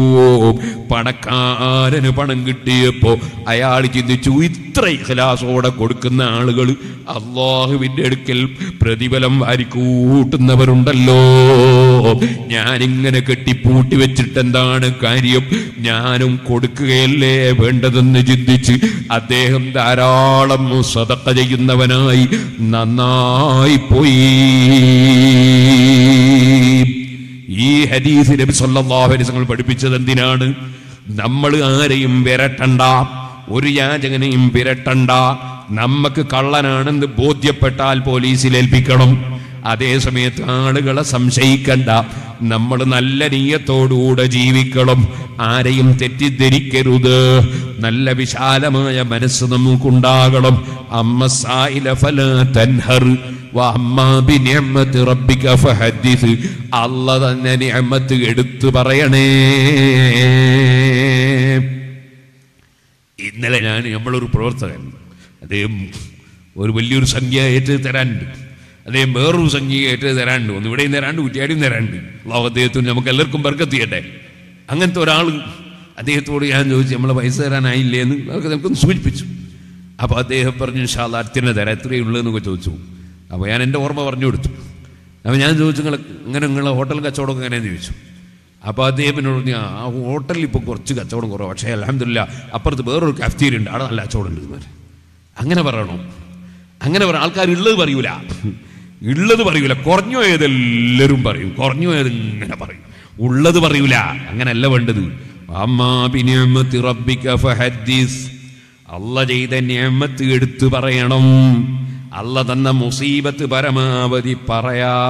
പണക്കാരന് പണം കിട്ടിയപ്പോ അയാൾ ചിന്തിച്ചു ഇത്ര ഇഖലാസോടെ കൊടുക്കുന്ന ആളുകൾ അള്ളാഹുവിന്റെ അടുക്കൽ പ്രതിഫലം വാരിക്കൂട്ടുന്നവരുണ്ടല്ലോ ഞാനിങ്ങനെ കെട്ടിപ്പൂട്ടി വെച്ചിട്ട് എന്താണ് കാര്യം ഞാനും കൊടുക്കുകയല്ലേ വേണ്ടതെന്ന് ചിന്തിച്ച് അദ്ദേഹം ധാരാളം സതക്ക ചെയ്യുന്നവനായി നന്നായി പോയി ഈ ഹദീസ് നബി സല്ലല്ലാഹു അലൈഹി വസല്ലം പഠിപ്പിച്ചത് എന്തിനാണ് നമ്മൾ ആരെയും വിരട്ടണ്ട ഒരു യാചകനെയും വിരട്ടണ്ട നമുക്ക് കള്ളനാണെന്ന് ബോധ്യപ്പെട്ടാൽ പോലീസിൽ ഏൽപ്പിക്കണം അതേ സമയത്ത് ആളുകളെ സംശയിക്കണ്ട നമ്മൾ നല്ല നീയത്തോടുകൂടെ ജീവിക്കണം ആരെയും തെറ്റിദ്ധരിക്കരുത് നല്ല വിശാലമായ മനസ്സ് നമുക്കുണ്ടാകണം അമ്മ സായില ഫല തൻഹർ വഅമ്മാ ബിനിഅമത്തി റബ്ബിക ഫഹദ്ദിസ് അല്ല തന്നെ നിഅമത്ത് എടുത്തു പറയണേ ഇന്നലെ ഞാൻ നമ്മളൊരു പ്രവർത്തകൻ അദ്ദേഹം ഒരു വലിയൊരു സംഖ്യ ഏറ്റ് തരാനുണ്ട് അദ്ദേഹം വേറൊരു സംഖ്യ ഏറ്റ് തരാനുണ്ട് ഒന്ന് ഇവിടെയും തരാണ്ട് കുറ്റിയാടിയും തരാനുണ്ട് അള്ളാഹു അദ്ദേഹത്തിന് നമുക്ക് എല്ലാവർക്കും ബർക്കത്ത് ചെയ്യട്ടെ അങ്ങനത്തെ ഒരാൾ അദ്ദേഹത്തോട് ഞാൻ ചോദിച്ചു നമ്മളെ പൈസ തരാനായില്ലേ എന്ന് നമുക്ക് നമുക്കൊന്ന് സൂചിപ്പിച്ചു അപ്പോൾ അദ്ദേഹം പറഞ്ഞു ഷാല അടുത്തിനെ തരാം എത്രയേ ഉള്ളൂ എന്നൊക്കെ ചോദിച്ചു അപ്പോൾ ഞാൻ എൻ്റെ ഓർമ്മ പറഞ്ഞു കൊടുത്തു അപ്പോൾ ഞാൻ ചോദിച്ചു നിങ്ങൾ ഇങ്ങനെ നിങ്ങളെ ഹോട്ടൽ കച്ചവടമൊക്കെ എങ്ങനെയെന്ന് ചോദിച്ചു അപ്പോൾ അദ്ദേഹം എന്നോട് പറഞ്ഞു ആ ഹോട്ടലിൽ ഇപ്പോൾ കുറച്ച് കച്ചവടം കുറവ് പക്ഷേ അലഹമില്ല അപ്പുറത്ത് വേറൊരു കഫ്തീരി ഉണ്ട് അവിടെ നല്ല കച്ചവടം ഉണ്ട് ഇതുമാതിരി അങ്ങനെ പറയണം അങ്ങനെ പറ ആൾക്കാർ ഉള്ളത് പറയൂല ഉള്ളത് പറയൂല കുറഞ്ഞു പോയതെല്ലാവരും പറയും കുറഞ്ഞു പോയത് ഇങ്ങനെ പറയും ഉള്ളത് പറയൂല അങ്ങനല്ല വേണ്ടത് അമ്മാ ബിനിഅമത്തി റബ്ബിക ഫഹദ്ദിസ് അല്ല ചെയ്ത നിയമത്ത് എടുത്തു പറയണം അല്ല തന്ന മുസീബത്ത് പരമാവധി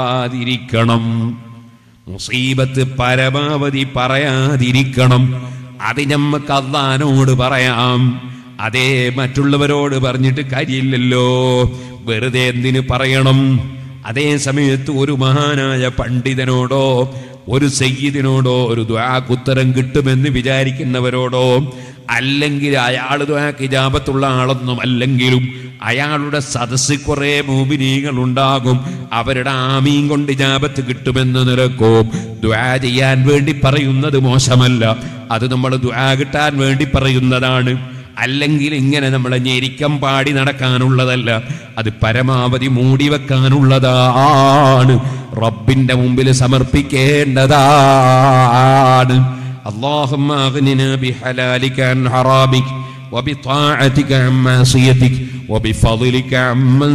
പറയാതിരിക്കണം മുസീബത്ത് പരമാവധി പറയാതിരിക്കണം അത് നമ്മക്ക് അള്ളഹാനോട് പറയാം അതേ മറ്റുള്ളവരോട് പറഞ്ഞിട്ട് കാര്യമില്ലല്ലോ വെറുതെ എന്തിന് പറയണം അതേ സമയത്ത് ഒരു മഹാനായ പണ്ഡിതനോടോ ഒരു സയ്യിദിനോടോ ഒരു ദ്വാക്കുത്തരം കിട്ടുമെന്ന് വിചാരിക്കുന്നവരോടോ അല്ലെങ്കിൽ അയാൾ ദ്വാക്ക് ഇജാബത്തുള്ള ആളൊന്നും അല്ലെങ്കിലും അയാളുടെ സദസ്സിൽ കുറെ മോബിനീകൾ ഉണ്ടാകും അവരുടെ ആമീൻ കൊണ്ട് ഇജാബത്ത് കിട്ടുമെന്ന് നിരക്കോ ദ്വാ ചെയ്യാൻ വേണ്ടി പറയുന്നത് മോശമല്ല അത് നമ്മൾ ദ്വാ കിട്ടാൻ വേണ്ടി പറയുന്നതാണ് അല്ലെങ്കിൽ ഇങ്ങനെ നമ്മളെ ഞെരിക്കം പാടി നടക്കാനുള്ളതല്ല അത് പരമാവധി മൂടി വെക്കാനുള്ളതാണ് റബ്ബിന്റെ മുമ്പിൽ സമർപ്പിക്കേണ്ടതാണ് اللهم اغننا بحلالك عن حرامك وبطاعتك عن معصيتك وبفضلك عمن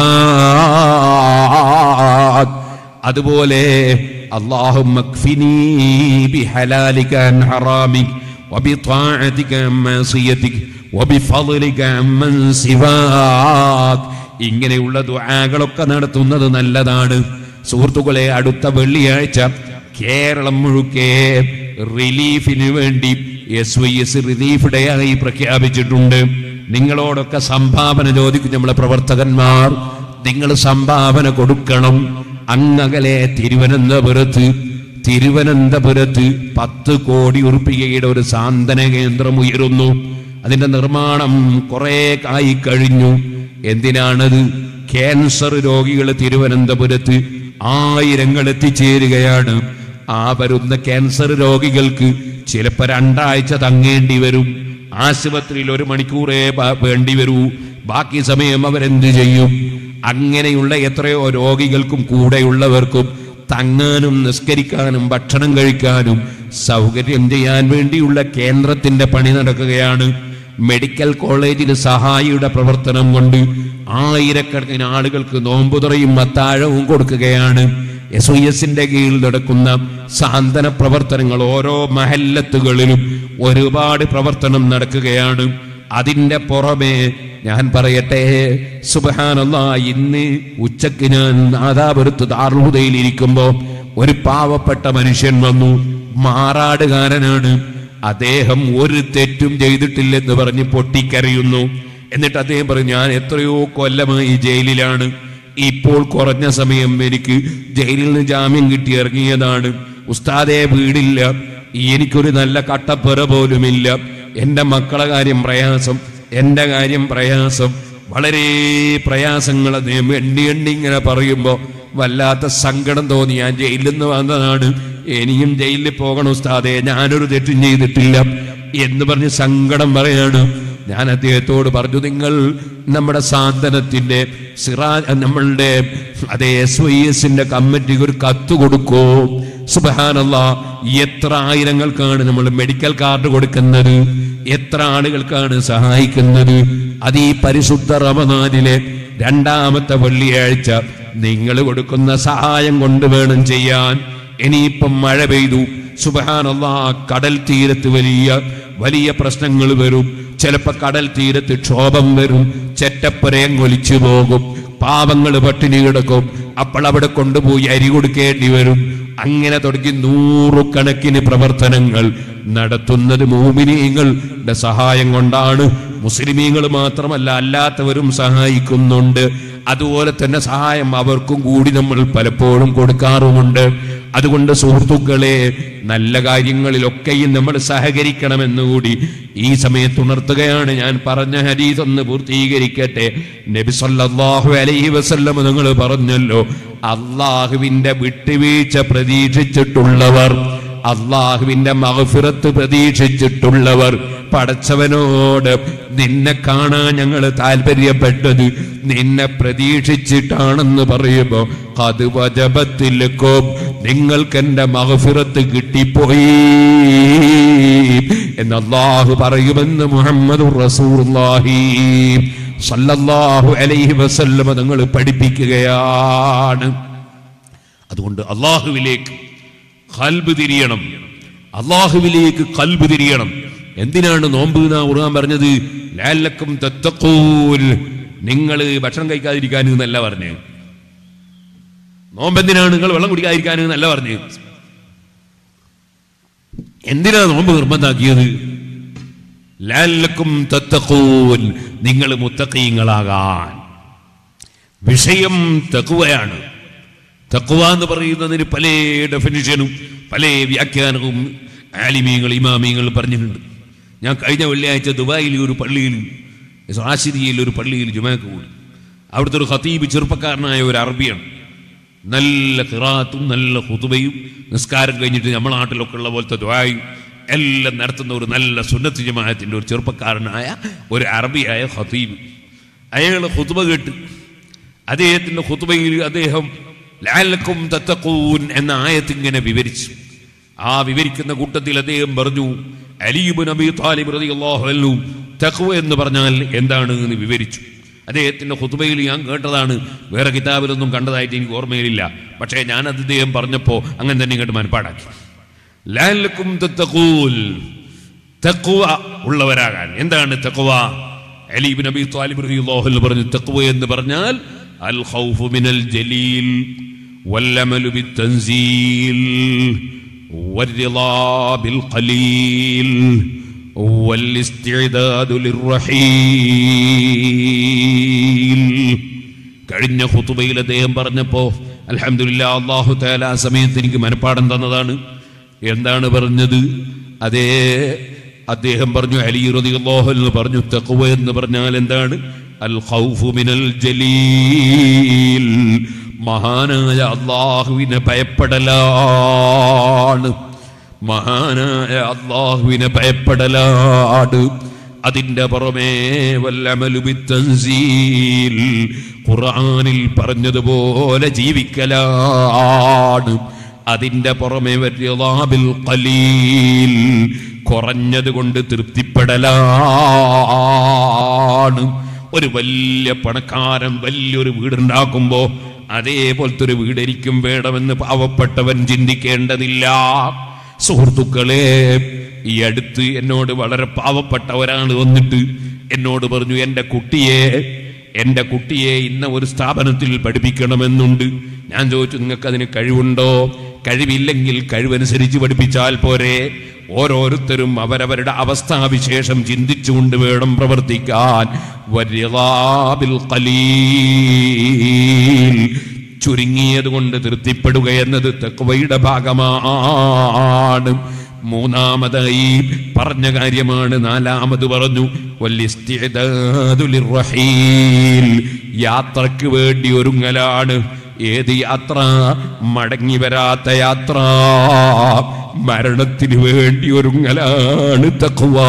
سواك അതുപോലെ اللهم اكفني بحلالك عن حرامك وبطاعتك عن معصيتك وبفضلك عمن سواك ഇങ്ങനെയുള്ള ദുആകളൊക്കെ നടത്തുന്നത് നല്ലതാണ് സുഹൃത്തുക്കളെ അടുത്ത വെള്ളിയാഴ്ച കേരളം മുഴുക്കെ റിലീഫിന് വേണ്ടി S Y S relief day ആയി പ്രഖ്യാപിച്ചിട്ടുണ്ട് നിങ്ങളോടൊക്കെ സംഭാവന ചോദിക്കും നമ്മളെ പ്രവർത്തകന്മാർ നിങ്ങൾ സംഭാവന കൊടുക്കണം അങ്ങകലെ തിരുവനന്തപുരത്ത് തിരുവനന്തപുരത്ത് പത്ത് കോടി ഉറുപ്പികയുടെ ഒരു സാന്ത്വന കേന്ദ്രം ഉയരുന്നു അതിന്റെ നിർമ്മാണം കുറെ ആയി കഴിഞ്ഞു എന്തിനാണത് ക്യാൻസർ രോഗികൾ തിരുവനന്തപുരത്ത് ആയിരങ്ങൾ എത്തിച്ചേരുകയാണ് ആ വരുന്ന ക്യാൻസർ രോഗികൾക്ക് ചിലപ്പോ രണ്ടാഴ്ച തങ്ങേണ്ടി വരും ആശുപത്രിയിൽ ഒരു മണിക്കൂറേ ബ- വേണ്ടി വരൂ ബാക്കി സമയം അവരെന്ത് ചെയ്യും അങ്ങനെയുള്ള എത്രയോ രോഗികൾക്കും കൂടെയുള്ളവർക്കും തങ്ങാനും നിസ്കരിക്കാനും ഭക്ഷണം കഴിക്കാനും സൗകര്യം ചെയ്യാൻ വേണ്ടിയുള്ള കേന്ദ്രത്തിന്റെ പണി നടക്കുകയാണ് മെഡിക്കൽ കോളേജിൽ സഹായിയുടെ പ്രവർത്തനം കൊണ്ട് ആയിരക്കണക്കിന് ആളുകൾക്ക് നോമ്പുതുറയും അത്താഴവും കൊടുക്കുകയാണ് എസ് ഐ എസിന്റെ കീഴിൽ നടക്കുന്ന സാന്ത്വന പ്രവർത്തനങ്ങൾ ഓരോ മഹല്ലത്തുകളിലും ഒരുപാട് പ്രവർത്തനം നടക്കുകയാണ് അതിന്റെ പുറമെ ഞാൻ പറയട്ടെ സുബഹാനല്ല ഇന്ന് ഉച്ചക്ക് ഞാൻ നാദാപുരത്ത് ദാർഹുദയിൽ ഇരിക്കുമ്പോ ഒരു പാവപ്പെട്ട മനുഷ്യൻ വന്നു മാറാടുകാരനാണ് അദ്ദേഹം ഒരു തെറ്റും ചെയ്തിട്ടില്ലെന്ന് പറഞ്ഞ് പൊട്ടിക്കരയുന്നു എന്നിട്ട് അദ്ദേഹം പറഞ്ഞു ഞാൻ എത്രയോ കൊല്ലമായി ജയിലിലാണ് ഇപ്പോൾ കുറഞ്ഞ സമയം എനിക്ക് ജയിലിൽ നിന്ന് ജാമ്യം കിട്ടി ഇറങ്ങിയതാണ് ഉസ്താദെ വീടില്ല എനിക്കൊരു നല്ല കട്ടപ്പുര പോലുമില്ല എന്റെ മക്കളെ കാര്യം പ്രയാസം എന്റെ കാര്യം പ്രയാസം വളരെ പ്രയാസങ്ങൾ അദ്ദേഹം എണ്ണി എണ്ണി ഇങ്ങനെ പറയുമ്പോൾ വല്ലാത്ത സങ്കടം തോന്നി ഞാൻ ജയിലിൽ നിന്ന് വന്നതാണ് ഇനിയും ജയിലിൽ പോകണം ഉസ്താദെ ഞാനൊരു തെറ്റും ചെയ്തിട്ടില്ല എന്ന് പറഞ്ഞ് സങ്കടം പറയാണ് ഞാൻ അദ്ദേഹത്തോട് പറഞ്ഞു നിങ്ങൾ നമ്മുടെ സാന്ത്വനത്തിന്റെ സിറാ നമ്മളുടെ അതേ എസ് വൈ എസിന്റെ കമ്മിറ്റിക്ക് ഒരു കത്ത് കൊടുക്കോ സുബഹാനല്ല എത്ര ആയിരങ്ങൾക്കാണ് നമ്മൾ മെഡിക്കൽ കാർഡ് കൊടുക്കുന്നത് എത്ര ആളുകൾക്കാണ് സഹായിക്കുന്നത് അത് ഈ പരിശുദ്ധ റമദാനിലെ രണ്ടാമത്തെ വെള്ളിയാഴ്ച നിങ്ങൾ കൊടുക്കുന്ന സഹായം കൊണ്ട് വേണം ചെയ്യാൻ ഇനിയിപ്പം മഴ പെയ്തു സുബഹാനല്ല കടൽ തീരത്ത് വലിയ വലിയ പ്രശ്നങ്ങൾ വരും ചിലപ്പോ കടൽ തീരത്ത് ക്ഷോഭം വരും ചെറ്റപ്പരയം ഒലിച്ചു പോകും പാവങ്ങൾ പട്ടിണി കിടക്കും അപ്പോൾ അവിടെ കൊണ്ടുപോയി അരി കൊടുക്കേണ്ടി വരും അങ്ങനെ തുടങ്ങി നൂറുകണക്കിന് പ്രവർത്തനങ്ങൾ നടത്തുന്നത് മോമിനീങ്ങളുടെ സഹായം കൊണ്ടാണ് മുസ്ലിമീങ്ങൾ മാത്രമല്ല അല്ലാത്തവരും സഹായിക്കുന്നുണ്ട് അതുപോലെ തന്നെ സഹായം അവർക്കും കൂടി നമ്മൾ പലപ്പോഴും കൊടുക്കാറുമുണ്ട് അതുകൊണ്ട് സുഹൃത്തുക്കളെ നല്ല കാര്യങ്ങളിലൊക്കെയും നമ്മൾ സഹകരിക്കണമെന്നുകൂടി ഈ സമയത്ത് ഉണർത്തുകയാണ് ഞാൻ പറഞ്ഞ ഹരീത് ഒന്ന് പൂർത്തീകരിക്കട്ടെ നബി സല്ലല്ലാഹു അലൈഹി വസല്ലം നിങ്ങൾ പറഞ്ഞല്ലോ അള്ളാഹുവിന്റെ വിട്ടുവീഴ്ച പ്രതീക്ഷിച്ചിട്ടുള്ളവർ അള്ളാഹുവിന്റെ മഹഫിറത്ത് പ്രതീക്ഷിച്ചിട്ടുള്ളവർ പടച്ചവനോട് നിന്നെ കാണാൻ ഞങ്ങൾ താല്പര്യപ്പെട്ടത് നിന്നെ പ്രതീക്ഷിച്ചിട്ടാണെന്ന് പറയുമ്പോ അത് വജപത്തിലേക്കോ നിങ്ങൾക്ക് എന്റെ മഹഫിറത്ത് കിട്ടിപ്പോയി എന്ന് അള്ളാഹു പറയുമെന്ന് മുഹമ്മദ് റസൂർഹി സല്ലല്ലാഹു അലൈഹി വസല്ലമ നിങ്ങൾ പഠിപ്പിക്കുകയാണ് അതുകൊണ്ട് അള്ളാഹുവിലേക്ക് കൽബ് തിരിയണം അള്ളാഹുവിലേക്ക് കൽബ് തിരിയണം എന്തിനാണ് നോമ്പ് എന്നാ ഉറങ്ങാൻ പറഞ്ഞത് ലാലക്കും തത്തക്കൂൽ നിങ്ങൾ ഭക്ഷണം കഴിക്കാതിരിക്കാൻ എന്നല്ല പറഞ്ഞ് നോമ്പ് എന്തിനാണ് നിങ്ങൾ വെള്ളം കുടിക്കാതിരിക്കാൻ എന്നല്ല പറഞ്ഞ് എന്തിനാ നോമ്പ് നിർബന്ധാക്കിയത് ലാലക്കും തത്തക്കൂൻ നിങ്ങൾ മുത്തക്കീങ്ങളാകാൻ വിഷയം തക്കുവയാണ് തക്കുവ എന്ന് പറയുന്നതിന് പല ഡെഫിനിഷനും പല വ്യാഖ്യാനവും ആലിമീങ്ങൾ ഇമാമിയങ്ങൾ പറഞ്ഞിട്ടുണ്ട് ഞാൻ കഴിഞ്ഞ വെള്ളിയാഴ്ച ദുബായിൽ ഒരു പള്ളിയിൽ ആശിരിയിൽ ഒരു പള്ളിയിൽ ജുമാക്ക് കൂടി അവിടുത്തെ ഒരു ഖതീബ് ചെറുപ്പക്കാരനായ ഒരു അറബിയാണ് നല്ല ഖിറാത്തും നല്ല ഹുതുബയും നിസ്കാരം കഴിഞ്ഞിട്ട് നമ്മുടെ നാട്ടിലൊക്കെ ഉള്ള പോലത്തെ ദ്വായും എല്ലാം നടത്തുന്ന ഒരു നല്ല സുന്നത്ത് ജമാഅത്തിന്റെ ഒരു ചെറുപ്പക്കാരനായ ഒരു അറബിയായ ഖതീബ് അയാൾ ഹുതുബ കേട്ട് അദ്ദേഹത്തിന്റെ ഹുതുബയിൽ അദ്ദേഹം ലാലക്കും തത്തക്കൂൻ എന്ന ആയത്ത് ഇങ്ങനെ വിവരിച്ചു ആ വിവരിക്കുന്ന കൂട്ടത്തിൽ അദ്ദേഹം പറഞ്ഞു അലീബ് നബി താലിബ് റളിയല്ലാഹു അൻഹു തഖ്വ എന്ന് പറഞ്ഞാൽ എന്താണ് എന്ന് വിവരിച്ചു അദ്ദേഹത്തിന്റെ ഹുതുബയിൽ ഞാൻ കേട്ടതാണ് വേറെ കിതാബിലൊന്നും കണ്ടതായിട്ട് എനിക്ക് ഓർമ്മയിലില്ല പക്ഷേ ഞാൻ അത് ഇദ്ദേഹം പറഞ്ഞപ്പോൾ അങ്ങനെ തന്നെ ഇങ്ങോട്ട് മനപ്പാടാക്കി ലാലക്കും തത്തഖൂൽ തഖ്വ ഉള്ളവരാകാൻ എന്താണ് തഖ്വ അലീബ് നബി താലിബ് റളിയല്ലാഹു അൻഹു പറഞ്ഞു തഖ്വ എന്ന് പറഞ്ഞാൽ അൽ ഖൗഫു മിനൽ ജലീൽ والأمل بالتنزيل والرضا بالقليل والاستعداد للرحيل കഴിഞ്ഞ ഖുതുബയിൽ അദ്ദേഹം പറഞ്ഞപ്പോ അൽഹംദുലില്ലാ അള്ളാഹു തആല ആ സമയത്ത് എനിക്ക് മനപ്പാടം തന്നതാണ് എന്താണ് പറഞ്ഞത് അതേ അദ്ദേഹം പറഞ്ഞു അലി റളിയല്ലാഹു അൻഹു പറഞ്ഞു തഖ്വ എന്ന് പറഞ്ഞാൽ എന്താണ് അൽ ഖൗഫു മിനൽ ജലീൽ മഹാനായ അള്ളാഹുവിനെ ഭയപ്പെടലാണ് മഹാനായ അള്ളാഹുവിനെ ഭയപ്പെടലാണ് അതിന്റെ പുറമേ വല്ലമലുബിത്തൻസീൽ ഖുർആനിൽ പറഞ്ഞതുപോലെ ജീവിക്കലാണ് അതിന്റെ പുറമെ വര്യതാബിൽ ഖലീൽ കുറഞ്ഞത് കൊണ്ട് തൃപ്തിപ്പെടലാണ് ഒരു വലിയ പണക്കാരൻ വലിയൊരു വീടുണ്ടാക്കുമ്പോ അതേപോലത്തെ ഒരു വീട് എനിക്കും വേണമെന്ന് പാവപ്പെട്ടവൻ ചിന്തിക്കേണ്ടതില്ല സുഹൃത്തുക്കളെ ഈ അടുത്ത് എന്നോട് വളരെ പാവപ്പെട്ട ഒരാൾ വന്നിട്ട് എന്നോട് പറഞ്ഞു എൻ്റെ കുട്ടിയെ എൻ്റെ കുട്ടിയെ ഇന്ന ഒരു സ്ഥാപനത്തിൽ പഠിപ്പിക്കണമെന്നുണ്ട് ഞാൻ ചോദിച്ചു നിങ്ങൾക്ക് അതിന് കഴിവുണ്ടോ കഴിവില്ലെങ്കിൽ കഴിവനുസരിച്ച് പഠിപ്പിച്ചാൽ പോരെ ഓരോരുത്തരും അവരവരുടെ അവസ്ഥാവിശേഷം ചിന്തിച്ചുകൊണ്ട് വേണം പ്രവർത്തിക്കാൻ വര്യതാബിൽ ഖലീൽ ചുരുങ്ങിയത് കൊണ്ട് തൃപ്തിപ്പെടുക എന്നത് തെക്കുവയുടെ ഭാഗമാണ് മൂന്നാമതായി പറഞ്ഞ കാര്യമാണ് നാലാമത് പറഞ്ഞു വല്ലിസ്തിഅദാദു ലിർറഹീൽ. യാത്രക്ക് വേണ്ടി ഒരുങ്ങലാണ് ഏത് യാത്ര മടങ്ങി വരാത്ത യാത്ര മരണത്തിന് വേണ്ടി ഒരുങ്ങലാണ് തക്കുവ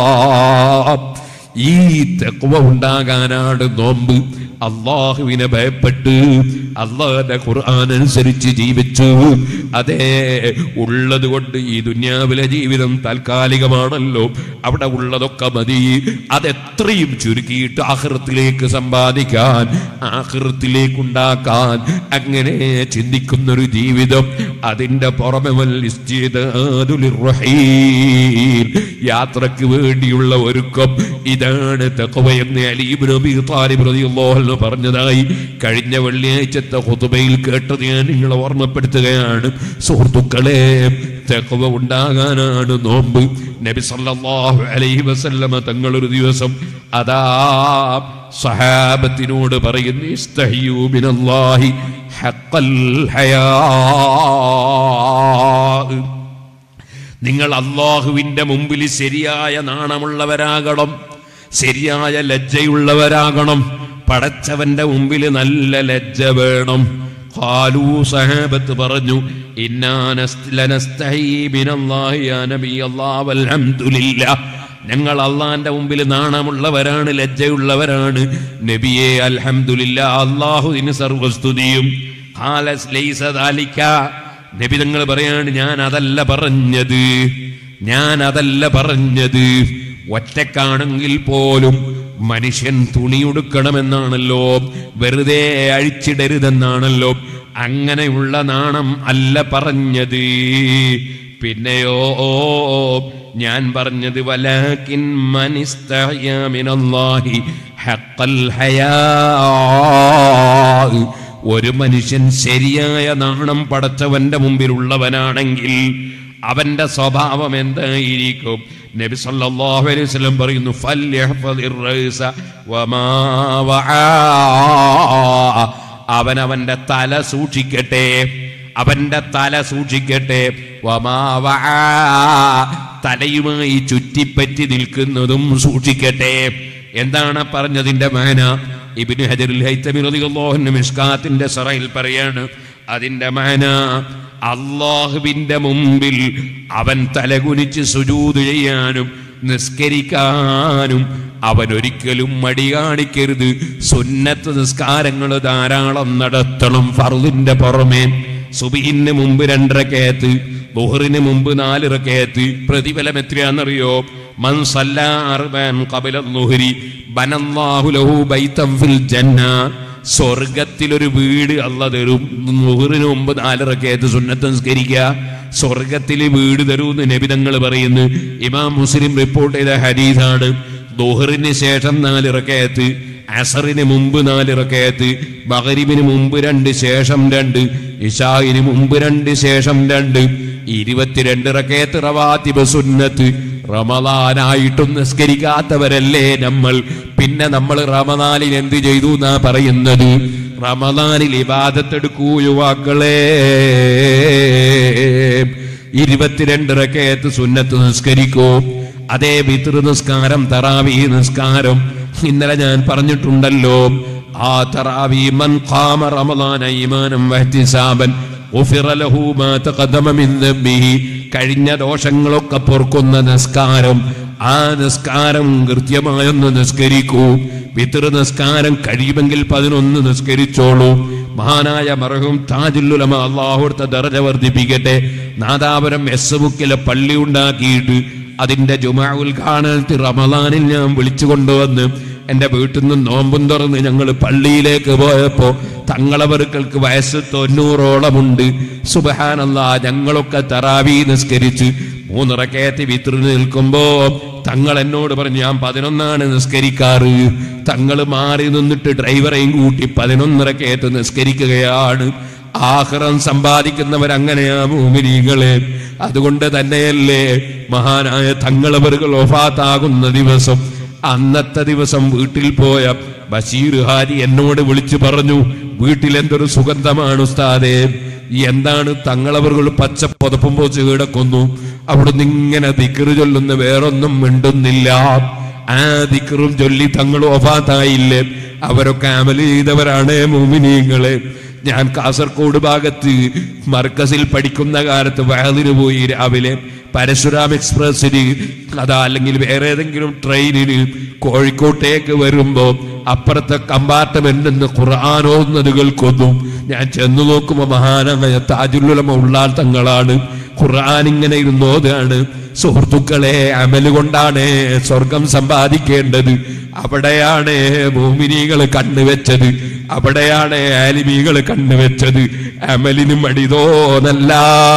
ഈ തെക്കുവ ഉണ്ടാകാനാണ് നോമ്പ് അള്ളാഹുവിനെ ഭയപ്പെട്ട് അള്ളാഹിന്റെ ഖുർആൻ അനുസരിച്ച് ജീവിച്ചു അതേ ഉള്ളത് കൊണ്ട് ഈ ദുന്യാവിലെ ജീവിതം താൽക്കാലികമാണല്ലോ അവിടെ ഉള്ളതൊക്കെ മതി അതെത്രയും ചുരുക്കിയിട്ട് ആഹൃത്തിലേക്ക് സമ്പാദിക്കാൻ ആഹൃത്തിലേക്ക് ഉണ്ടാക്കാൻ അങ്ങനെ ചിന്തിക്കുന്നൊരു ജീവിതം അതിന്റെ പുറമെ വൽ ഇസ്തിദാദു ലിർറഹീൽ. യാത്രക്ക് വേണ്ടിയുള്ള ഒരുക്കം ഇതാണ് തഖ്വയെന്ന് അലി ഇബ്നു അബീ താലിബ് റളിയല്ലാഹു അൻഹു പറഞ്ഞതായി കഴിഞ്ഞ വെള്ളിയാഴ്ചത്തെ ഖുതുബയിൽ കേട്ടത് ഞാൻ നിങ്ങളെ ഓർമ്മപ്പെടുത്തുകയാണ് സുഹൃത്തുക്കളെ തഖ്വ ഉണ്ടാകാനാണ് നോമ്പ് നബി സല്ലല്ലാഹു അലൈഹി വസല്ലമ തങ്ങളൊരു ദിവസം അതാ സഹാബത്തിനോട് പറയുന്നു ഇസ്തഹിയൂ മിനല്ലാഹി ഹഖൽ ഹയാ നിങ്ങൾ അള്ളാഹുവിന്റെ മുമ്പിൽ ശരിയായ നാണമുള്ളവരാകണം ശരിയായ ലജ്ജയുള്ളവരാകണം പടച്ചവന്റെ മുമ്പിൽ നല്ല ലജ്ജ വേണം ഖാലൂ സഹാബത്ത് പറഞ്ഞു ഇന്നാ നസ്- ലനസ്തഹീ ബിനല്ലാഹി യാ നബി അല്ലാഹ് വൽഹംദുലില്ലാ. ഞങ്ങൾ അള്ളാന്റെ മുമ്പിൽ നാണമുള്ളവരാണ് ലജ്ജയുള്ളവരാണ് നബിയെ അൽഹംദുലില്ല അള്ളാഹുവിന് സർവസ്തുതിയും ഖാലസ് ലൈസ ദാലിക നബി തങ്ങൾ പറയാണ് ഞാൻ അതല്ല പറഞ്ഞത് ഞാൻ അതല്ല പറഞ്ഞത് ഒറ്റക്കാണെങ്കിൽ പോലും മനുഷ്യൻ തുണിയുടുക്കണമെന്നാണല്ലോ വെറുതെ അഴിച്ചിടരുതെന്നാണല്ലോ അങ്ങനെയുള്ള നാണം അല്ല പറഞ്ഞത് പിന്നെയോ ഞാൻ പറഞ്ഞത് വലാകിൻ മനിസ്തഹ്യ മിനല്ലാഹി ഹഖൽ ഹയാ ഒരു മനുഷ്യൻ ശരിയായ നാണം പടച്ചവന്റെ മുമ്പിലുള്ളവനാണെങ്കിൽ അവന്റെ സ്വഭാവം എന്തായിരിക്കും നബി സല്ലല്ലാഹു അലൈഹി വസല്ലം പറയുന്നു ഫല്യഹ്ഫദിർ റഅസ വമാ വആ അവൻ അവന്റെ തല സൂക്ഷിക്കട്ടെ അവന്റെ തല സൂക്ഷിക്കട്ടെ വമാ വആ തലയുമായി ചുറ്റിപ്പറ്റി നിൽക്കുന്നതും സൂക്ഷിക്കട്ടെ എന്താണ് പറഞ്ഞതിന്റെ മാന ഇബ്നു ഹജറുൽ ഹൈത്തമി റളിയല്ലാഹു അൻഹു മിഷ്കാത്തിന്റെ സറയിൽ പറയാണ് അതിന്റെ മാന അള്ളാഹുവിന്റെ മുമ്പിൽ അവൻ തലകുനിച്ച് സുജൂത് ചെയ്യാനും നിസ്കരിക്കാനും അവൻ ഒരിക്കലും മടി കാണിക്കരുത് സുന്നത്ത് നിസ്കാരങ്ങൾ ധാരാളം നടത്തണം ഫറുദിന്റെ പുറമേ സുബിഹിന് മുമ്പ് രണ്ടരക്കയത്ത് ബുഹറിന് മുമ്പ് നാലിറക്കയത്ത് പ്രതിഫലം എത്രയാണെന്നറിയോ മൻ സല്ലാ അർബൻ ഖബല ളുഹരി ബനല്ലാഹു ലഹു ബൈതൻ ഫിൽ ജന്ന സ്വർഗത്തിലൊരു വീട് അല്ല തരും മുഹറിന് മുമ്പ് നാലിറക്കയത്ത് സുന്നത്ത് നിസ്കരിക്കുക സ്വർഗത്തിൽ വീട് തരൂന്ന് നബിതങ്ങൾ പറയുന്നു ഇമാം മുസ്ലിം റിപ്പോർട്ട് ചെയ്ത ഹദീസാണ് ദുഹറിന് ശേഷം നാലിറക്കയത്ത് അസറിന് മുമ്പ് നാലിറക്കയത്ത് ബഹരിബിന് മുമ്പ് രണ്ട് ശേഷം രണ്ട് ഇഷായിന് മുമ്പ് രണ്ട് ശേഷം രണ്ട് ഇരുപത്തിരണ്ട് റക്കയത്ത് റവാത്തിബ് സുന്നത്ത് റമദാനായിട്ടും നിസ്കരിക്കാത്തവരല്ലേ നമ്മൾ പിന്നെ നമ്മൾ റമദാനിൽ എന്ത് ചെയ്തു എന്നാ പറയുന്നത് റമദാനിൽ ഇബാദത്തെടുക്കൂ യുവാക്കളെ ഇരുപത്തിരണ്ട് റക്കയത്ത് സുന്നത്ത് നിസ്കരിക്കൂ അതേ പിതൃ നിസ്കാരം തറാവി നിസ്കാരം ഇന്നലെ ഞാൻ പറഞ്ഞിട്ടുണ്ടല്ലോ ആ തറാവി മൻ ഖാമ റമദാന ഈമാനം വഹ്തിസാബൻ ഉഫിറ ലഹു മാ തഖദ്ദമ മിൻ ദംബിഹി കഴിഞ്ഞ ദോഷങ്ങളൊക്കെ പൊറുക്കുന്ന നിസ്കാരം ആ നിസ്കാരം കൃത്യമായൊന്ന് നിസ്കരിക്കൂ പിതൃ നിസ്കാരം കഴിയുമെങ്കിൽ പതിനൊന്ന് നിസ്കരിച്ചോളൂ മഹാനായ മറഹും താജുല്ലുലമ അള്ളാഹുടുത്ത ദർജ വർദ്ധിപ്പിക്കട്ടെ നാദാപുരം എസ് ബുക്കിലെ പള്ളി ഉണ്ടാക്കിയിട്ട് അതിന്റെ ജുമാ ഉദ്ഘാടനത്തിൽ റമദാനിൽ ഞാൻ വിളിച്ചു കൊണ്ടുവന്ന് എന്റെ വീട്ടിൽ നിന്ന് നോമ്പും തുറന്ന് ഞങ്ങൾ പള്ളിയിലേക്ക് പോയപ്പോ തങ്ങളവർക്കൾക്ക് വയസ്സ് തൊണ്ണൂറോളമുണ്ട് സുബഹാനല്ല ഞങ്ങളൊക്കെ തറാവി നിസ്കരിച്ച് മൂന്നിറക്കയത്തി വിത്രി നിൽക്കുമ്പോ തങ്ങൾ എന്നോട് പറഞ്ഞു ഞാൻ പതിനൊന്നാണ് നിസ്കരിക്കാറ് തങ്ങൾ മാറി നിന്നിട്ട് ഡ്രൈവറെയും കൂട്ടി പതിനൊന്നിറക്കയത്ത് നിസ്കരിക്കുകയാണ് ആഹ്റം സമ്പാദിക്കുന്നവർ അങ്ങനെയാ ഭൂമിനികളെ അതുകൊണ്ട് തന്നെയല്ലേ മഹാനായ തങ്ങളവറുകൾ ഒഫാത്താകുന്ന ദിവസം അന്നത്തെ ദിവസം വീട്ടിൽ പോയ ബഷീർ ഹാരി എന്നോട് വിളിച്ചു പറഞ്ഞു വീട്ടിൽ എന്തൊരു സുഗന്ധമാണ് ഉസ്താദേ എന്താണ് തങ്ങളവറുകൾ പച്ച പുതപ്പും പോച്ച് കിടക്കുന്നു അവിടുന്ന് ഇങ്ങനെ ദിക്കറ് ചൊല്ലുന്ന വേറൊന്നും മിണ്ടുന്നില്ല ആ ദിക്കറും ചൊല്ലി തങ്ങൾ ഒഫാത്തായില്ലേ അവരൊക്കെ അമല് ചെയ്തവരാണ് മോമിനീങ്ങളെ ഞാൻ കാസർഗോഡ് ഭാഗത്ത് മർക്കസിൽ പഠിക്കുന്ന കാലത്ത് വയലിന് പോയി രാവിലെ പരശുരാം എക്സ്പ്രസ്സിന് അതാ അല്ലെങ്കിൽ വേറെ ഏതെങ്കിലും ട്രെയിനിന് കോഴിക്കോട്ടേക്ക് വരുമ്പോ അപ്പുറത്തെ കമ്പാർട്ട്മെന്റിൽ നിന്ന് ഖുർആാനോന്നത് കേൾക്കുന്നു ഞാൻ ചെന്നു നോക്കുമ്പോ മഹാനായ താജുല്ലുലമ ഉള്ളാൾ തങ്ങളാണ് ഖുർആൻ ഇങ്ങനെ ഇരുന്നോതാണ് സുഹൃത്തുക്കളെ അമല് കൊണ്ടാണ് സ്വർഗം സമ്പാദിക്കേണ്ടത് അവിടെയാണ് ഭൂമിനികൾ കണ്ണുവെച്ചത് അവിടെയാണ് ആലിമികൾ കണ്ണുവെച്ചത് അമലിന് മടിതോന്നല്ല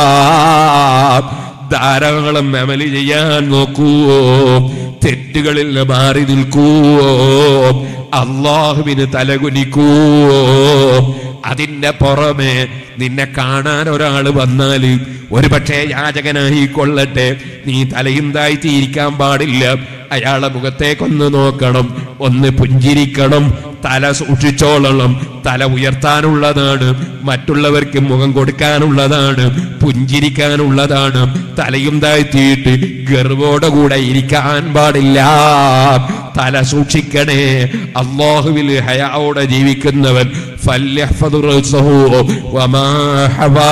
ധാരാളം അമല് ചെയ്യാൻ നോക്കുവോ തെറ്റുകളിൽ നിന്ന് മാറി നിൽക്കുവോ അള്ളാഹുവിന് തലകുനിക്കുവോ അതിന്റെ പുറമെ നിന്നെ കാണാൻ ഒരാൾ വന്നാല് ഒരു പക്ഷേ യാചകനായി കൊള്ളട്ടെ നീ തലയും താഴ്ത്തിയിരിക്കാൻ പാടില്ല അയാളെ മുഖത്തേക്കൊന്ന് നോക്കണം ഒന്ന് പുഞ്ചിരിക്കണം തല സൂക്ഷിച്ചോളണം തല ഉയർത്താനുള്ളതാണ് മറ്റുള്ളവർക്ക് മുഖം കൊടുക്കാനുള്ളതാണ് പുഞ്ചിരിക്കാനുള്ളതാണ് തലയും താഴ്ത്തിയിട്ട് ഗർവോടെ കൂടെ ഇരിക്കാൻ പാടില്ല തല സൂക്ഷിക്കണേ അള്ളാഹുവിൽ ഹയാവോടെ ജീവിക്കുന്നവൻ ഫല്യഹ്ഫദു റഅസഹു വമാ ഹവാ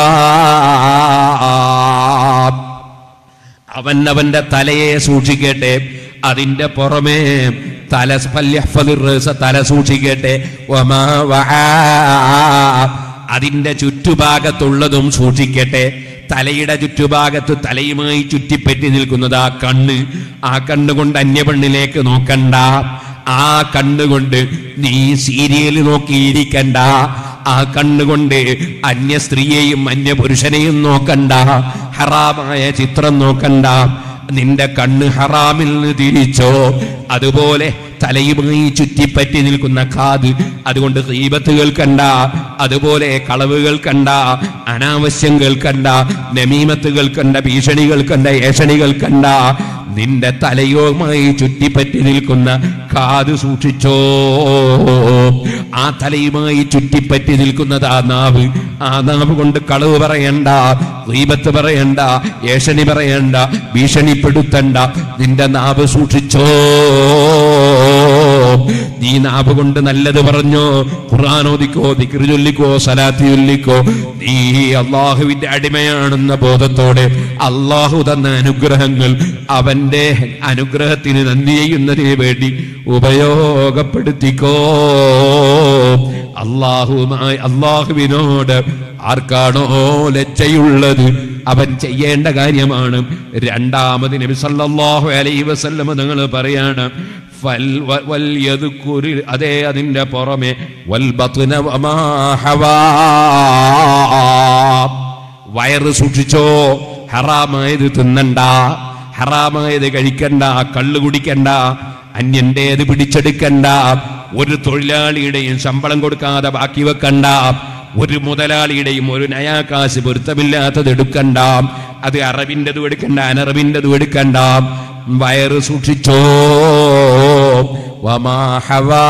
അവൻ അവന്റെ തലയെ സൂക്ഷിക്കട്ടെ അതിന്റെ പുറമേ തല ഫല്യഹ്ഫദു റഅസ തല സൂക്ഷിക്കട്ടെ വമാ വആ അതിന്റെ ചുറ്റുഭാഗത്തുള്ളതും സൂക്ഷിക്കട്ടെ തലയുടെ ചുറ്റുഭാഗത്ത് തലയുമായി ചുറ്റിപ്പറ്റി നിൽക്കുന്നത് ആ കണ്ണ് ആ കണ്ണുകൊണ്ട് അന്യപെണ്ണിലേക്ക് നോക്കണ്ട ആ കണ്ണുകൊണ്ട് നീ സീരിയൽ നോക്കിയിരിക്കണ്ട ആ കണ്ണുകൊണ്ട് അന്യ സ്ത്രീയെയും അന്യ പുരുഷനെയും നോക്കണ്ട ഹറാമായ ചിത്രം നോക്കണ്ട നിന്റെ കണ്ണ് ഹറാമിൽ നിന്ന് തിരിച്ചോ അതുപോലെ തലയുമായി ചുറ്റിപ്പറ്റി നിൽക്കുന്ന കാത് അതുകൊണ്ട് ഗീബത്ത് കേൾക്കണ്ട അതുപോലെ കളവ് കേൾക്കണ്ട അനാവശ്യം കേൾക്കണ്ട നമീമത്ത് കേൾക്കണ്ട ഭീഷണി കേൾക്കണ്ട ഏഷണി കേൾക്കണ്ട നിന്റെ തലയുമായി ചുറ്റിപ്പറ്റി നിൽക്കുന്ന കാത് സൂക്ഷിച്ചോ ആ തലയുമായി ചുറ്റിപ്പറ്റി നിൽക്കുന്നത് ആ നാവ് ആ നാവ് കൊണ്ട് കളവ് പറയണ്ട ഗീബത്ത് പറയണ്ട ഏഷണി പറയണ്ട ഭീഷണിപ്പെടുത്തണ്ട നിന്റെ നാവ് സൂക്ഷിച്ചോ നീ നാവ് കൊണ്ട് നല്ലത് പറഞ്ഞോ ഖുർആാനോദിക്കോ ദിക്റ് ചൊല്ലിക്കോ സലാത്തി ചൊല്ലിക്കോ നീ അള്ളാഹുവിന്റെ അടിമയാണെന്ന ബോധത്തോടെ അള്ളാഹു തന്ന അനുഗ്രഹങ്ങൾ അവന്റെ അനുഗ്രഹത്തിന് നന്ദി ചെയ്യുന്നതിന് വേണ്ടി ഉപയോഗപ്പെടുത്തിക്കോ അള്ളാഹുമായി അള്ളാഹുവിനോട് ആർക്കാണോ ലജ്ജയുള്ളത് അവൻ ചെയ്യേണ്ട കാര്യമാണ് രണ്ടാമത് നബി സല്ലല്ലാഹു അലൈഹി വസല്ലം നിങ്ങൾ പറയാണ് ഫൽ വ- വൽ യദ്കുരി അതേ അതിന്റെ പുറമെ വൽ ബത്ന വമാ ഹവാ വയറ് സൂക്ഷിച്ചോ ഹറാമായത് തിന്നണ്ട ഹറാമായത് കഴിക്കണ്ട കള്ളു കുടിക്കണ്ട അന്യന്റേത് പിടിച്ചെടുക്കണ്ട ഒരു തൊഴിലാളിയുടെയും ശമ്പളം കൊടുക്കാതെ ബാക്കി വെക്കണ്ട ഒരു മുതലാളിയുടെയും ഒരു നയാകാശ് പൊരുത്തമില്ലാത്തത് എടുക്കണ്ട അത് അറബിൻ്റെതും എടുക്കണ്ട അനറബിൻ്റെതും എടുക്കണ്ട വയറ് സൂക്ഷിച്ചോ വമാ ഹവാ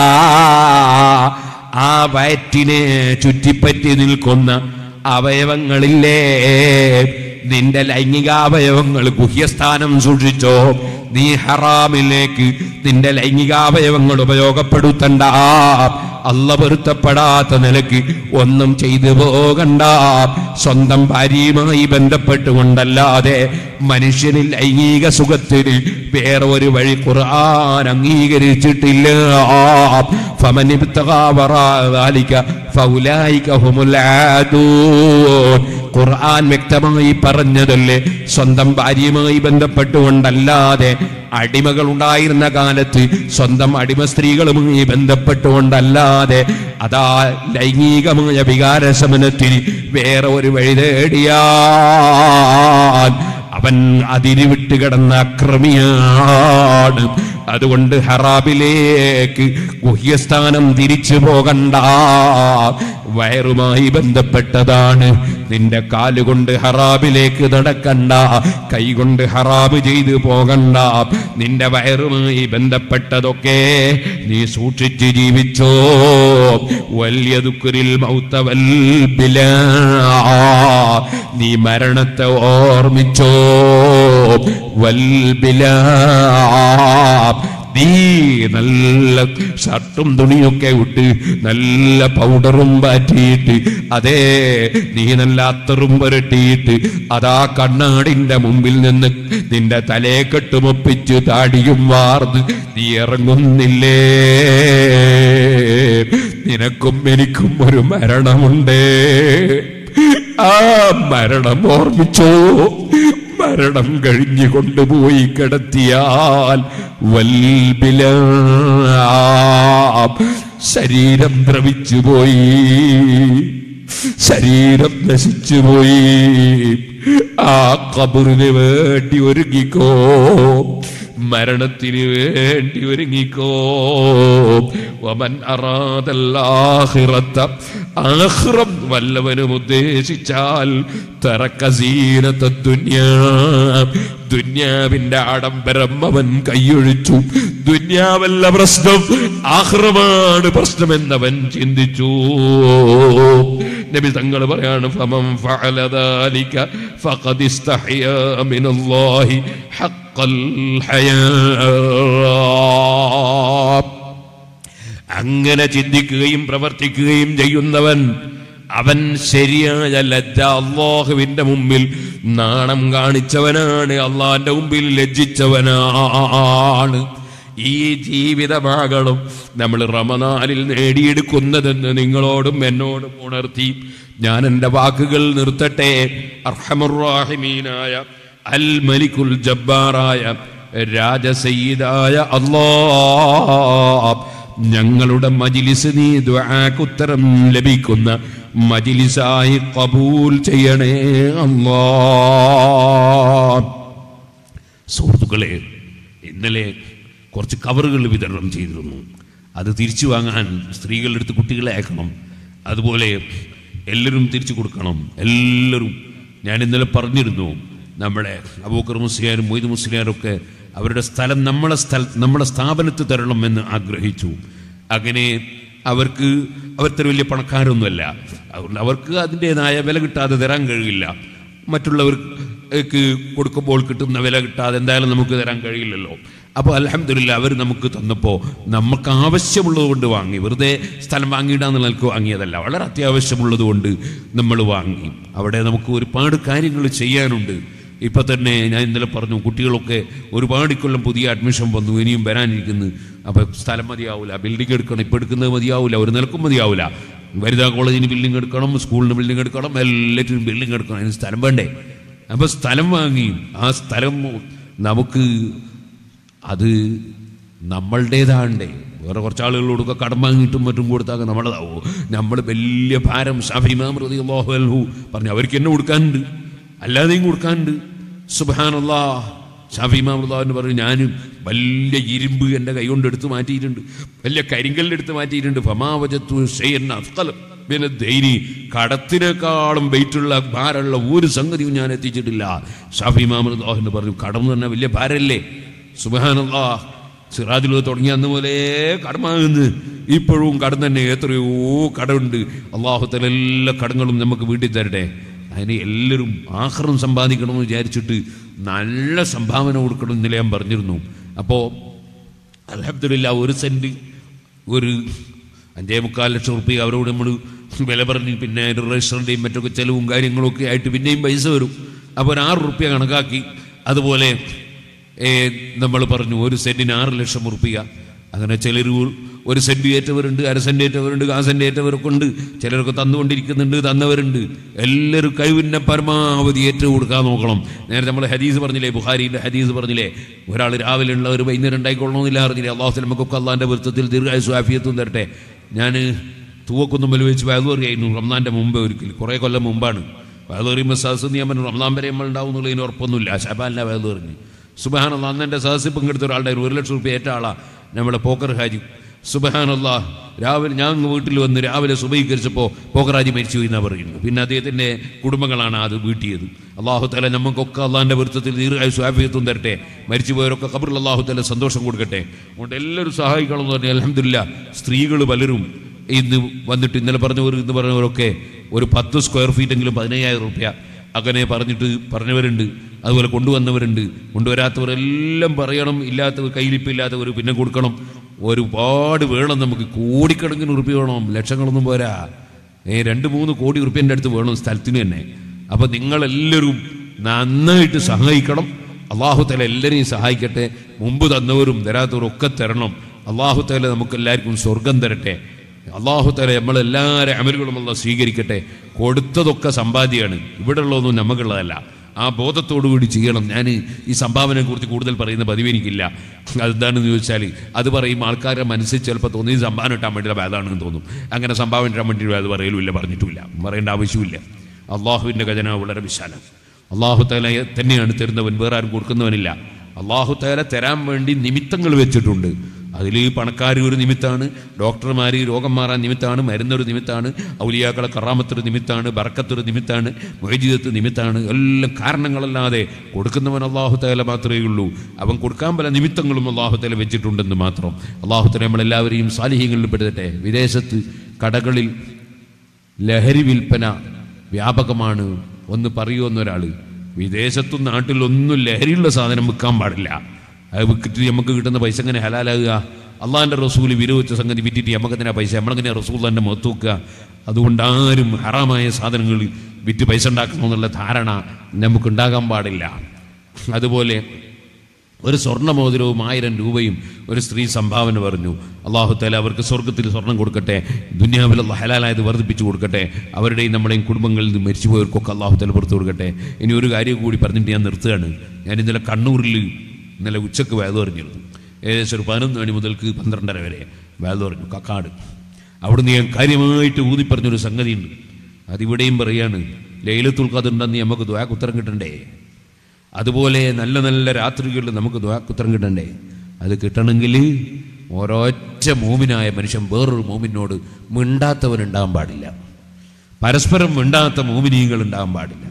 ആ വയറ്റിനെ ചുറ്റിപ്പറ്റി നിൽക്കുന്ന അവയവങ്ങളില്ലേ നിന്റെ ലൈംഗികാവയവങ്ങൾ ഗുഹ്യസ്ഥാനം സൂക്ഷിച്ചോ നീ ഹറാമിലേക്ക് നിന്റെ ലൈംഗികാവയവങ്ങൾ ഉപയോഗപ്പെടുത്തണ്ട അല്ല പൊരുത്തപ്പെടാത്ത നിലക്ക് ഒന്നും ചെയ്തു പോകണ്ട സ്വന്തം ഭാര്യയുമായി ബന്ധപ്പെട്ടുകൊണ്ടല്ലാതെ മനുഷ്യനിൽ ലൈംഗിക സുഖത്തിന് വേറെ ഒരു വഴി ഖുർആൻ അംഗീകരിച്ചിട്ടില്ല فمن ابتغى وراء ذلك فأولئك هم العادون ഖുർആൻ വ്യക്തമായി പറഞ്ഞതല്ലേ സ്വന്തം ഭാര്യയുമായി ബന്ധപ്പെട്ടുകൊണ്ടല്ലാതെ അടിമകൾ ഉണ്ടായിരുന്ന കാലത്ത് സ്വന്തം അടിമ സ്ത്രീകളുമായി ബന്ധപ്പെട്ടുകൊണ്ടല്ലാതെ അതാ ലൈംഗികമായ വികാരശമനത്തിന് വേറെ ഒരു വഴി തേടിയാൽ അവൻ അതിരി വിട്ട് കിടന്ന അക്രമിയാണ് അതുകൊണ്ട് ഹറാബിലേക്ക് ഗുഹ്യസ്ഥാനം തിരിച്ചു പോകണ്ട വയറുമായി ബന്ധപ്പെട്ടതാണ് നിന്റെ കാലുകൊണ്ട് ഹറാബിലേക്ക് നടക്കണ്ട കൈകൊണ്ട് ഹറാബ് ചെയ്തു പോകണ്ട നിന്റെ വയറുമായി ബന്ധപ്പെട്ടതൊക്കെ നീ സൂക്ഷിച്ച് ജീവിച്ചോ വലിയ ദുഃഖരിൽ മൗത്തവൽ ബിലാ നീ മരണത്തെ ഓർമ്മിച്ചോ വൽബിലാ നീ നല്ല ഷർട്ടും തുണിയൊക്കെ ഇട്ട് നല്ല പൗഡറും പാറ്റിയിട്ട് അതേ നീ നല്ല അത്തറും പുരട്ടിയിട്ട് അതാ കണ്ണാടിന്റെ മുമ്പിൽ നിന്ന് നിന്റെ തലയെ കെട്ടുമൊപ്പിച്ച് താടിയും വാർന്ന് നീ ഇറങ്ങുന്നില്ലേ നിനക്കും എനിക്കും ഒരു മരണമുണ്ട് ആ മരണം ഓർമ്മിച്ചോ മരണം കഴിഞ്ഞു കൊണ്ടുപോയി കിടത്തിയാൽ വൽബില ശരീരം ദ്രവിച്ചു പോയി ശരീരം നശിച്ചു പോയി ആ കബറിന് വേണ്ടി ഒരുങ്ങിക്കോ മരണത്തിന് വേണ്ടി ഒരുങ്ങിക്കോ വമൻ അറാദല്ലാഹിറത്ത ആഖിറം വല്ലവനും ഉദ്ദേശിച്ചാൽ തറക്കസീനത്ത ദുന്യാ ദുന്യാവിന്റെ ആഡംബരം അവൻ കൈയൊഴിച്ചു ദുന്യാവല്ല പ്രശ്നം ആഹ്റമാണ് പ്രശ്നമെന്നവൻ ചിന്തിച്ചു നബി തങ്ങൾ പറയാണ് ഫമം ഫഅല ذلك فقد استحيا من الله حق الحياء അങ്ങനെ ചിന്തിക്കുകയും പ്രവർത്തിക്കുകയും ചെയ്യുന്നവൻ അവൻ ശരിയായ ലജ്ജ അള്ളാഹുവിന്റെ മുമ്പിൽ നാണം കാണിച്ചവനാണ് അള്ളാഹിന്റെ മുമ്പിൽ ലജ്ജിച്ചവനാണ് ഈ ജീവിതമാകണം നമ്മൾ റമനാലിൽ നേടിയെടുക്കുന്നതെന്ന് നിങ്ങളോടും എന്നോടും ഉണർത്തി ഞാൻ എൻ്റെ വാക്കുകൾ നിർത്തട്ടെ അർഹമുറാഹിമീനായ അൽ മലിക്കുൽ ജബ്ബാറായ രാജസയ്യിദായ അള്ളാ ഞങ്ങളുടെ മജിലിസ് നീ ദ്വാക്കുത്തരം ലഭിക്കുന്ന മജിലിസായി കബൂൽ ചെയ്യണേ അല്ലാ സുഹൃത്തുക്കളെ ഇന്നലെ കുറച്ച് കവറുകൾ വിതരണം ചെയ്തിരുന്നു അത് തിരിച്ചു വാങ്ങാൻ സ്ത്രീകളുടെ അടുത്ത് കുട്ടികളെ അയക്കണം അതുപോലെ എല്ലാവരും തിരിച്ചു കൊടുക്കണം എല്ലാവരും ഞാൻ ഇന്നലെ പറഞ്ഞിരുന്നു നമ്മുടെ അബൂക്കർ മുസ്ലിയാരും മൊയ്ത് മുസ്ലിയാരൊക്കെ അവരുടെ സ്ഥലം നമ്മളെ സ്ഥല നമ്മുടെ സ്ഥാപനത്തിൽ തരണം എന്ന് ആഗ്രഹിച്ചു അങ്ങനെ അവർക്ക് അവർക്ക് വലിയ പണക്കാരൊന്നുമല്ല അതുകൊണ്ട് അവർക്ക് അതിൻ്റെതായ വില കിട്ടാതെ തരാൻ കഴിയില്ല മറ്റുള്ളവർക്ക് കൊടുക്കുമ്പോൾ കിട്ടുന്ന വില കിട്ടാതെ എന്തായാലും നമുക്ക് തരാൻ കഴിയില്ലല്ലോ അപ്പോൾ അലഹമില്ല അവർ നമുക്ക് തന്നപ്പോൾ നമുക്ക് ആവശ്യമുള്ളത് കൊണ്ട് വാങ്ങി വെറുതെ സ്ഥലം വാങ്ങിയിടാന്നുള്ള നിലക്ക് വാങ്ങിയതല്ല വളരെ അത്യാവശ്യമുള്ളത് കൊണ്ട് നമ്മൾ വാങ്ങി അവിടെ നമുക്ക് ഒരുപാട് കാര്യങ്ങൾ ചെയ്യാനുണ്ട് ഇപ്പൊ തന്നെ ഞാൻ ഇന്നലെ പറഞ്ഞു കുട്ടികളൊക്കെ ഒരുപാട് കൊല്ലം പുതിയ അഡ്മിഷൻ വന്നു ഇനിയും വരാനിരിക്കുന്നു അപ്പൊ സ്ഥലം മതിയാവില്ല ബിൽഡിംഗ് എടുക്കണം ഇപ്പൊ എടുക്കുന്നത് മതിയാവില്ല ഒരു നിലക്കും മതിയാവില്ല വനിതാ കോളേജിന് ബിൽഡിംഗ് എടുക്കണം സ്കൂളിന് ബിൽഡിംഗ് എടുക്കണം എല്ലാറ്റിനും ബിൽഡിംഗ് എടുക്കണം അതിന് സ്ഥലം വേണ്ടേ അപ്പൊ സ്ഥലം വാങ്ങി ആ സ്ഥലം നമുക്ക് അത് നമ്മളുടേതാണ്ടേ വേറെ കുറച്ച് ആളുകളോടൊക്കെ കടം വാങ്ങിയിട്ടും മറ്റും കൊടുത്താൽ നമ്മളതാവോ നമ്മൾ വലിയ ഭാരം ഷാഫിമാം റളിയല്ലാഹു അൻഹു പറഞ്ഞു അവർക്ക് എന്നെ കൊടുക്കാനുണ്ട് അല്ലാതെയും കൊടുക്കാനുണ്ട് സുബാനല്ലാ ഷാഫിമാം എന്ന് പറഞ്ഞു ഞാനും വലിയ ഇരുമ്പ് എൻ്റെ കൈ കൊണ്ട് എടുത്ത് മാറ്റിയിട്ടുണ്ട് വലിയ കരിങ്കല്ലെടുത്ത് മാറ്റിയിട്ടുണ്ട് ഫമാവജത്തു ഷെയ്യൻ അഫ്കലം പിന്നെ ധൈരി കടത്തിനേക്കാളും വെയിറ്റുള്ള ഭാരമുള്ള ഒരു സംഗതിയും ഞാൻ എത്തിച്ചിട്ടില്ല ഷാഫി മാമൃദാഹ് പറഞ്ഞു കടം എന്ന് പറഞ്ഞാൽ വലിയ ഭാരല്ലേ സുബാനല്ലാ സിറാജിൽ തുടങ്ങി അന്ന് പോലെ കടമാകുന്നു ഇപ്പോഴും കടം തന്നെ എത്രയോ കടമുണ്ട് അള്ളാഹുത്തല എല്ലാ കടങ്ങളും നമുക്ക് വീട്ടിൽ തരട്ടെ അതിന് എല്ലാവരും ആഹ്റം സമ്പാദിക്കണമെന്ന് വിചാരിച്ചിട്ട് നല്ല സംഭാവന കൊടുക്കണം ഇന്നലെ ഞാൻ പറഞ്ഞിരുന്നു അപ്പോൾ അലഹമില്ല ഒരു സെൻറ്റ് ഒരു അഞ്ചേ മുക്കാൽ ലക്ഷം റുപ്യ അവരോട് നമ്മൾ വില പറഞ്ഞ് പിന്നെ ഒരു രജിസ്റ്ററിൻ്റെയും മറ്റൊക്കെ ചിലവും കാര്യങ്ങളൊക്കെ ആയിട്ട് പിന്നെയും പൈസ വരും അപ്പോൾ ഒരു ആറ് റുപ്യ കണക്കാക്കി അതുപോലെ നമ്മൾ പറഞ്ഞു ഒരു സെൻറ്റിന് ആറ് ലക്ഷം റുപ്യ അങ്ങനെ ചിലർ ഒരു സെൻറ്റ് ഏറ്റവരുണ്ട് അര സെൻറ്റ് ഏറ്റവരുണ്ട് കാ സെൻറ്റ് ഏറ്റവരൊക്കെ ഉണ്ട് ചിലരൊക്കെ തന്നുകൊണ്ടിരിക്കുന്നുണ്ട് തന്നവരുണ്ട് എല്ലാവരും കഴിവിൻ്റെ പരമാവധി ഏറ്റവും കൊടുക്കാൻ നോക്കണം നേരത്തെ നമ്മൾ ഹദീസ് പറഞ്ഞില്ലേ ബുഹാരിൻ്റെ ഹദീസ് പറഞ്ഞില്ലേ ഒരാൾ രാവിലെ ഉള്ള ഒരു വൈകുന്നേരം ഉണ്ടായിക്കൊള്ളണമെന്നില്ല അറിഞ്ഞില്ലേ അള്ളാഹു നമുക്കൊക്കെ അള്ളാൻ്റെ വൃത്തത്തിൽ ദീർഘായുസ് ആഫിയത്തും തരട്ടെ ഞാൻ തൂവക്കുന്നുമ്പൽ വെച്ച് വയലു അറിയായിരുന്നു റംസാൻ്റെ മുമ്പ് ഒരിക്കൽ കുറേ കൊല്ലം മുമ്പാണ് വയലു പറയുമ്പോൾ സഹസ് നിയമം റംസാൻ വരെ നമ്മൾ ഉണ്ടാവും എന്നുള്ളതിന് ഉറപ്പൊന്നുമില്ല ശബാലിൻ്റെ വയലു പറഞ്ഞു സുബഹാനുള്ള അന്ന് എൻ്റെ സഹസിൽ പങ്കെടുത്ത ഒരാളുടെ ഒരു ലക്ഷം റുപ്യ ഏറ്റ ആളാ നമ്മുടെ പോക്കർ ഹാജി സുബഹാനല്ല രാവിലെ ഞാൻ അങ്ങ് വീട്ടിൽ വന്ന് രാവിലെ സുബീകരിച്ചപ്പോൾ പോക്കറാജി മരിച്ചു എന്നാ പറയുന്നു പിന്നെ അദ്ദേഹത്തിൻ്റെ കുടുംബങ്ങളാണ് അത് വീട്ടിയത് അള്ളാഹു തല നമുക്കൊക്കെ അള്ളാഹിൻ്റെ വൃത്തത്തിൽ ദീർഘായുസ് ആഫിയത്തും തരട്ടെ മരിച്ചുപോയവരൊക്കെ ഖബറിൽ അള്ളാഹു തല സന്തോഷം കൊടുക്കട്ടെ അതുകൊണ്ട് എല്ലാവരും സഹായിക്കണം എന്ന് പറഞ്ഞാൽ അലഹമില്ല സ്ത്രീകൾ പലരും ഇന്ന് വന്നിട്ട് ഇന്നലെ പറഞ്ഞവർ ഇന്ന് പറഞ്ഞവരൊക്കെ ഒരു പത്ത് സ്ക്വയർ ഫീറ്റെങ്കിലും പതിനയ്യായിരം റുപ്യ അങ്ങനെ പറഞ്ഞിട്ട് പറഞ്ഞവരുണ്ട് അതുപോലെ കൊണ്ടുവന്നവരുണ്ട് കൊണ്ടുവരാത്തവരെല്ലാം പറയണം ഇല്ലാത്തവർ കയ്യിലിപ്പില്ലാത്തവർ പിന്നെ കൊടുക്കണം ഒരുപാട് വേണം നമുക്ക് കോടിക്കണക്കിന് ഉറുപ്പ്യ വേണം ലക്ഷങ്ങളൊന്നും പോരാ ഏ രണ്ട് മൂന്ന് കോടി ഉറുപ്പ്യൻ്റെ അടുത്ത് വേണം സ്ഥലത്തിന് തന്നെ അപ്പം നിങ്ങളെല്ലാവരും നന്നായിട്ട് സഹായിക്കണം അള്ളാഹുത്തല എല്ലാവരെയും സഹായിക്കട്ടെ മുമ്പ് തന്നവരും തരാത്തവരും ഒക്കെ തരണം അള്ളാഹുത്തല നമുക്ക് എല്ലാവർക്കും സ്വർഗം തരട്ടെ അള്ളാഹുത്തല നമ്മളെല്ലാവരും അമലുകളും അല്ല സ്വീകരിക്കട്ടെ കൊടുത്തതൊക്കെ സമ്പാദ്യമാണ് ഇവിടെ ഉള്ളതൊന്നും നമുക്കുള്ളതല്ല ആ ബോധത്തോടു കൂടി ചെയ്യണം ഞാൻ ഈ സംഭാവനയെ കുറിച്ച് കൂടുതൽ പറയുന്ന പതിവ് എനിക്കില്ല അതെന്താണെന്ന് ചോദിച്ചാൽ അത് പറയും ആൾക്കാരുടെ മനസ്സിൽ ചിലപ്പോൾ തോന്നി സംഭാവന ഇട്ടാൻ വേണ്ടിയുള്ള വേദാണെന്ന് തോന്നും അങ്ങനെ സംഭാവന ഇട്ടാൻ വേണ്ടി അത് പറയലുമില്ല പറഞ്ഞിട്ടുമില്ല പറയേണ്ട ആവശ്യമില്ല അള്ളാഹുവിൻ്റെ ഖജന വളരെ വിശാലം അള്ളാഹു തല തന്നെയാണ് തരുന്നവൻ വേറെ ആരും കൊടുക്കുന്നവനില്ല അള്ളാഹു തല തരാൻ വേണ്ടി നിമിത്തങ്ങൾ വെച്ചിട്ടുണ്ട് അതിൽ പണക്കാർ ഒരു നിമിത്താണ് ഡോക്ടർമാർ രോഗം മാറാൻ നിമിത്താണ് മരുന്നൊരു നിമിത്താണ് ഔലിയാക്കളെ കറാമത്തൊരു നിമിത്താണ് ബർക്കത്തൊരു നിമിത്താണ് മൊയ്ജീദത്ത് നിമിത്താണ് എല്ലാം കാരണങ്ങളല്ലാതെ കൊടുക്കുന്നവൻ അള്ളാഹു തല മാത്രമേ ഉള്ളൂ അവൻ കൊടുക്കാൻ പല നിമിത്തങ്ങളും അള്ളാഹു തല വെച്ചിട്ടുണ്ടെന്ന് മാത്രം അള്ളാഹു തല നമ്മളെല്ലാവരെയും സാലിഹ്യങ്ങളിൽ പെടുത്തട്ടെ വിദേശത്ത് കടകളിൽ ലഹരി വിൽപ്പന വ്യാപകമാണ് ഒന്ന് പറയുമെന്നൊരാൾ വിദേശത്തും നാട്ടിലൊന്നും ലഹരിയുള്ള സാധനം വിൽക്കാൻ പാടില്ല അത് വിറ്റിട്ട് നമുക്ക് കിട്ടുന്ന പൈസ എങ്ങനെ ഹലാലാകുക അള്ളാഹിൻ്റെ റസൂല് വിരോധിച്ച സംഗതി വിറ്റിട്ട് നമുക്ക് തന്നെ പൈസ നമ്മളെങ്ങനെ റസൂൽ തന്നെ മുഖത്ത് വെക്കുക അതുകൊണ്ട് ആരും ഹറാമായ സാധനങ്ങൾ വിറ്റ് പൈസ ഉണ്ടാക്കണമെന്നുള്ള ധാരണ നമുക്കുണ്ടാകാൻ പാടില്ല അതുപോലെ ഒരു സ്വർണ്ണമോതിരവും ആയിരം രൂപയും ഒരു സ്ത്രീ സംഭാവന പറഞ്ഞു അള്ളാഹു താല അവർക്ക് സ്വർഗത്തിൽ സ്വർണം കൊടുക്കട്ടെ ദുനിയാവിൽ അള്ളാഹ് ഹലാലായത് വർദ്ധിപ്പിച്ചു കൊടുക്കട്ടെ അവരുടെയും നമ്മുടെയും കുടുംബങ്ങളിൽ നിന്ന് മരിച്ചുപോയവർക്കൊക്കെ അള്ളാഹു താല പുറത്തു കൊടുക്കട്ടെ ഇനി ഒരു കാര്യം കൂടി പറഞ്ഞിട്ട് ഞാൻ നിർത്തുകയാണ് ഞാൻ ഇന്നലെ കണ്ണൂരിൽ ഇന്നലെ ഉച്ചക്ക് വേദം അറിഞ്ഞിരുന്നു ഏകദേശം ഒരു പതിനൊന്ന് മണി മുതൽക്ക് പന്ത്രണ്ടര വരെ വേദം അറിഞ്ഞു കക്കാട് അവിടുന്ന് ഞാൻ കാര്യമായിട്ട് ഊതി പറഞ്ഞൊരു സംഗതിയുണ്ട് അതിവിടെയും പറയാണ് ലൈലത്തുൽ ഖദറുണ്ടെന്ന് നമുക്ക് ദ്വാക്ക് ഉത്തരം കിട്ടണ്ടേ അതുപോലെ നല്ല നല്ല രാത്രികളിൽ നമുക്ക് ദ്വാക്ക് ഉത്തരം കിട്ടണ്ടേ അത് കിട്ടണമെങ്കിൽ ഒരൊറ്റ മൂമിനായ മനുഷ്യൻ വേറൊരു മൂമിനോട് മിണ്ടാത്തവനുണ്ടാകാൻ പാടില്ല പരസ്പരം മിണ്ടാത്ത മൂമിനീകൾ ഉണ്ടാകാൻ പാടില്ല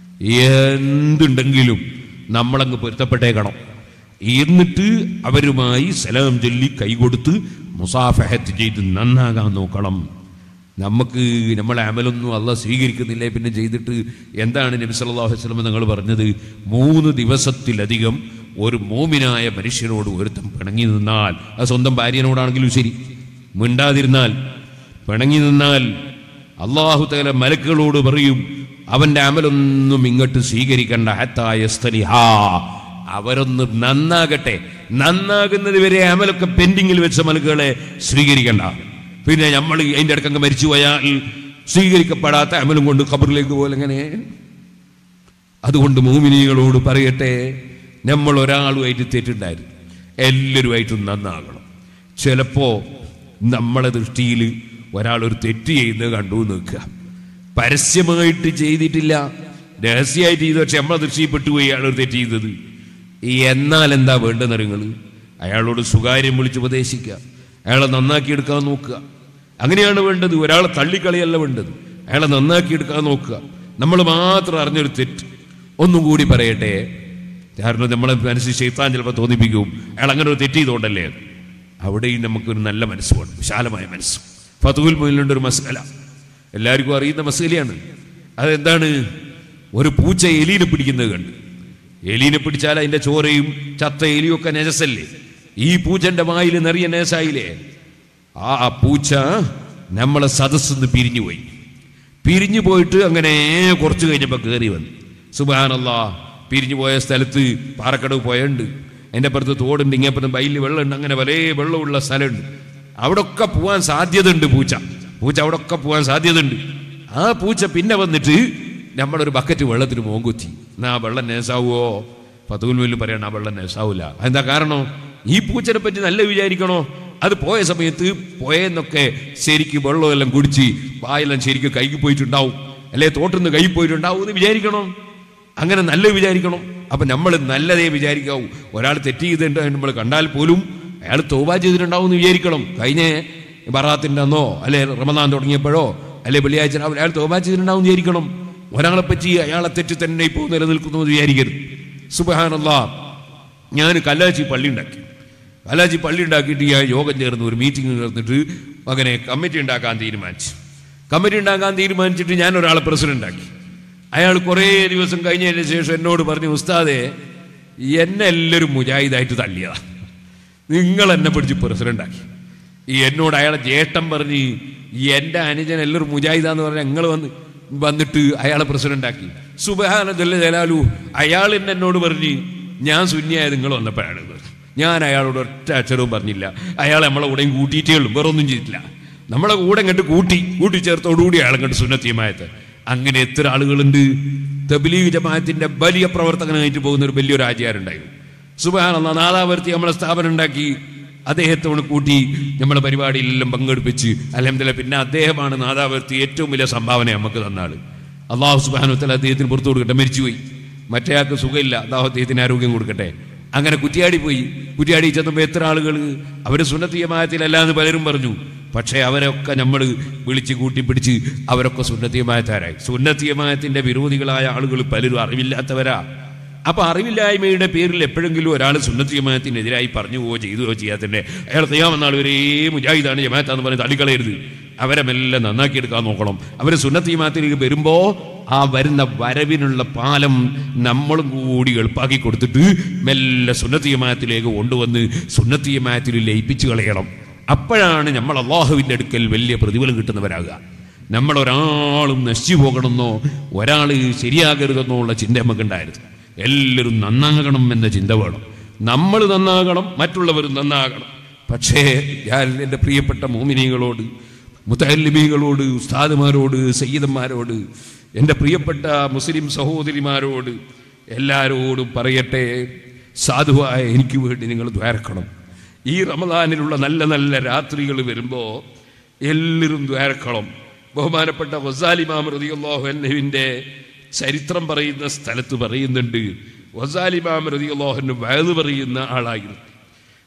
എന്തുണ്ടെങ്കിലും നമ്മളങ്ങ് പൊരുത്തപ്പെട്ടേക്കണം എന്നിട്ട് അവരുമായി സലാം ചൊല്ലി കൈകൊടുത്ത് മുസാഫഹത്ത് ചെയ്ത് നന്നാകാൻ നോക്കണം നമുക്ക് നമ്മളെ അമലൊന്നും അല്ല സ്വീകരിക്കുന്നില്ലേ പിന്നെ ചെയ്തിട്ട് എന്താണ് നബി സല്ലല്ലാഹു അലൈഹി വസല്ലം നിങ്ങൾ പറഞ്ഞത് മൂന്ന് ദിവസത്തിലധികം ഒരു മോമിനായ മനുഷ്യനോട് ഒരുത്തം പിണങ്ങി നിന്നാൽ അത് സ്വന്തം ഭാര്യനോടാണെങ്കിലും ശരി മിണ്ടാതിരുന്നാൽ പിണങ്ങി നിന്നാൽ അള്ളാഹു തല മലക്കുകളോട് പറയും അവന്റെ അമലൊന്നും ഇങ്ങോട്ട് സ്വീകരിക്കണ്ട ഹത്തായ സ്തലിഹാ അവരൊന്ന് നന്നാകട്ടെ നന്നാകുന്നത് വരെ അമലൊക്കെ പെൻഡിങ്ങിൽ വെച്ച മലക്കുകളെ സ്വീകരിക്കണ്ട പിന്നെ നമ്മൾ അതിൻ്റെ ഇടക്കങ്ങ് മരിച്ചു പോയാൽ സ്വീകരിക്കപ്പെടാത്ത അമലും കൊണ്ട് ഖബറിലേക്ക് പോലെ എങ്ങനെ അതുകൊണ്ട് മൂമിനികളോട് പറയട്ടെ നമ്മൾ ഒരാളുമായിട്ട് തെറ്റുണ്ടായിരുന്നു എല്ലാവരുമായിട്ടും നന്നാകണം ചിലപ്പോ നമ്മളെ ദൃഷ്ടിയിൽ ഒരാൾ ഒരു തെറ്റ് ചെയ്യുന്നത് കണ്ടു നിൽക്കുക പരസ്യമായിട്ട് ചെയ്തിട്ടില്ല രഹസ്യമായിട്ട് ചെയ്തു പക്ഷെ നമ്മളെ ദൃഷ്ടിയിൽ പെട്ടുപോയി അയാൾ ഒരു തെറ്റ് ചെയ്തത് എന്നാൽ എന്താ വേണ്ടെന്ന് നിങ്ങൾ അയാളോട് സ്വകാര്യം വിളിച്ച് ഉപദേശിക്കുക അയാളെ നന്നാക്കിയെടുക്കാൻ നോക്കുക അങ്ങനെയാണ് വേണ്ടത് ഒരാളെ തള്ളിക്കളിയല്ല വേണ്ടത് അയാളെ നന്നാക്കിയെടുക്കാൻ നോക്കുക നമ്മൾ മാത്രം അറിഞ്ഞൊരു തെറ്റ് ഒന്നും കൂടി പറയട്ടെ കാരണം നമ്മളെ മനസ്സിൽ ശൈത്താൻ ചിലപ്പോൾ തോന്നിപ്പിക്കും അയാൾ അങ്ങനെ ഒരു തെറ്റ് ചെയ്തുകൊണ്ടല്ലേ അവിടെയും നമുക്കൊരു നല്ല മനസ്സ് വേണം വിശാലമായ മനസ്സ് ഫതുൽ മൊയിലുണ്ട് ഒരു മസ്കല എല്ലാവർക്കും അറിയുന്ന മസ്കലയാണ് അതെന്താണ് ഒരു പൂച്ച എലീനെ പിടിക്കുന്നത് കണ്ട് എലീനെ പിടിച്ചാൽ അതിന്റെ ചോരയും ചത്ത എലിയും ഒക്കെ നെജസല്ലേ ഈ പൂച്ചന്റെ വായിൽ നിറയെ നേസായില്ലേ ആ പൂച്ച നമ്മളെ സദസ്സിന്ന് പിരിഞ്ഞുപോയി പിരിഞ്ഞു പോയിട്ട് അങ്ങനെ കുറച്ച് കഴിഞ്ഞപ്പോൾ കയറി വന്നു സുബാനല്ലാ പിരിഞ്ഞു പോയ സ്ഥലത്ത് പാറക്കടവ് പോയുണ്ട് എൻ്റെ അപ്പുറത്ത് തോടുണ്ട് ഇങ്ങേപ്പുറത്ത് ബൈലിൽ വെള്ളമുണ്ട് അങ്ങനെ പല വെള്ളമുള്ള സ്ഥലമുണ്ട് അവിടെ ഒക്കെ പോകാൻ സാധ്യതയുണ്ട് പൂച്ച പൂച്ച അവിടെ ഒക്കെ പോകാൻ സാധ്യതയുണ്ട് ആ പൂച്ച പിന്നെ വന്നിട്ട് നമ്മളൊരു ബക്കറ്റ് വെള്ളത്തിന് മോങ്കുത്തി എന്നാ ആ വെള്ളം നേസാവുമോ പത്തുകുൽമില്ലും പറയണം ആ വെള്ളം നേസാവൂല എന്താ കാരണം ഈ പൂച്ചനെ പറ്റി നല്ല വിചാരിക്കണോ അത് പോയ സമയത്ത് പോയെന്നൊക്കെ ശരിക്ക് വെള്ളമെല്ലാം കുടിച്ച് വായെല്ലാം ശരിക്ക് കൈക്ക് പോയിട്ടുണ്ടാവും അല്ലെ തോട്ടുനിന്ന് കൈ പോയിട്ടുണ്ടാവും എന്ന് വിചാരിക്കണം അങ്ങനെ നല്ല വിചാരിക്കണം അപ്പൊ നമ്മൾ നല്ലതേ വിചാരിക്കാവൂ ഒരാൾ തെറ്റ് ചെയ്തിട്ട് നമ്മൾ കണ്ടാൽ പോലും അയാൾ തോബ ചെയ്തിട്ടുണ്ടാവും എന്ന് വിചാരിക്കണം കഴിഞ്ഞ ബറാത്തിന്റെ അന്നോ അല്ലെ റമദാൻ തുടങ്ങിയപ്പോഴോ അല്ലെ വെള്ളിയാഴ്ച രാവിലെ അയാൾ തോബ ചെയ്തിട്ടുണ്ടാവും എന്ന് വിചാരിക്കണം ഒരാളെ പറ്റി അയാളെ തെറ്റ് തന്നെ ഇപ്പോൾ നിലനിൽക്കുന്നു എന്ന് വിചാരിക്കരുത് സുബഹാനല്ലാ ഞാൻ കല്ലാച്ചി പള്ളി ഉണ്ടാക്കി കല്ലാച്ചി പള്ളി ഉണ്ടാക്കിയിട്ട് ഞാൻ യോഗം ചേർന്ന് ഒരു മീറ്റിംഗ് ചേർന്നിട്ട് അങ്ങനെ കമ്മിറ്റി ഉണ്ടാക്കാൻ തീരുമാനിച്ചു കമ്മിറ്റി ഉണ്ടാക്കാൻ തീരുമാനിച്ചിട്ട് ഞാൻ ഒരാളെ പ്രസിഡന്റ് ആക്കി അയാൾ കുറേ ദിവസം കഴിഞ്ഞതിന് ശേഷം എന്നോട് പറഞ്ഞു ഉസ്താദെ എന്നെ എല്ലാവരും മുജാഹിദായിട്ട് തള്ളിയതാ നിങ്ങൾ എന്നെ പിടിച്ച് പ്രസിഡന്റ് ആക്കി ഈ എന്നോട് അയാളെ ജേട്ടൻ പറഞ്ഞ് ഈ എൻ്റെ അനുജൻ എല്ലാവരും മുജാഹിദാന്ന് പറഞ്ഞാൽ നിങ്ങൾ വന്ന് വന്നിട്ട് അയാളെ പ്രസിഡന്റ് ആക്കി സുബഹാനദല്ല ജലാലു അയാൾ എന്നെ എന്നോട് പറഞ്ഞ് ഞാൻ ശൂന്യായത് നിങ്ങൾ വന്നപ്പോഴാണ് ഇത്. ഞാൻ അയാളോട് ഒറ്റ അക്ഷരവും പറഞ്ഞില്ല അയാൾ നമ്മളെ കൂടെയും കൂട്ടിയിട്ടേ ഉള്ളൂ വേറെ ഒന്നും ചെയ്തിട്ടില്ല നമ്മളെ കൂടെ ഇങ്ങോട്ട് കൂട്ടി കൂട്ടിച്ചേർത്തോടുകൂടി അയാൾ ഇങ്ങോട്ട് സുന്നത്തിയമായത് അങ്ങനെ എത്ര ആളുകളുണ്ട് തബ്ലീഗ് ജമാഅത്തിന്റെ വലിയ പ്രവർത്തകനായിട്ട് പോകുന്ന ഒരു വലിയൊരു ആചാരുണ്ടായിരുന്നു സുബാന നാദാവർത്തി നമ്മളെ സ്ഥാപനം ഉണ്ടാക്കി അദ്ദേഹത്തോട് കൂട്ടി നമ്മളെ പരിപാടിയിലെല്ലാം പങ്കെടുപ്പിച്ച് അലഹമില്ല പിന്നെ അദ്ദേഹമാണ് നാദാവർത്തി ഏറ്റവും വലിയ സംഭാവന നമുക്ക് തന്നാള് അള്ളാഹു സുബാനുത്തല അദ്ദേഹത്തിന് പുറത്തു കൊടുക്കട്ടെ മരിച്ചുപോയി മറ്റേയാൾക്ക് സുഖമില്ല അള്ളാഹു അദ്ദേഹത്തിന് ആരോഗ്യം കൊടുക്കട്ടെ അങ്ങനെ കുറ്റിയാടി പോയി കുറ്റിയാടി ചെന്നപ്പോൾ എത്ര ആളുകൾ അവർ സുന്നത്തീയമായത്തിലല്ല എന്ന് പലരും പറഞ്ഞു പക്ഷേ അവരൊക്കെ നമ്മൾ വിളിച്ച് കൂട്ടി പിടിച്ച് അവരൊക്കെ സുന്നത്തീയമായത്താരായി സുന്നത്തീയമായത്തിന്റെ വിരോധികളായ ആളുകൾ പലരും അറിവില്ലാത്തവരാ അപ്പൊ അറിവില്ലായ്മയുടെ പേരിൽ എപ്പോഴെങ്കിലും ഒരാൾ സുന്നത്ത് ജമാഅത്തിനെതിരായി പറഞ്ഞു പോവോ ചെയ്തുവോ ചെയ്യാത്തന്നെ അയാൾ ചെയ്യാമെന്നാൾ ഒരേ മുജാഹിദാണ് ജമാഅത്താന്ന് പറഞ്ഞ് തള്ളിക്കളയരുത് അവരെ മെല്ലെ നന്നാക്കിയെടുക്കാൻ നോക്കണം അവർ സുന്നത്ത് ജമാഅത്തിലേക്ക് വരുമ്പോ ആ വരുന്ന വരവിനുള്ള പാലം നമ്മളും കൂടി എളുപ്പാക്കി കൊടുത്തിട്ട് മെല്ലെ സുന്നത്ത് ജമാഅത്തിലേക്ക് കൊണ്ടുവന്ന് സുന്നത്ത് ജമാഅത്തിൽ ലയിപ്പിച്ചു കളയണം അപ്പോഴാണ് നമ്മൾ അള്ളാഹുവിൻ്റെ അടുക്കൽ വലിയ പ്രതിഫലം കിട്ടുന്നവരാകുക നമ്മൾ ഒരാളും നശിച്ചു പോകണമെന്നോ ഒരാൾ ശരിയാകരുതെന്നോ ഉള്ള ചിന്ത നമുക്കുണ്ടായിരുന്നു എല്ലാവരും നന്നാകണം എന്ന ചിന്ത വേണം നമ്മൾ നന്നാകണം മറ്റുള്ളവരും നന്നാകണം പക്ഷേ ഞാൻ എൻ്റെ പ്രിയപ്പെട്ട മോമിനികളോട് മുത്തല്ലിമികളോട് ഉസ്താദുമാരോട് സയ്യിദന്മാരോട് എൻ്റെ പ്രിയപ്പെട്ട മുസ്ലിം സഹോദരിമാരോട് എല്ലാവരോടും പറയട്ടെ സാധുവായ എനിക്ക് വേണ്ടി നിങ്ങൾ ദ്വാരക്കണം ഈ റമദാനിലുള്ള നല്ല നല്ല രാത്രികൾ വരുമ്പോൾ എല്ലാവരും ദ്വാരക്കണം ബഹുമാനപ്പെട്ട വസാലിമാം റതിയല്ലാഹു അന്നഹുവിൻ്റെ ചരിത്രം പറയുന്ന സ്ഥലത്ത് പറയുന്നുണ്ട് വസാലിമാം റതിയല്ലാഹുവിന് വയത് പറയുന്ന ആളായിരുന്നു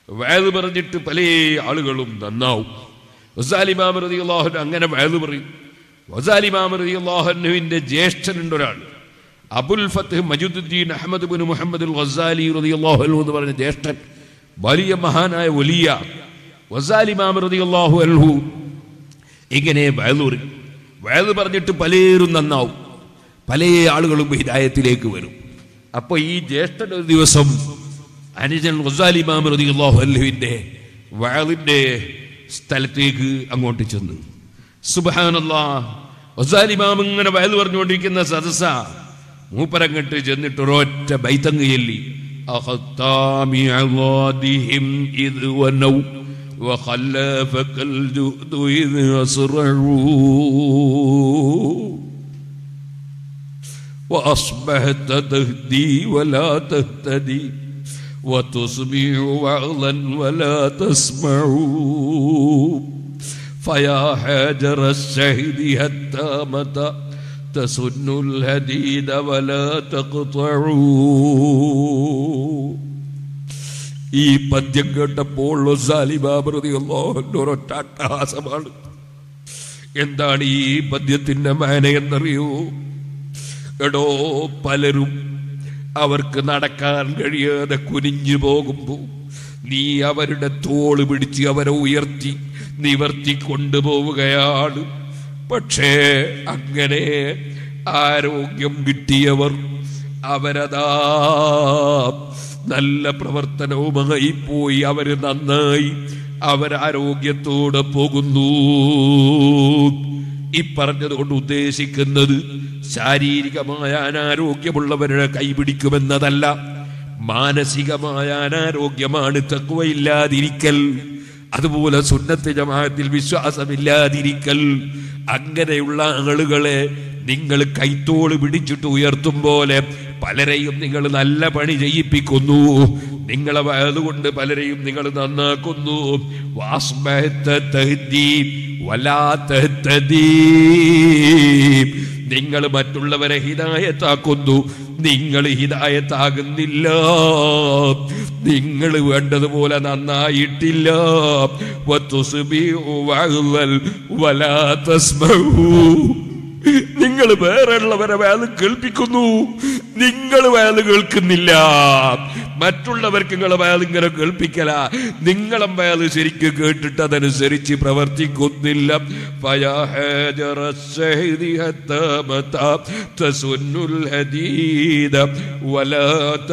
വയത് പറഞ്ഞിട്ട് പല ആളുകളും നന്നാവും വസാലിമാം റതി അള്ളാഹുൻ അങ്ങനെ വയത് പറയും വസാലിമാം റതി അള്ളാഹുവിന്റെ ജ്യേഷ്ഠനുണ്ട് ഒരാൾ അബുൽ ഫത്ത് മജുദ്ദീൻ അഹമ്മദ് ബിൻ മുഹമ്മദ് വസാലി റതി അള്ളാഹു എന്ന് പറഞ്ഞ ജ്യേഷ്ഠൻ വലിയ മഹാനായ വലിയ വസാലിമാം റതി അള്ളാഹു അൽഹു ഇങ്ങനെ വയലൂറി വയല് പറഞ്ഞിട്ട് പലരും നന്നാവും പല ആളുകളും ഹിദായത്തിലേക്ക് വരും അപ്പൊ ഈ ജ്യേഷ്ഠൻ ഒരു ദിവസം അനുജൻ വസാലിമാം റതി അള്ളാഹു അല്ലുവിന്റെ വയലിന്റെ സ്ഥലത്തേക്ക് അങ്ങോട്ട് ചെന്നു സുബാനല്ലാ വസാലിമാം ഇങ്ങനെ വയൽ പറഞ്ഞുകൊണ്ടിരിക്കുന്ന സദസ്സ മൂപ്പരങ്ങട്ട് ചെന്നിട്ട് ഒരൊറ്റ ബൈത്തങ്ങ് ചൊല്ലി أخطام عضادهم إذ ونوا وخلافك الجهد إذ أسرعوا وأصبحت تهدي ولا تهتدي وتسمع وعظا ولا تسمع فيا حاجر الشهد حتى متى تسن الهديد ولا تقطعوا ഈ പദ്യം കേട്ടപ്പോൾ ഒരൊറ്റ അട്ടഹാസമാണ് എന്താണ് ഈ പദ്യത്തിന്റെ മാന എന്നറിയോ എടോ പലരും അവർക്ക് നടക്കാൻ കഴിയാതെ കുനിഞ്ഞു പോകുമ്പോൾ നീ അവരുടെ തോള് പിടിച്ച് അവരെ ഉയർത്തി നിവർത്തി കൊണ്ടുപോവുകയാണ് പക്ഷേ അങ്ങനെ ആരോഗ്യം കിട്ടിയവർ അവരതാ നല്ല പ്രവർത്തനവുമായി പോയി അവര് നന്നായി അവരാരോഗ്യത്തോടെ പോകുന്നു ഈ പറഞ്ഞതുകൊണ്ട് ഉദ്ദേശിക്കുന്നത് ശാരീരികമായ അനാരോഗ്യമുള്ളവരുടെ കൈപിടിക്കുമെന്നതല്ല മാനസികമായ അനാരോഗ്യമാണ് തക്കുവയില്ലാതിരിക്കൽ അതുപോലെ സുന്നത്ത് ജമാഅത്തിൽ വിശ്വാസമില്ലാതിരിക്കൽ അങ്ങനെയുള്ള ആളുകളെ നിങ്ങൾ കൈത്തോള് പിടിച്ചിട്ട് ഉയർത്തും പോലെ പലരെയും നിങ്ങൾ നല്ല പണി ചെയ്യിപ്പിക്കുന്നു നിങ്ങളെ അതുകൊണ്ട് പലരെയും നിങ്ങൾ നന്നാക്കുന്നു നിങ്ങൾ മറ്റുള്ളവരെ ഹിതായത്താക്കുന്നു നിങ്ങൾ ഹിതായത്താകുന്നില്ല നിങ്ങൾ വേണ്ടതുപോലെ നന്നായിട്ടില്ല വലാ തസ്മഊ നിങ്ങൾ വേറെയുള്ളവരെ വേല കേൾപ്പിക്കുന്നു നിങ്ങൾ വേല കേൾക്കുന്നില്ല മറ്റുള്ളവർക്ക് നിങ്ങളെ വേല ഇങ്ങനെ കേൾപ്പിക്കല നിങ്ങളും വേല ശരിക്കും കേട്ടിട്ട് അതനുസരിച്ച് പ്രവർത്തിക്കുന്നില്ല ഫയാഹജറ الشهد حتى متى تسن الحديد ولا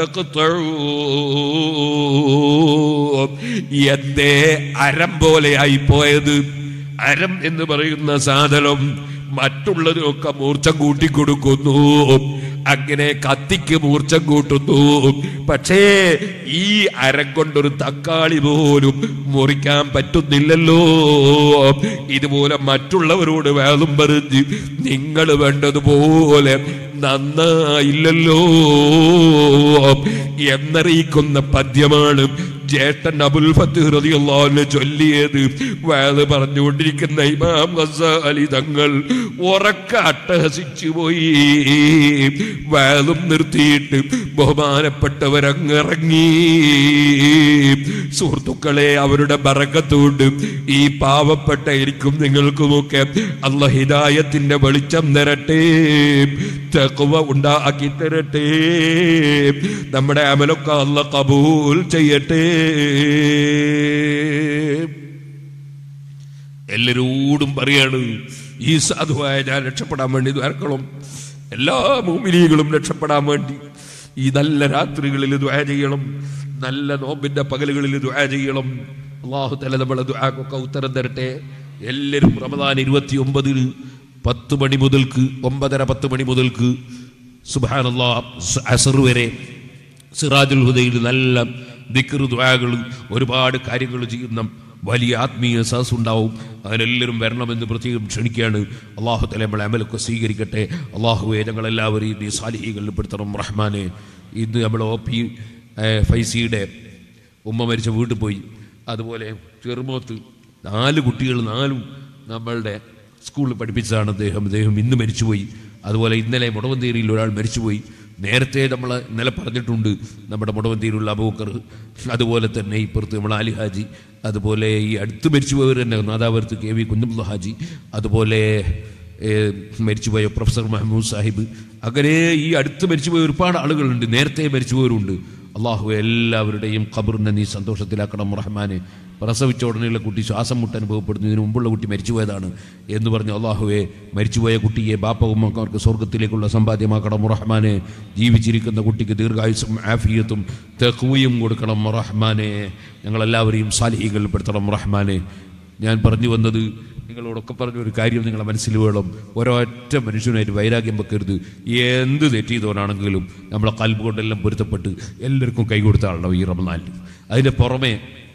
تقطعوا എന്തേ അരം പോലെയായി പോയത് അരം എന്ന് പറയുന്ന സാധനം മറ്റുള്ളതിനൊക്കെ മൂർച്ചം കൂട്ടിക്കൊടുക്കുന്നു അങ്ങനെ കത്തിക്ക് മൂർച്ചം കൂട്ടുന്നു പക്ഷേ ഈ അരം കൊണ്ടൊരു തക്കാളി പോലും മുറിക്കാൻ പറ്റുന്നില്ലല്ലോ ഇതുപോലെ മറ്റുള്ളവരോട് വേളും പറഞ്ഞ് നിങ്ങൾ വേണ്ടതുപോലെ നന്നായില്ലല്ലോ എന്നറിയിക്കുന്ന പദ്യമാണ് ജ്യേഷ്ഠൻ അബുൽ ഫത്ത് റളിയല്ലാഹു ചൊല്ലിയത് വേള് പറഞ്ഞുകൊണ്ടിരിക്കുന്ന ഇമാം ഗസാലി തങ്ങൾ ഉറക്ക അട്ടഹസിച്ചു പോയി വേളും നിർത്തിയിട്ട് ബഹുമാനപ്പെട്ടവരങ്ങിറങ്ങി സുഹൃത്തുക്കളെ അവരുടെ ബറക്കത്തോണ്ട് ഈ പാവപ്പെട്ട എനിക്കും നിങ്ങൾക്കുമൊക്കെ അല്ല ഹിദായത്തിന്റെ വെളിച്ചം തരട്ടെ തഖ്വ ഉണ്ടാക്കി തരട്ടെ നമ്മുടെ അമലൊക്കെ അല്ല കബൂൽ ചെയ്യട്ടെ എല്ലാരോടും പറയാണ് ഈ സാധുവായ ഞാൻ രക്ഷപ്പെടാൻ വേണ്ടി ദ്വാരക്കണം എല്ലാ മൂമിനികളും രക്ഷപ്പെടാൻ വേണ്ടി ഈ നല്ല രാത്രികളിൽ ദ്വാ ചെയ്യണം നല്ല നോമ്പിന്റെ പകലുകളിൽ ദ്വാ ചെയ്യണം അള്ളാഹു തല നമ്മളെ ദ്വാക്കൊക്കെ ഉത്തരം തരട്ടെ എല്ലാവരും റമദാൻ ഇരുപത്തി ഒമ്പതിന് പത്ത് മണി മുതൽക്ക് ഒമ്പതര പത്ത് മണി മുതൽക്ക് സുബാനല്ലാ അസർ വരെ സിറാജുൽ ഹുദയിൽ നല്ല ദിക്കറ് ദ്വാകൾ ഒരുപാട് കാര്യങ്ങൾ ചെയ്യുന്ന വലിയ ആത്മീയ സഹസ് ഉണ്ടാവും അതിനെല്ലാവരും വരണമെന്ന് പ്രത്യേകം ക്ഷണിക്കുകയാണ് അള്ളാഹു തല നമ്മളെ അമലൊക്കെ സ്വീകരിക്കട്ടെ അള്ളാഹുവെ ഞങ്ങളെല്ലാവരെയും നീ സാലിഹികളിൽ പെടുത്തണം റഹ്മാനെ ഇന്ന് നമ്മൾ ഒ പി ഫൈസിയുടെ ഉമ്മ മരിച്ച വീട്ടിൽ പോയി അതുപോലെ ചെറുമോത്ത് നാല് കുട്ടികൾ നാലും നമ്മളുടെ സ്കൂളിൽ പഠിപ്പിച്ചതാണ് അദ്ദേഹം അദ്ദേഹം ഇന്ന് മരിച്ചുപോയി അതുപോലെ ഇന്നലെ മുടവന്തേരിയിൽ ഒരാൾ മരിച്ചുപോയി നേരത്തെ നമ്മൾ ഇന്നലെ പറഞ്ഞിട്ടുണ്ട് നമ്മുടെ മുടവന്തിയിലുള്ള അബൂക്കർ അതുപോലെ തന്നെ ഇപ്പുറത്ത് നമ്മൾ ആലി ഹാജി അതുപോലെ ഈ അടുത്ത് മരിച്ചുപോയവർ തന്നെ നാദാപുരത്ത് കെ വി കുഞ്ഞുമുള്ള ഹാജി അതുപോലെ ഏഹ്, മരിച്ചുപോയ പ്രൊഫസർ മഹമ്മൂദ് സാഹിബ് അങ്ങനെ ഈ അടുത്ത് മരിച്ചുപോയ ഒരുപാട് ആളുകളുണ്ട് നേരത്തെ മരിച്ചുപോയവരുണ്ട് അള്ളാഹു എല്ലാവരുടെയും ഖബറിനെ നീ സന്തോഷത്തിലാക്കണം റഹ്മാനെ പ്രസവിച്ച ഉടനെയുള്ള കുട്ടി ശ്വാസം മുട്ട് അനുഭവപ്പെടുന്നതിന് മുമ്പുള്ള കുട്ടി മരിച്ചുപോയതാണ് എന്ന് പറഞ്ഞ് അള്ളാഹുവെ മരിച്ചുപോയ കുട്ടിയെ ബാപ്പവും അവർക്ക് സ്വർഗത്തിലേക്കുള്ള സമ്പാദ്യമാക്കണം റഹ്മാനെ ജീവിച്ചിരിക്കുന്ന കുട്ടിക്ക് ദീർഘായുസും ആഫിയത്തും തെക്കുവയും കൊടുക്കണം റഹ്മാനെ ഞങ്ങളെല്ലാവരെയും സാലിഹികൾ പെടുത്തണം റഹ്മാനെ ഞാൻ പറഞ്ഞു വന്നത് നിങ്ങളോടൊക്കെ പറഞ്ഞ ഒരു കാര്യം നിങ്ങളെ മനസ്സിൽ വേണം ഒരൊറ്റ മനുഷ്യനായിട്ട് വൈരാഗ്യം വെക്കരുത് എന്ത് തെറ്റ് ചെയ്തവനാണെങ്കിലും നമ്മളെ കൽബ് കൊണ്ടെല്ലാം പൊരുത്തപ്പെട്ട് എല്ലാവർക്കും കൈ കൊടുത്ത ആളുണ്ടാവും ഈ റമനാലിൽ അതിൻ്റെ പുറമെ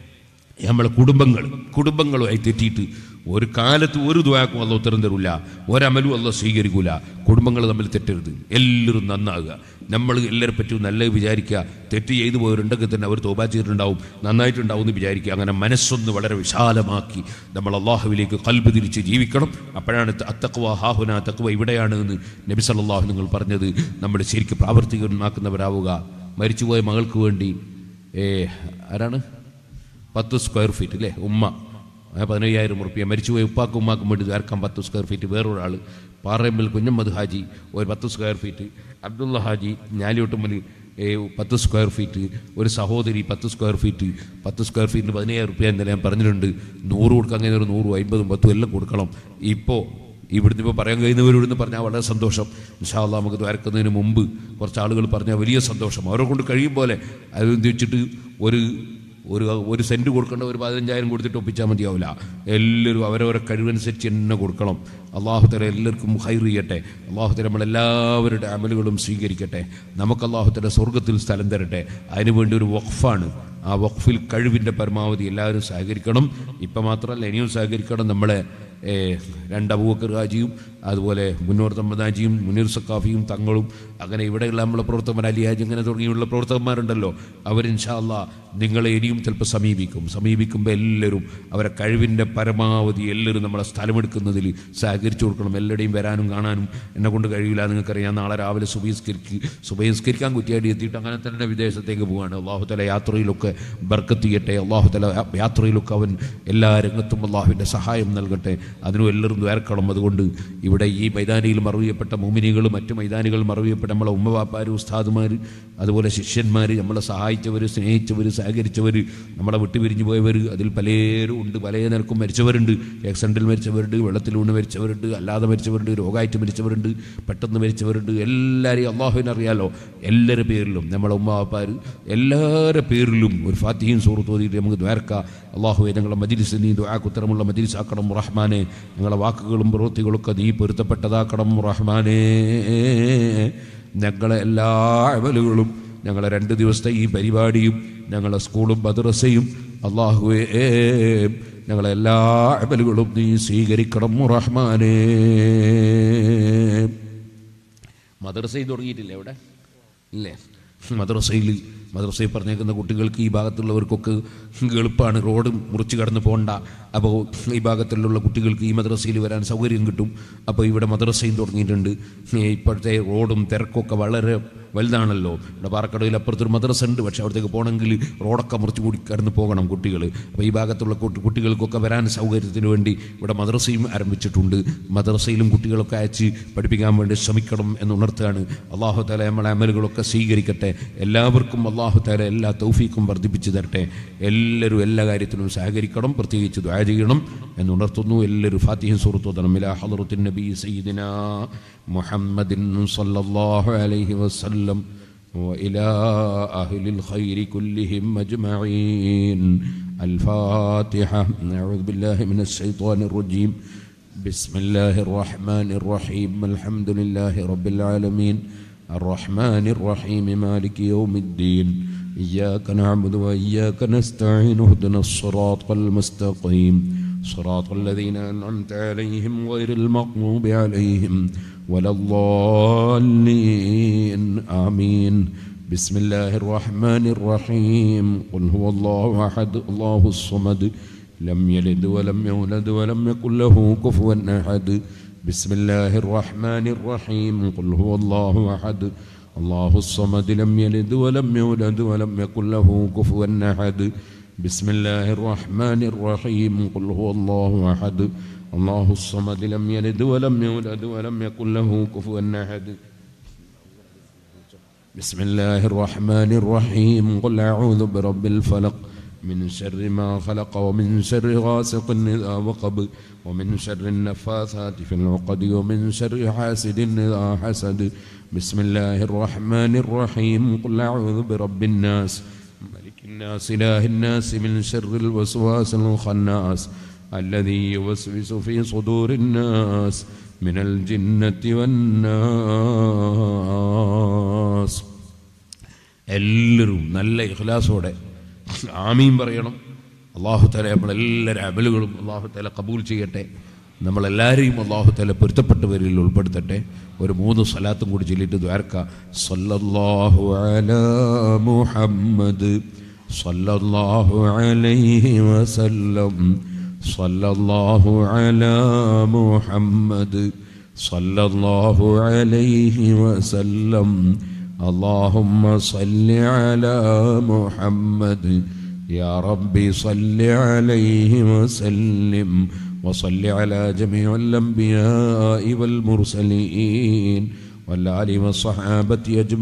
നമ്മളെ കുടുംബങ്ങൾ കുടുംബങ്ങളുമായി തെറ്റിയിട്ട് ഒരു കാലത്ത് ഒരു ദ്വാക്കും അല്ല ഉത്തരം തരില്ല ഒരമലും അല്ല സ്വീകരിക്കൂല കുടുംബങ്ങൾ തമ്മിൽ തെറ്റരുത് എല്ലാവരും നന്നാകുക നമ്മൾ എല്ലാവരെ പറ്റിയും നല്ല വിചാരിക്കുക തെറ്റ് ചെയ്തു പോയവരുണ്ടെങ്കിൽ തന്നെ അവർ തോബാ ചെയ്തിട്ടുണ്ടാവും നന്നായിട്ടുണ്ടാവും എന്ന് വിചാരിക്കുക അങ്ങനെ മനസ്സൊന്ന് വളരെ വിശാലമാക്കി നമ്മൾ അള്ളാഹുവിലേക്ക് കൽബ് തിരിച്ച് ജീവിക്കണം അപ്പോഴാണ് അത്തക്വ ഹാഹുന തക്വ ഇവിടെയാണ് എന്ന് നബി സല്ലല്ലാഹു നിങ്ങൾ പറഞ്ഞത് നമ്മൾ ശരിക്കും പ്രാവർത്തികമാക്കുന്നവരാവുക മരിച്ചുപോയ മകൾക്ക് വേണ്ടി ഏ ആരാണ് പത്ത് സ്ക്വയർ ഫീറ്റ് അല്ലേ ഉമ്മ ആ പതിനയ്യായിരം റുപ്യ മരിച്ചുപോയ ഉപ്പാക്കും ഉമ്മാക്കും വേണ്ടി ദ്വാരക്കാൻ പത്ത് സ്ക്വയർ ഫീറ്റ് വേറൊരാൾ പാറയമ്പിൽ കുഞ്ഞമ്മദ് ഹാജി ഒരു പത്ത് സ്ക്വയർ ഫീറ്റ് അബ്ദുള്ള ഹാജി ഞാലിയോട്ടുമ്മൽ ഏ, പത്ത് സ്ക്വയർ ഫീറ്റ് ഒരു സഹോദരി പത്ത് സ്ക്വയർ ഫീറ്റ് പത്ത് സ്ക്വയർ ഫീറ്റിന് പതിനയ്യായിരം റുപ്യ എന്നല്ല ഞാൻ പറഞ്ഞിട്ടുണ്ട് നൂറ് കൊടുക്കാൻ അങ്ങനെ ഒരു നൂറും അമ്പതും പത്തും എല്ലാം കൊടുക്കണം ഇപ്പോൾ ഇവിടുന്ന് ഇപ്പോൾ പറയാൻ കഴിയുന്നവരോടെന്ന് പറഞ്ഞാൽ വളരെ സന്തോഷം ഇൻഷാല്ല നമുക്ക് ദ്വാരക്കുന്നതിന് മുമ്പ് കുറച്ച് ആളുകൾ പറഞ്ഞാൽ വലിയ സന്തോഷം അവരെ കൊണ്ട് കഴിയും പോലെ അത് വെച്ചിട്ട് ഒരു ഒരു ഒരു സെൻറ്റ് കൊടുക്കേണ്ട ഒരു പതിനഞ്ചായിരം കൊടുത്തിട്ട് ഒപ്പിച്ചാൽ മതിയാവില്ല എല്ലാവരും അവരവരെ കഴിവനുസരിച്ച് തന്നെ കൊടുക്കണം അള്ളാഹുത്തല എല്ലാവർക്കും ഹൈർ ചെയ്യട്ടെ അള്ളാഹുത്തല നമ്മളെല്ലാവരുടെ അമലുകളും സ്വീകരിക്കട്ടെ നമുക്ക് അള്ളാഹുത്തല സ്വർഗത്തിൽ സ്ഥലം തരട്ടെ അതിനുവേണ്ടി ഒരു വഖഫാണ് ആ വഖഫിൽ കഴിവിൻ്റെ പരമാവധി എല്ലാവരും സഹകരിക്കണം ഇപ്പം മാത്രമല്ല ഇനിയും സഹകരിക്കണം നമ്മളെ ഏ, രണ്ട് അബൂബക്കർ ഹാജിയും അതുപോലെ മുന്നോർ തമ്മദാജിയും മുനീർ സക്കാഫിയും തങ്ങളും അങ്ങനെ ഇവിടെയുള്ള നമ്മളെ പ്രവർത്തകന്മാർ അലി ഹാജി അങ്ങനെ തുടങ്ങിയുള്ള പ്രവർത്തകന്മാരുണ്ടല്ലോ അവരിൻഷാല്ല നിങ്ങളെ ഇനിയും ചിലപ്പോൾ സമീപിക്കും സമീപിക്കുമ്പോൾ എല്ലാവരും അവരെ കഴിവിൻ്റെ പരമാവധി എല്ലാവരും നമ്മളെ സ്ഥലമെടുക്കുന്നതിൽ സഹകരിച്ചു കൊടുക്കണം എല്ലാവരുടെയും വരാനും കാണാനും എന്നെ കൊണ്ട് കഴിയില്ല നിങ്ങൾക്കറിയാം നാളെ രാവിലെ സുബഹിസ്കരിക്ക് സുബഹിസ്കരിക്കാൻ കുറ്റിയാടി എത്തിയിട്ട് അങ്ങനെ തന്നെ വിദേശത്തേക്ക് പോവുകയാണ് അള്ളാഹുത്തല യാത്രയിലൊക്കെ ബർക്കത്ത് ചെയ്യട്ടെ അള്ളാഹുത്തല യാത്രയിലൊക്കെ അവൻ എല്ലാ രംഗത്തും അള്ളാഹുവിൻ്റെ സഹായം നൽകട്ടെ അതിനും എല്ലാവരും ദ്വാരക്കണം അതുകൊണ്ട് ഇവിടെ ഈ മൈതാനിയിൽ മറവിയപ്പെട്ട മോമിനികളും മറ്റു മൈതാനികൾ മറവിയപ്പെട്ട നമ്മളെ ഉമ്മവാപ്പാർ ഉസ്താദുമാർ അതുപോലെ ശിഷ്യന്മാർ നമ്മളെ സഹായിച്ചവർ സ്നേഹിച്ചവർ സഹകരിച്ചവർ നമ്മളെ വിട്ടുപിരിഞ്ഞു പോയവർ അതിൽ പലരും ഉണ്ട് പല നിരക്കും മരിച്ചവരുണ്ട് ആക്സിഡൻറ്റിൽ മരിച്ചവരുണ്ട് വെള്ളത്തിൽ വീണ് മരിച്ചവരുണ്ട് അല്ലാതെ മരിച്ചവരുണ്ട് രോഗമായിട്ട് മരിച്ചവരുണ്ട് പെട്ടെന്ന് മരിച്ചവരുണ്ട് എല്ലാവരെയും അള്ളാഹുവിനെ അറിയാലോ എല്ലാവരുടെ പേരിലും നമ്മളെ ഉമ്മവാപ്പാർ എല്ലാവരുടെ പേരിലും ഒരു ഫാത്തിയും സൂറത്ത് ഓതിയിട്ട് നമുക്ക് ദ്വാരക്ക അള്ളാഹുവെ ഞങ്ങളെ മജിലിസ് നീ ദ്വാക്കുത്തരമുള്ള മജിലിസ് ആക്കണം റഹ്മാനെ ഞങ്ങളെ വാക്കുകളും പ്രവൃത്തികളൊക്കെ നീ പൊരുത്തപ്പെട്ടതാക്കണം റഹ്മാനേ ഞങ്ങളെ എല്ലാ അമലുകളും ഞങ്ങളെ രണ്ട് ദിവസത്തെ ഈ പരിപാടിയും ഞങ്ങളെ സ്കൂളും മദ്രസയും അള്ളാഹുവേ ഞങ്ങളെ എല്ലാ അമലുകളും നീ സ്വീകരിക്കണം റഹ്മാനേ മദ്രസയിൽ തുടങ്ങിയിട്ടില്ലേ അവിടെ ഇല്ലേ മദ്രസയിൽ മദ്രസയിൽ പറഞ്ഞേക്കുന്ന കുട്ടികൾക്ക് ഈ ഭാഗത്തുള്ളവർക്കൊക്കെ എളുപ്പമാണ് റോഡ് മുറിച്ച് കടന്ന് പോകണ്ട അപ്പോൾ ഈ ഭാഗത്തുള്ള കുട്ടികൾക്ക് ഈ മദ്രസയിൽ വരാൻ സൗകര്യം കിട്ടും അപ്പോൾ ഇവിടെ മദ്രസയും തുടങ്ങിയിട്ടുണ്ട് ഈ ഇപ്പോഴത്തെ റോഡും തിരക്കൊക്കെ വളരെ വലുതാണല്ലോ ഇവിടെ പാറക്കടയിൽ അപ്പുറത്തൊരു മദ്രസ ഉണ്ട് പക്ഷേ അവിടത്തേക്ക് പോകണമെങ്കിൽ റോഡൊക്കെ മുറിച്ച് കൂടി കടന്ന് പോകണം കുട്ടികൾ അപ്പോൾ ഈ ഭാഗത്തുള്ള കുട്ടി- കുട്ടികൾക്കൊക്കെ വരാൻ സൗകര്യത്തിന് വേണ്ടി ഇവിടെ മദ്രസയും ആരംഭിച്ചിട്ടുണ്ട് മദ്രസയിലും കുട്ടികളൊക്കെ അയച്ച് പഠിപ്പിക്കാൻ വേണ്ടി ശ്രമിക്കണം എന്ന് ഉണർത്തുകയാണ് അള്ളാഹു താല നമ്മളെ അമലുകളൊക്കെ സ്വീകരിക്കട്ടെ എല്ലാവർക്കും അള്ളാഹു താല എല്ലാ തൗഫീക്കും വർദ്ധിപ്പിച്ചു തരട്ടെ എല്ലാവരും എല്ലാ കാര്യത്തിലും സഹകരിക്കണം പ്രത്യേകിച്ച് ദ്വാ ചെയ്യണം എന്ന് ഉണർത്തുന്നു എല്ലാവരും ഫാത്തിഹ സുഹൃത്തു മിലാ ഹദറത്തിൻ നബി സയ്യിദിന മുഹമ്മദിൻ സല്ലല്ലാഹു അലൈഹി വസല്ലം وإلى أهل الخير كلهم أجمعين الفاتحة نعوذ بالله من الشيطان الرجيم بسم الله الرحمن الرحيم الحمد لله رب العالمين الرحمن الرحيم مالك يوم الدين إياك نعبد وإياك نستعين اهدنا الصراط المستقيم صراط الذين أنعمت عليهم غير المغضوب عليهم ولا الضالين آمين بسم الله الرحمن الرحيم قل هو الله أحد الله الصمد لم يلد ولم يولد ولم يكن له كفوا أحد بسم الله الرحمن الرحيم قل هو الله أحد الله الصمد لم يلد ولم يولد ولم يكن له كفوا أحد بسم الله الرحمن الرحيم قل هو الله أحد الله الصمد لم يلد ولم يولد ولم يكن له كفوا أحد بسم الله الرحمن الرحيم قل أعوذ برب الفلق من شر ما خلق ومن شر غاسق إذا وقب ومن شر النفاثات في العقد ومن شر حاسد إذا حسد بسم الله الرحمن الرحيم قل أعوذ برب الناس ملك الناس إله الناس من شر الوسواس الخناس الذي يوسوس في صدور الناس من الجنة والناس എല്ലാവരും നല്ല ഇഖ്ലാസോടെ ആമീൻ പറയണം അള്ളാഹു തല നമ്മളെല്ലാവരും അമലുകളും അള്ളാഹു തല കബൂൽ ചെയ്യട്ടെ നമ്മളെല്ലാവരെയും അള്ളാഹു തല പൊരുത്തപ്പെട്ടവരിൽ ഉൾപ്പെടുത്തട്ടെ ഒരു മൂന്ന് സ്വലാത്തും കൂടി ചൊല്ലിട്ട് ദ്വാരക്ക സല്ലല്ലാഹു അലാ മുഹമ്മദ് സല്ലല്ലാഹു അലൈഹി വസല്ലം സല്ലല്ലാഹു അലാ മുഹമ്മദ് സല്ലല്ലാഹു അലൈഹി വസല്ലം اللهم صل على محمد يا ربي صل عليه وسلم وصل على جميع الأنبياء والمرسلين والآل والصحابة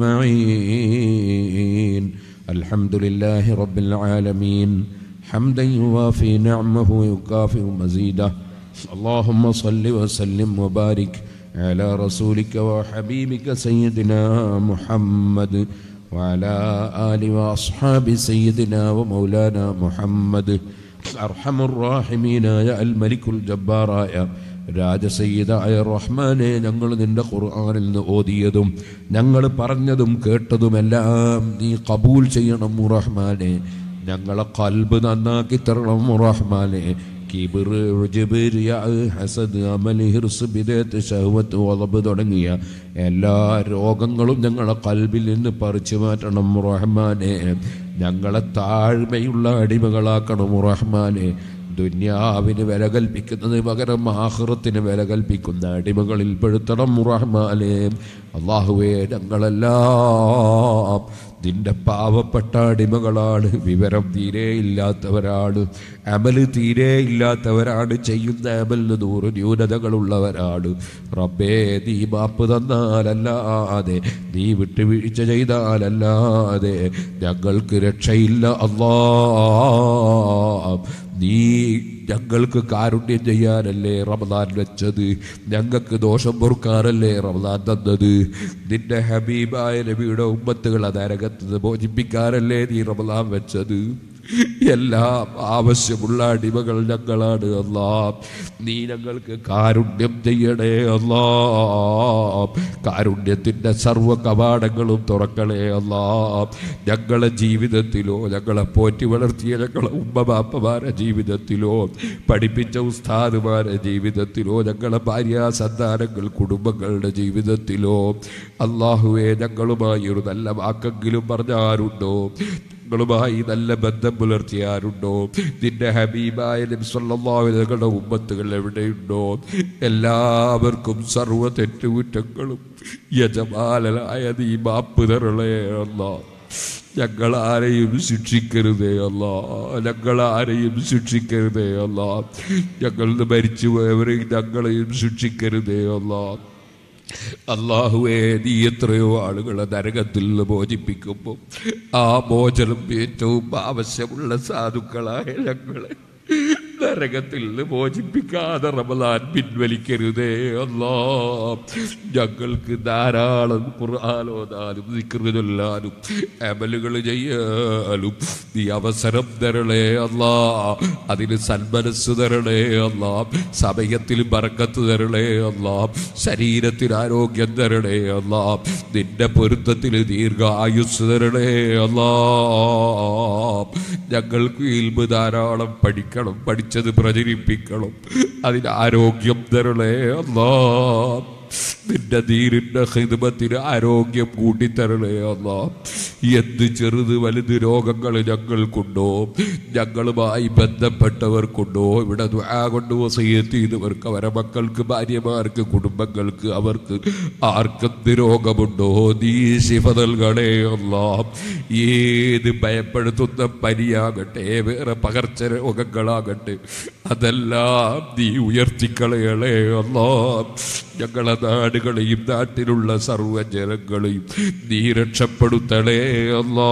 أجمعين الحمد لله رب العالمين حمدا يوافي نعمه ويكافئ مزيده اللهم صل وسلم وبارك على رسولك وحبيبك سيدنا محمد وعلى آل وأصحاب سيدنا ومولانا محمد أرحم الراحمين يا الملك الجبار يا രാജസയ്യിദായ റഹ്മാനെ ഞങ്ങൾ നിന്റെ ഖുർആനിൽ നിന്ന് ഓതിയതും ഞങ്ങൾ പറഞ്ഞതും കേട്ടതുമെല്ലാം നീ കബൂൽ ചെയ്യണം റഹ്മാനെ ഞങ്ങളെ കൽബ് നന്നാക്കി തരണം റഹ്മാനെ കിബിർ ഉജ്ബ്, റിയാഅ്, ഹസദ് അമല് ഹിർസ് ബിദഅത്ത് ശഹ്വത്ത് വളബ് തുടങ്ങിയ എല്ലാ രോഗങ്ങളും ഞങ്ങളെ കൽബിൽ നിന്ന് പറിച്ചു മാറ്റണം റഹ്മാനെ ഞങ്ങളെ താഴ്മയുള്ള അടിമകളാക്കണം റഹ്മാനെ ദുന്യാവിന് വില കൽപ്പിക്കുന്നതിന് പകരം ആഹ്റത്തിന് വില കൽപ്പിക്കുന്ന അടിമകളിൽ പെടുത്തണം റഹ്മാനെ അള്ളാഹുവേ ഞങ്ങളെല്ലാം നിന്റെ പാവപ്പെട്ട അടിമകളാണ് വിവരം തീരെ ഇല്ലാത്തവരാണ് അമല് തീരെ ഇല്ലാത്തവരാണ് ചെയ്യുന്ന അമലിന് നൂറ് ന്യൂനതകളുള്ളവരാണ് റബ്ബേ നീ മാപ്പ് തന്നാലല്ലാതെ നീ വിട്ടുവീഴ്ച ചെയ്താലല്ലാതെ ഞങ്ങൾക്ക് രക്ഷയില്ല അല്ലാ നീ ഞങ്ങൾക്ക് കാരുണ്യം ചെയ്യാനല്ലേ റമദാൻ വെച്ചത് ഞങ്ങൾക്ക് ദോഷം പൊറുക്കാനല്ലേ റമദാൻ തന്നത് നിന്റെ ഹബീബായ നബിയുടെ ഉമ്മത്തുകൾ നരകത്ത് മോചിപ്പിക്കാനല്ലേ നീ റമദാൻ വെച്ചത് എല്ലാം ആവശ്യമുള്ള അടിമകൾ ഞങ്ങളാണ് അല്ലാ നീ ഞങ്ങൾക്ക് കാരുണ്യം ചെയ്യണേ അല്ലാ കാരുണ്യത്തിൻ്റെ സർവ്വ കവാടങ്ങളും തുറക്കണേ അല്ലാ ഞങ്ങളെ ജീവിതത്തിലോ ഞങ്ങളെ പോറ്റി വളർത്തിയ ഞങ്ങളെ ഉമ്മ ബാപ്പമാരെ ജീവിതത്തിലോ പഠിപ്പിച്ച ഉസ്താദുമാരെ ജീവിതത്തിലോ ഞങ്ങളെ ഭാര്യ സന്താനങ്ങൾ കുടുംബങ്ങളുടെ ജീവിതത്തിലോ അള്ളാഹുവെ ഞങ്ങളുമായി ഒരു നല്ല വാക്കെങ്കിലും പറഞ്ഞാരുണ്ടോ ഞങ്ങളുമായി നല്ല ബന്ധം പുലർത്തിയാരുണ്ടോ നിന്റെ ഹബീബായ നബി സല്ലല്ലാഹു അലൈഹി ഞങ്ങളുടെ ഉമ്മത്തുകൾ എവിടെയുണ്ടോ എല്ലാവർക്കും സർവ്വ തെറ്റുകുറ്റങ്ങളും യജമാലനായ നീ മാപ്പ് തരണേ അല്ലാ ഞങ്ങളാരെയും ശിക്ഷിക്കരുതേ അല്ല ഞങ്ങളാരെയും ശിക്ഷിക്കരുതേ അല്ല ഞങ്ങൾ മരിച്ചു പോയവരെയും ഞങ്ങളെയും ശിക്ഷിക്കരുതേ അല്ല അള്ളാഹുവേ നീ എത്രയോ ആളുകളെ നരകത്തിൽ നിന്ന് മോചിപ്പിക്കുമ്പോൾ ആ മോചനം ഏറ്റവും ആവശ്യമുള്ള സാധുക്കളായ ഞങ്ങളെ നരകത്തിൽ നിന്ന് മോചിപ്പിക്കാതെ റമദാൻ പിൻവലിക്കരുതേ അല്ലാ ഞങ്ങൾക്ക് ധാരാളം ഖുർആാനോദാനും ദിക്റ് ചൊല്ലാനും അമലുകൾ ചെയ്യാനും നീ അവസരം തരണേ അല്ലാ അതിന് സന്മനസ് തരണേ അല്ലാ സമയത്തിൽ ബറക്കത്ത് തരണേ അല്ലാ ശരീരത്തിന് ആരോഗ്യം തരണേ അല്ലാ നിന്റെ പൊരുത്തത്തിൽ ദീർഘായുസ് തരണേ അല്ലാ ഞങ്ങൾക്ക് ഇൽമ് ധാരാളം പഠിക്കണം പഠിച്ചത് പ്രചരിപ്പിക്കണം അതിന് ആരോഗ്യം തരണേ അല്ലാ നിന്റെ ധീരിന്റെ ഹിതമത്തിന് ആരോഗ്യം കൂട്ടിത്തരണേ അല്ല എന്ത് ചെറുത് വലുത് രോഗങ്ങൾ ഞങ്ങൾക്കുണ്ടോ ഞങ്ങളുമായി ബന്ധപ്പെട്ടവർക്കുണ്ടോ ഇവിടെ ദുആ കൊണ്ട് വസീയത്ത് ചെയ്തവർക്ക് അവരെ മക്കൾക്ക് ഭാര്യമാർക്ക് കുടുംബങ്ങൾക്ക് അവർക്ക് ആർക്കെന്ത് രോഗമുണ്ടോ നീ ശിഫ നൽകണേ അല്ല ഏത് ഭയപ്പെടുത്തുന്ന പനിയാകട്ടെ വേറെ പകർച്ച രോഗങ്ങളാകട്ടെ അതെല്ലാം നീ ഉയർത്തിക്കളയണേ അല്ലാ ഞങ്ങളെ നാടുകളെയും നാട്ടിലുള്ള സർവ്വജനങ്ങളെയും നീ രക്ഷപ്പെടുത്തണേ അല്ലാ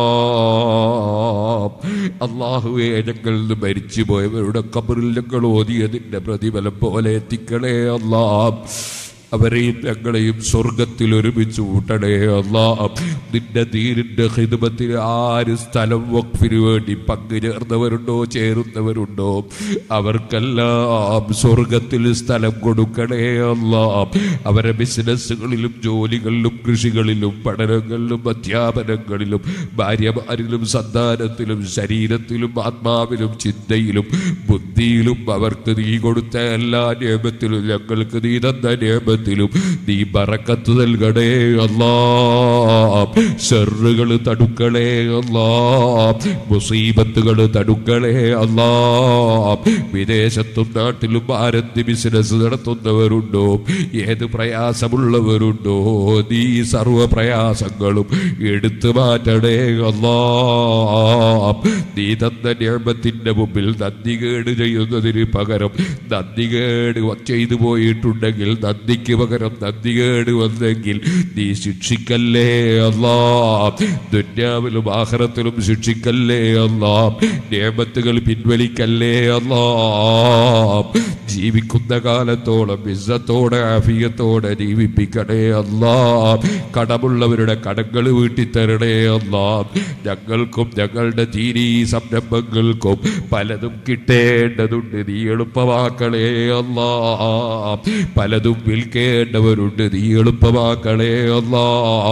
അള്ളാഹുവെ ഞങ്ങളിൽ നിന്ന് മരിച്ചു പോയവരുടെ കബറിൽ ഞങ്ങൾ ഓതിയതിന്റെ പ്രതിഫലം പോലെ എത്തിക്കണേ അല്ലാ അവരെയും ഞങ്ങളെയും സ്വർഗത്തിൽ ഒരുമിച്ച് കൂട്ടണേ അല്ലാ നിന്റെ തീരിന്റെ ഹിതമത്തിന് ആര് സ്ഥലം വഖഫിന് വേണ്ടി പങ്കു ചേർന്നവരുണ്ടോ ചേരുന്നവരുണ്ടോ അവർക്കെല്ലാം സ്വർഗത്തിൽ സ്ഥലം കൊടുക്കണേ അല്ലാ അവരെ ബിസിനസ്സുകളിലും ജോലികളിലും കൃഷികളിലും പഠനങ്ങളിലും അധ്യാപനങ്ങളിലും ഭാര്യമാരിലും സന്താനത്തിലും ശരീരത്തിലും ആത്മാവിലും ചിന്തയിലും ബുദ്ധിയിലും അവർക്ക് നീ കൊടുത്ത എല്ലാ നിയമത്തിലും ഞങ്ങൾക്ക് നീ തന്ന നിയമത്തിലും നീ ബറക്കത്ത് നൽകണേ അല്ലാ ഷെറുകൾ തടുക്കണേ അല്ലാ മുസീബത്തുകൾ തടുക്കണേ അല്ലാ വിദേശത്തും നാട്ടിലും ആരന്തി ബിസിനസ് നടത്തുന്നവരുണ്ടോ ഏത് പ്രയാസമുള്ളവരുണ്ടോ നീ സർവ പ്രയാസങ്ങളും എടുത്തു മാറ്റണേ അല്ലാ നീ തന്ന നിയമത്തിന്റെ മുമ്പിൽ നന്ദി കേട് ചെയ്യുന്നതിന് പകരം നന്ദി കേട് ചെയ്തു പോയിട്ടുണ്ടെങ്കിൽ നന്ദിക്ക് പകരം നന്ദി കേട് വന്നെങ്കിൽ നീ ശിക്ഷിക്കല്ലേ അല്ലാ ദുന്യാവിലും ആഹ്റത്തിലും ശിക്ഷിക്കല്ലേ അല്ലാ നിയമത്തുകൾ പിൻവലിക്കല്ലേ അല്ലാ ജീവിക്കുന്ന കാലത്തോളം ഇസ്സത്തോടെ ആഫിയത്തോടെ ജീവിപ്പിക്കണേ അല്ലാ കടമുള്ളവരുടെ കടങ്ങൾ വീട്ടിത്തരണേ അല്ലാ ഞങ്ങൾക്കും ഞങ്ങളുടെ തീരീ സംരംഭങ്ങൾക്കും പലതും കിട്ടേണ്ടതുണ്ട് നീ എളുപ്പമാക്കണേ അല്ലാ പലതും വിൽക്കേണ്ടവരുണ്ട് നീ എളുപ്പമാക്കണേ അല്ലാ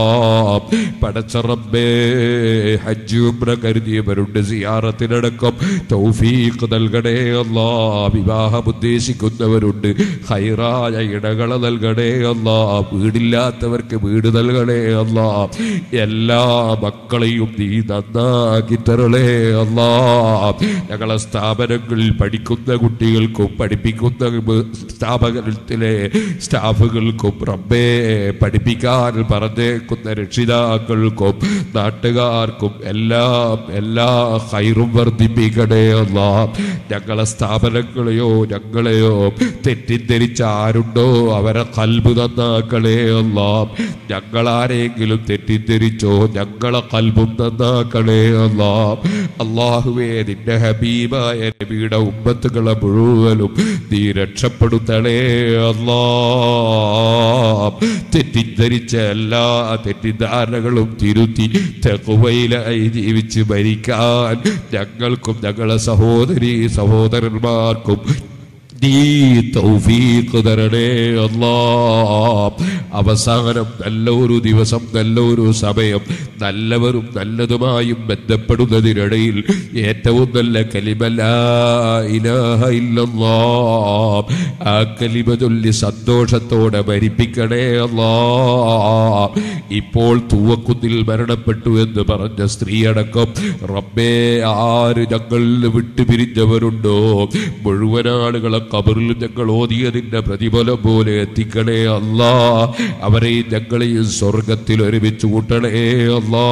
പടച്ചറമ്പേ ഹജ്ജ് ഉംറ കരുതിയവരുണ്ട് സിയാറത്തിനടക്കം തൗഫീഖ് നൽകണേ അല്ലാ വിവാഹം ഉദ്ദേശിക്കുന്നവരുണ്ട് ഹൈറായ ഇടകള നൽകണേ അല്ലാ വീടില്ലാത്തവർക്ക് വീട് നൽകണേ അല്ലാ എല്ലാ മക്കളെയും നീ നന്നാക്കി തരണേ അല്ലാ ഞങ്ങളെ സ്ഥാപനങ്ങളിൽ പഠിക്കുന്ന കുട്ടികൾക്കും പഠിപ്പിക്കുന്ന സ്ഥാപനത്തിലെ സ്റ്റാഫുകൾക്കും റബ്ബേ പഠിപ്പിക്കാൻ പറഞ്ഞേക്കുന്ന രക്ഷിതാക്കൾക്കും നാട്ടുകാർക്കും എല്ലാം എല്ലാ ഹൈറും വർദ്ധിപ്പിക്കണേ അല്ലാ ഞങ്ങളെ സ്ഥാപനങ്ങളെയോ ഞങ്ങളെയോ തെറ്റിദ്ധരിച്ച ആരുണ്ടോ അവരെ കൽബ് നന്നാക്കണേ അല്ലാ ഞങ്ങളാരെങ്കിലും തെറ്റിദ്ധരിച്ചോ ഞങ്ങളെ കൽബും നന്നാക്കണേ അല്ലാ അള്ളാഹുവേ നിന്റെ ഹബീബായ നബിയുടെ ഉമ്മത്തുകളെ മുഴുവനും നീ രക്ഷപ്പെടുത്തണേ അല്ലാ തെറ്റിദ്ധരിച്ച എല്ലാ തെറ്റിദ്ധാരണകളും തിരുത്തി തെക്കുവയിലായി ജീവിച്ച് മരിക്കാൻ ഞങ്ങൾക്കും ഞങ്ങളെ സഹോദരി സഹോദരന്മാർക്കും നീ തൗഫീഖ് തരണേ അല്ലാ അവസാനം നല്ല ഒരു ദിവസം നല്ല ഒരു സമയം നല്ലവരും നല്ലതുമായും ബന്ധപ്പെടുന്നതിനിടയിൽ ഏറ്റവും നല്ല കലിമല ഇലാഹ ഇല്ലല്ലാ ആ കലിമ ചൊല്ലി സന്തോഷത്തോടെ മരിപ്പിക്കണേ അല്ലാ ഇപ്പോൾ തൂവക്കുന്നിൽ മരണപ്പെട്ടു എന്ന് പറഞ്ഞ സ്ത്രീയടക്കം റബ്ബേ ആര് ഞങ്ങളിൽ വിട്ടുപിരിഞ്ഞവരുണ്ടോ മുഴുവൻ ആളുകളെ കബറിൽ ഞങ്ങൾ ഓതിയതിന്റെ പ്രതിഫലം പോലെ എത്തിക്കണേ അല്ലാ അവരെയും ഞങ്ങളെയും സ്വർഗത്തിൽ ഒരുമിച്ച് കൂട്ടണേ അല്ലാ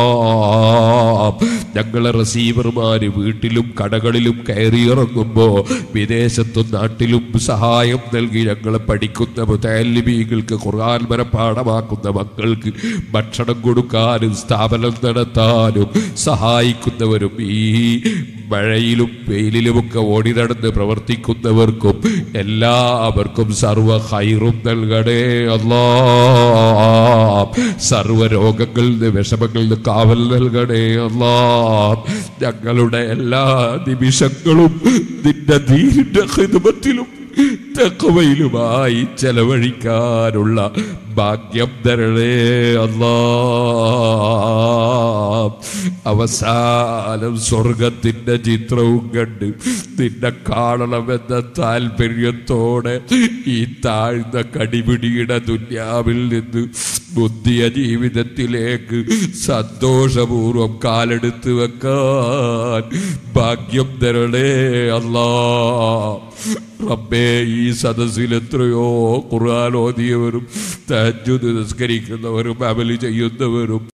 ഞങ്ങളെ റസീവർമാര് വീട്ടിലും കടകളിലും കയറിയിറങ്ങുമ്പോ വിദേശത്തും നാട്ടിലും സഹായം നൽകി ഞങ്ങളെ പഠിക്കുന്ന മുതാലിബീകൾക്ക് ഖുർആൻ മനപ്പാഠമാക്കുന്ന മക്കൾക്ക് ഭക്ഷണം കൊടുക്കാനും സ്ഥാപനം നടത്താനും സഹായിക്കുന്നവരും ഈ മഴയിലും വെയിലിലുമൊക്കെ ഓടി നടന്ന് പ്രവർത്തിക്കുന്നവർക്കും എല്ലാവർക്കും സർവ ഹൈറും നൽകണേ അല്ലാ സർവ രോഗങ്ങളിൽ നിന്ന് വിഷമങ്ങളിൽ നിന്ന് കാവൽ നൽകണേ അല്ലാ ഞങ്ങളുടെ എല്ലാ നിമിഷങ്ങളും നിന്റെ ധീരിന്റെ ഹിതമത്തിലും തെക്കുവയിലുമായി ചെലവഴിക്കാനുള്ള ഭാഗ്യം തരണേ അല്ലാ അവസാനം സ്വർഗത്തിന്റെ ചിത്രവും കണ്ട് നിന്നെ കാണണമെന്ന താല്പര്യത്തോടെ ഈ താഴ്ന്ന കടിപിടിയുടെ ദുന്യാവിൽ നിന്ന് ബുദ്ധിയ ജീവിതത്തിലേക്ക് സന്തോഷപൂർവം കാലെടുത്ത് വെക്കാൻ ഭാഗ്യം തരണേ അല്ലാ റബ്ബേ ഈ സദസ്സിൽ എത്രയോ ഖുർആൻ ഓതിയവരും തഹജ്ജുദ് നിസ്കരിക്കുന്നവരും അമല് ചെയ്യുന്നവരും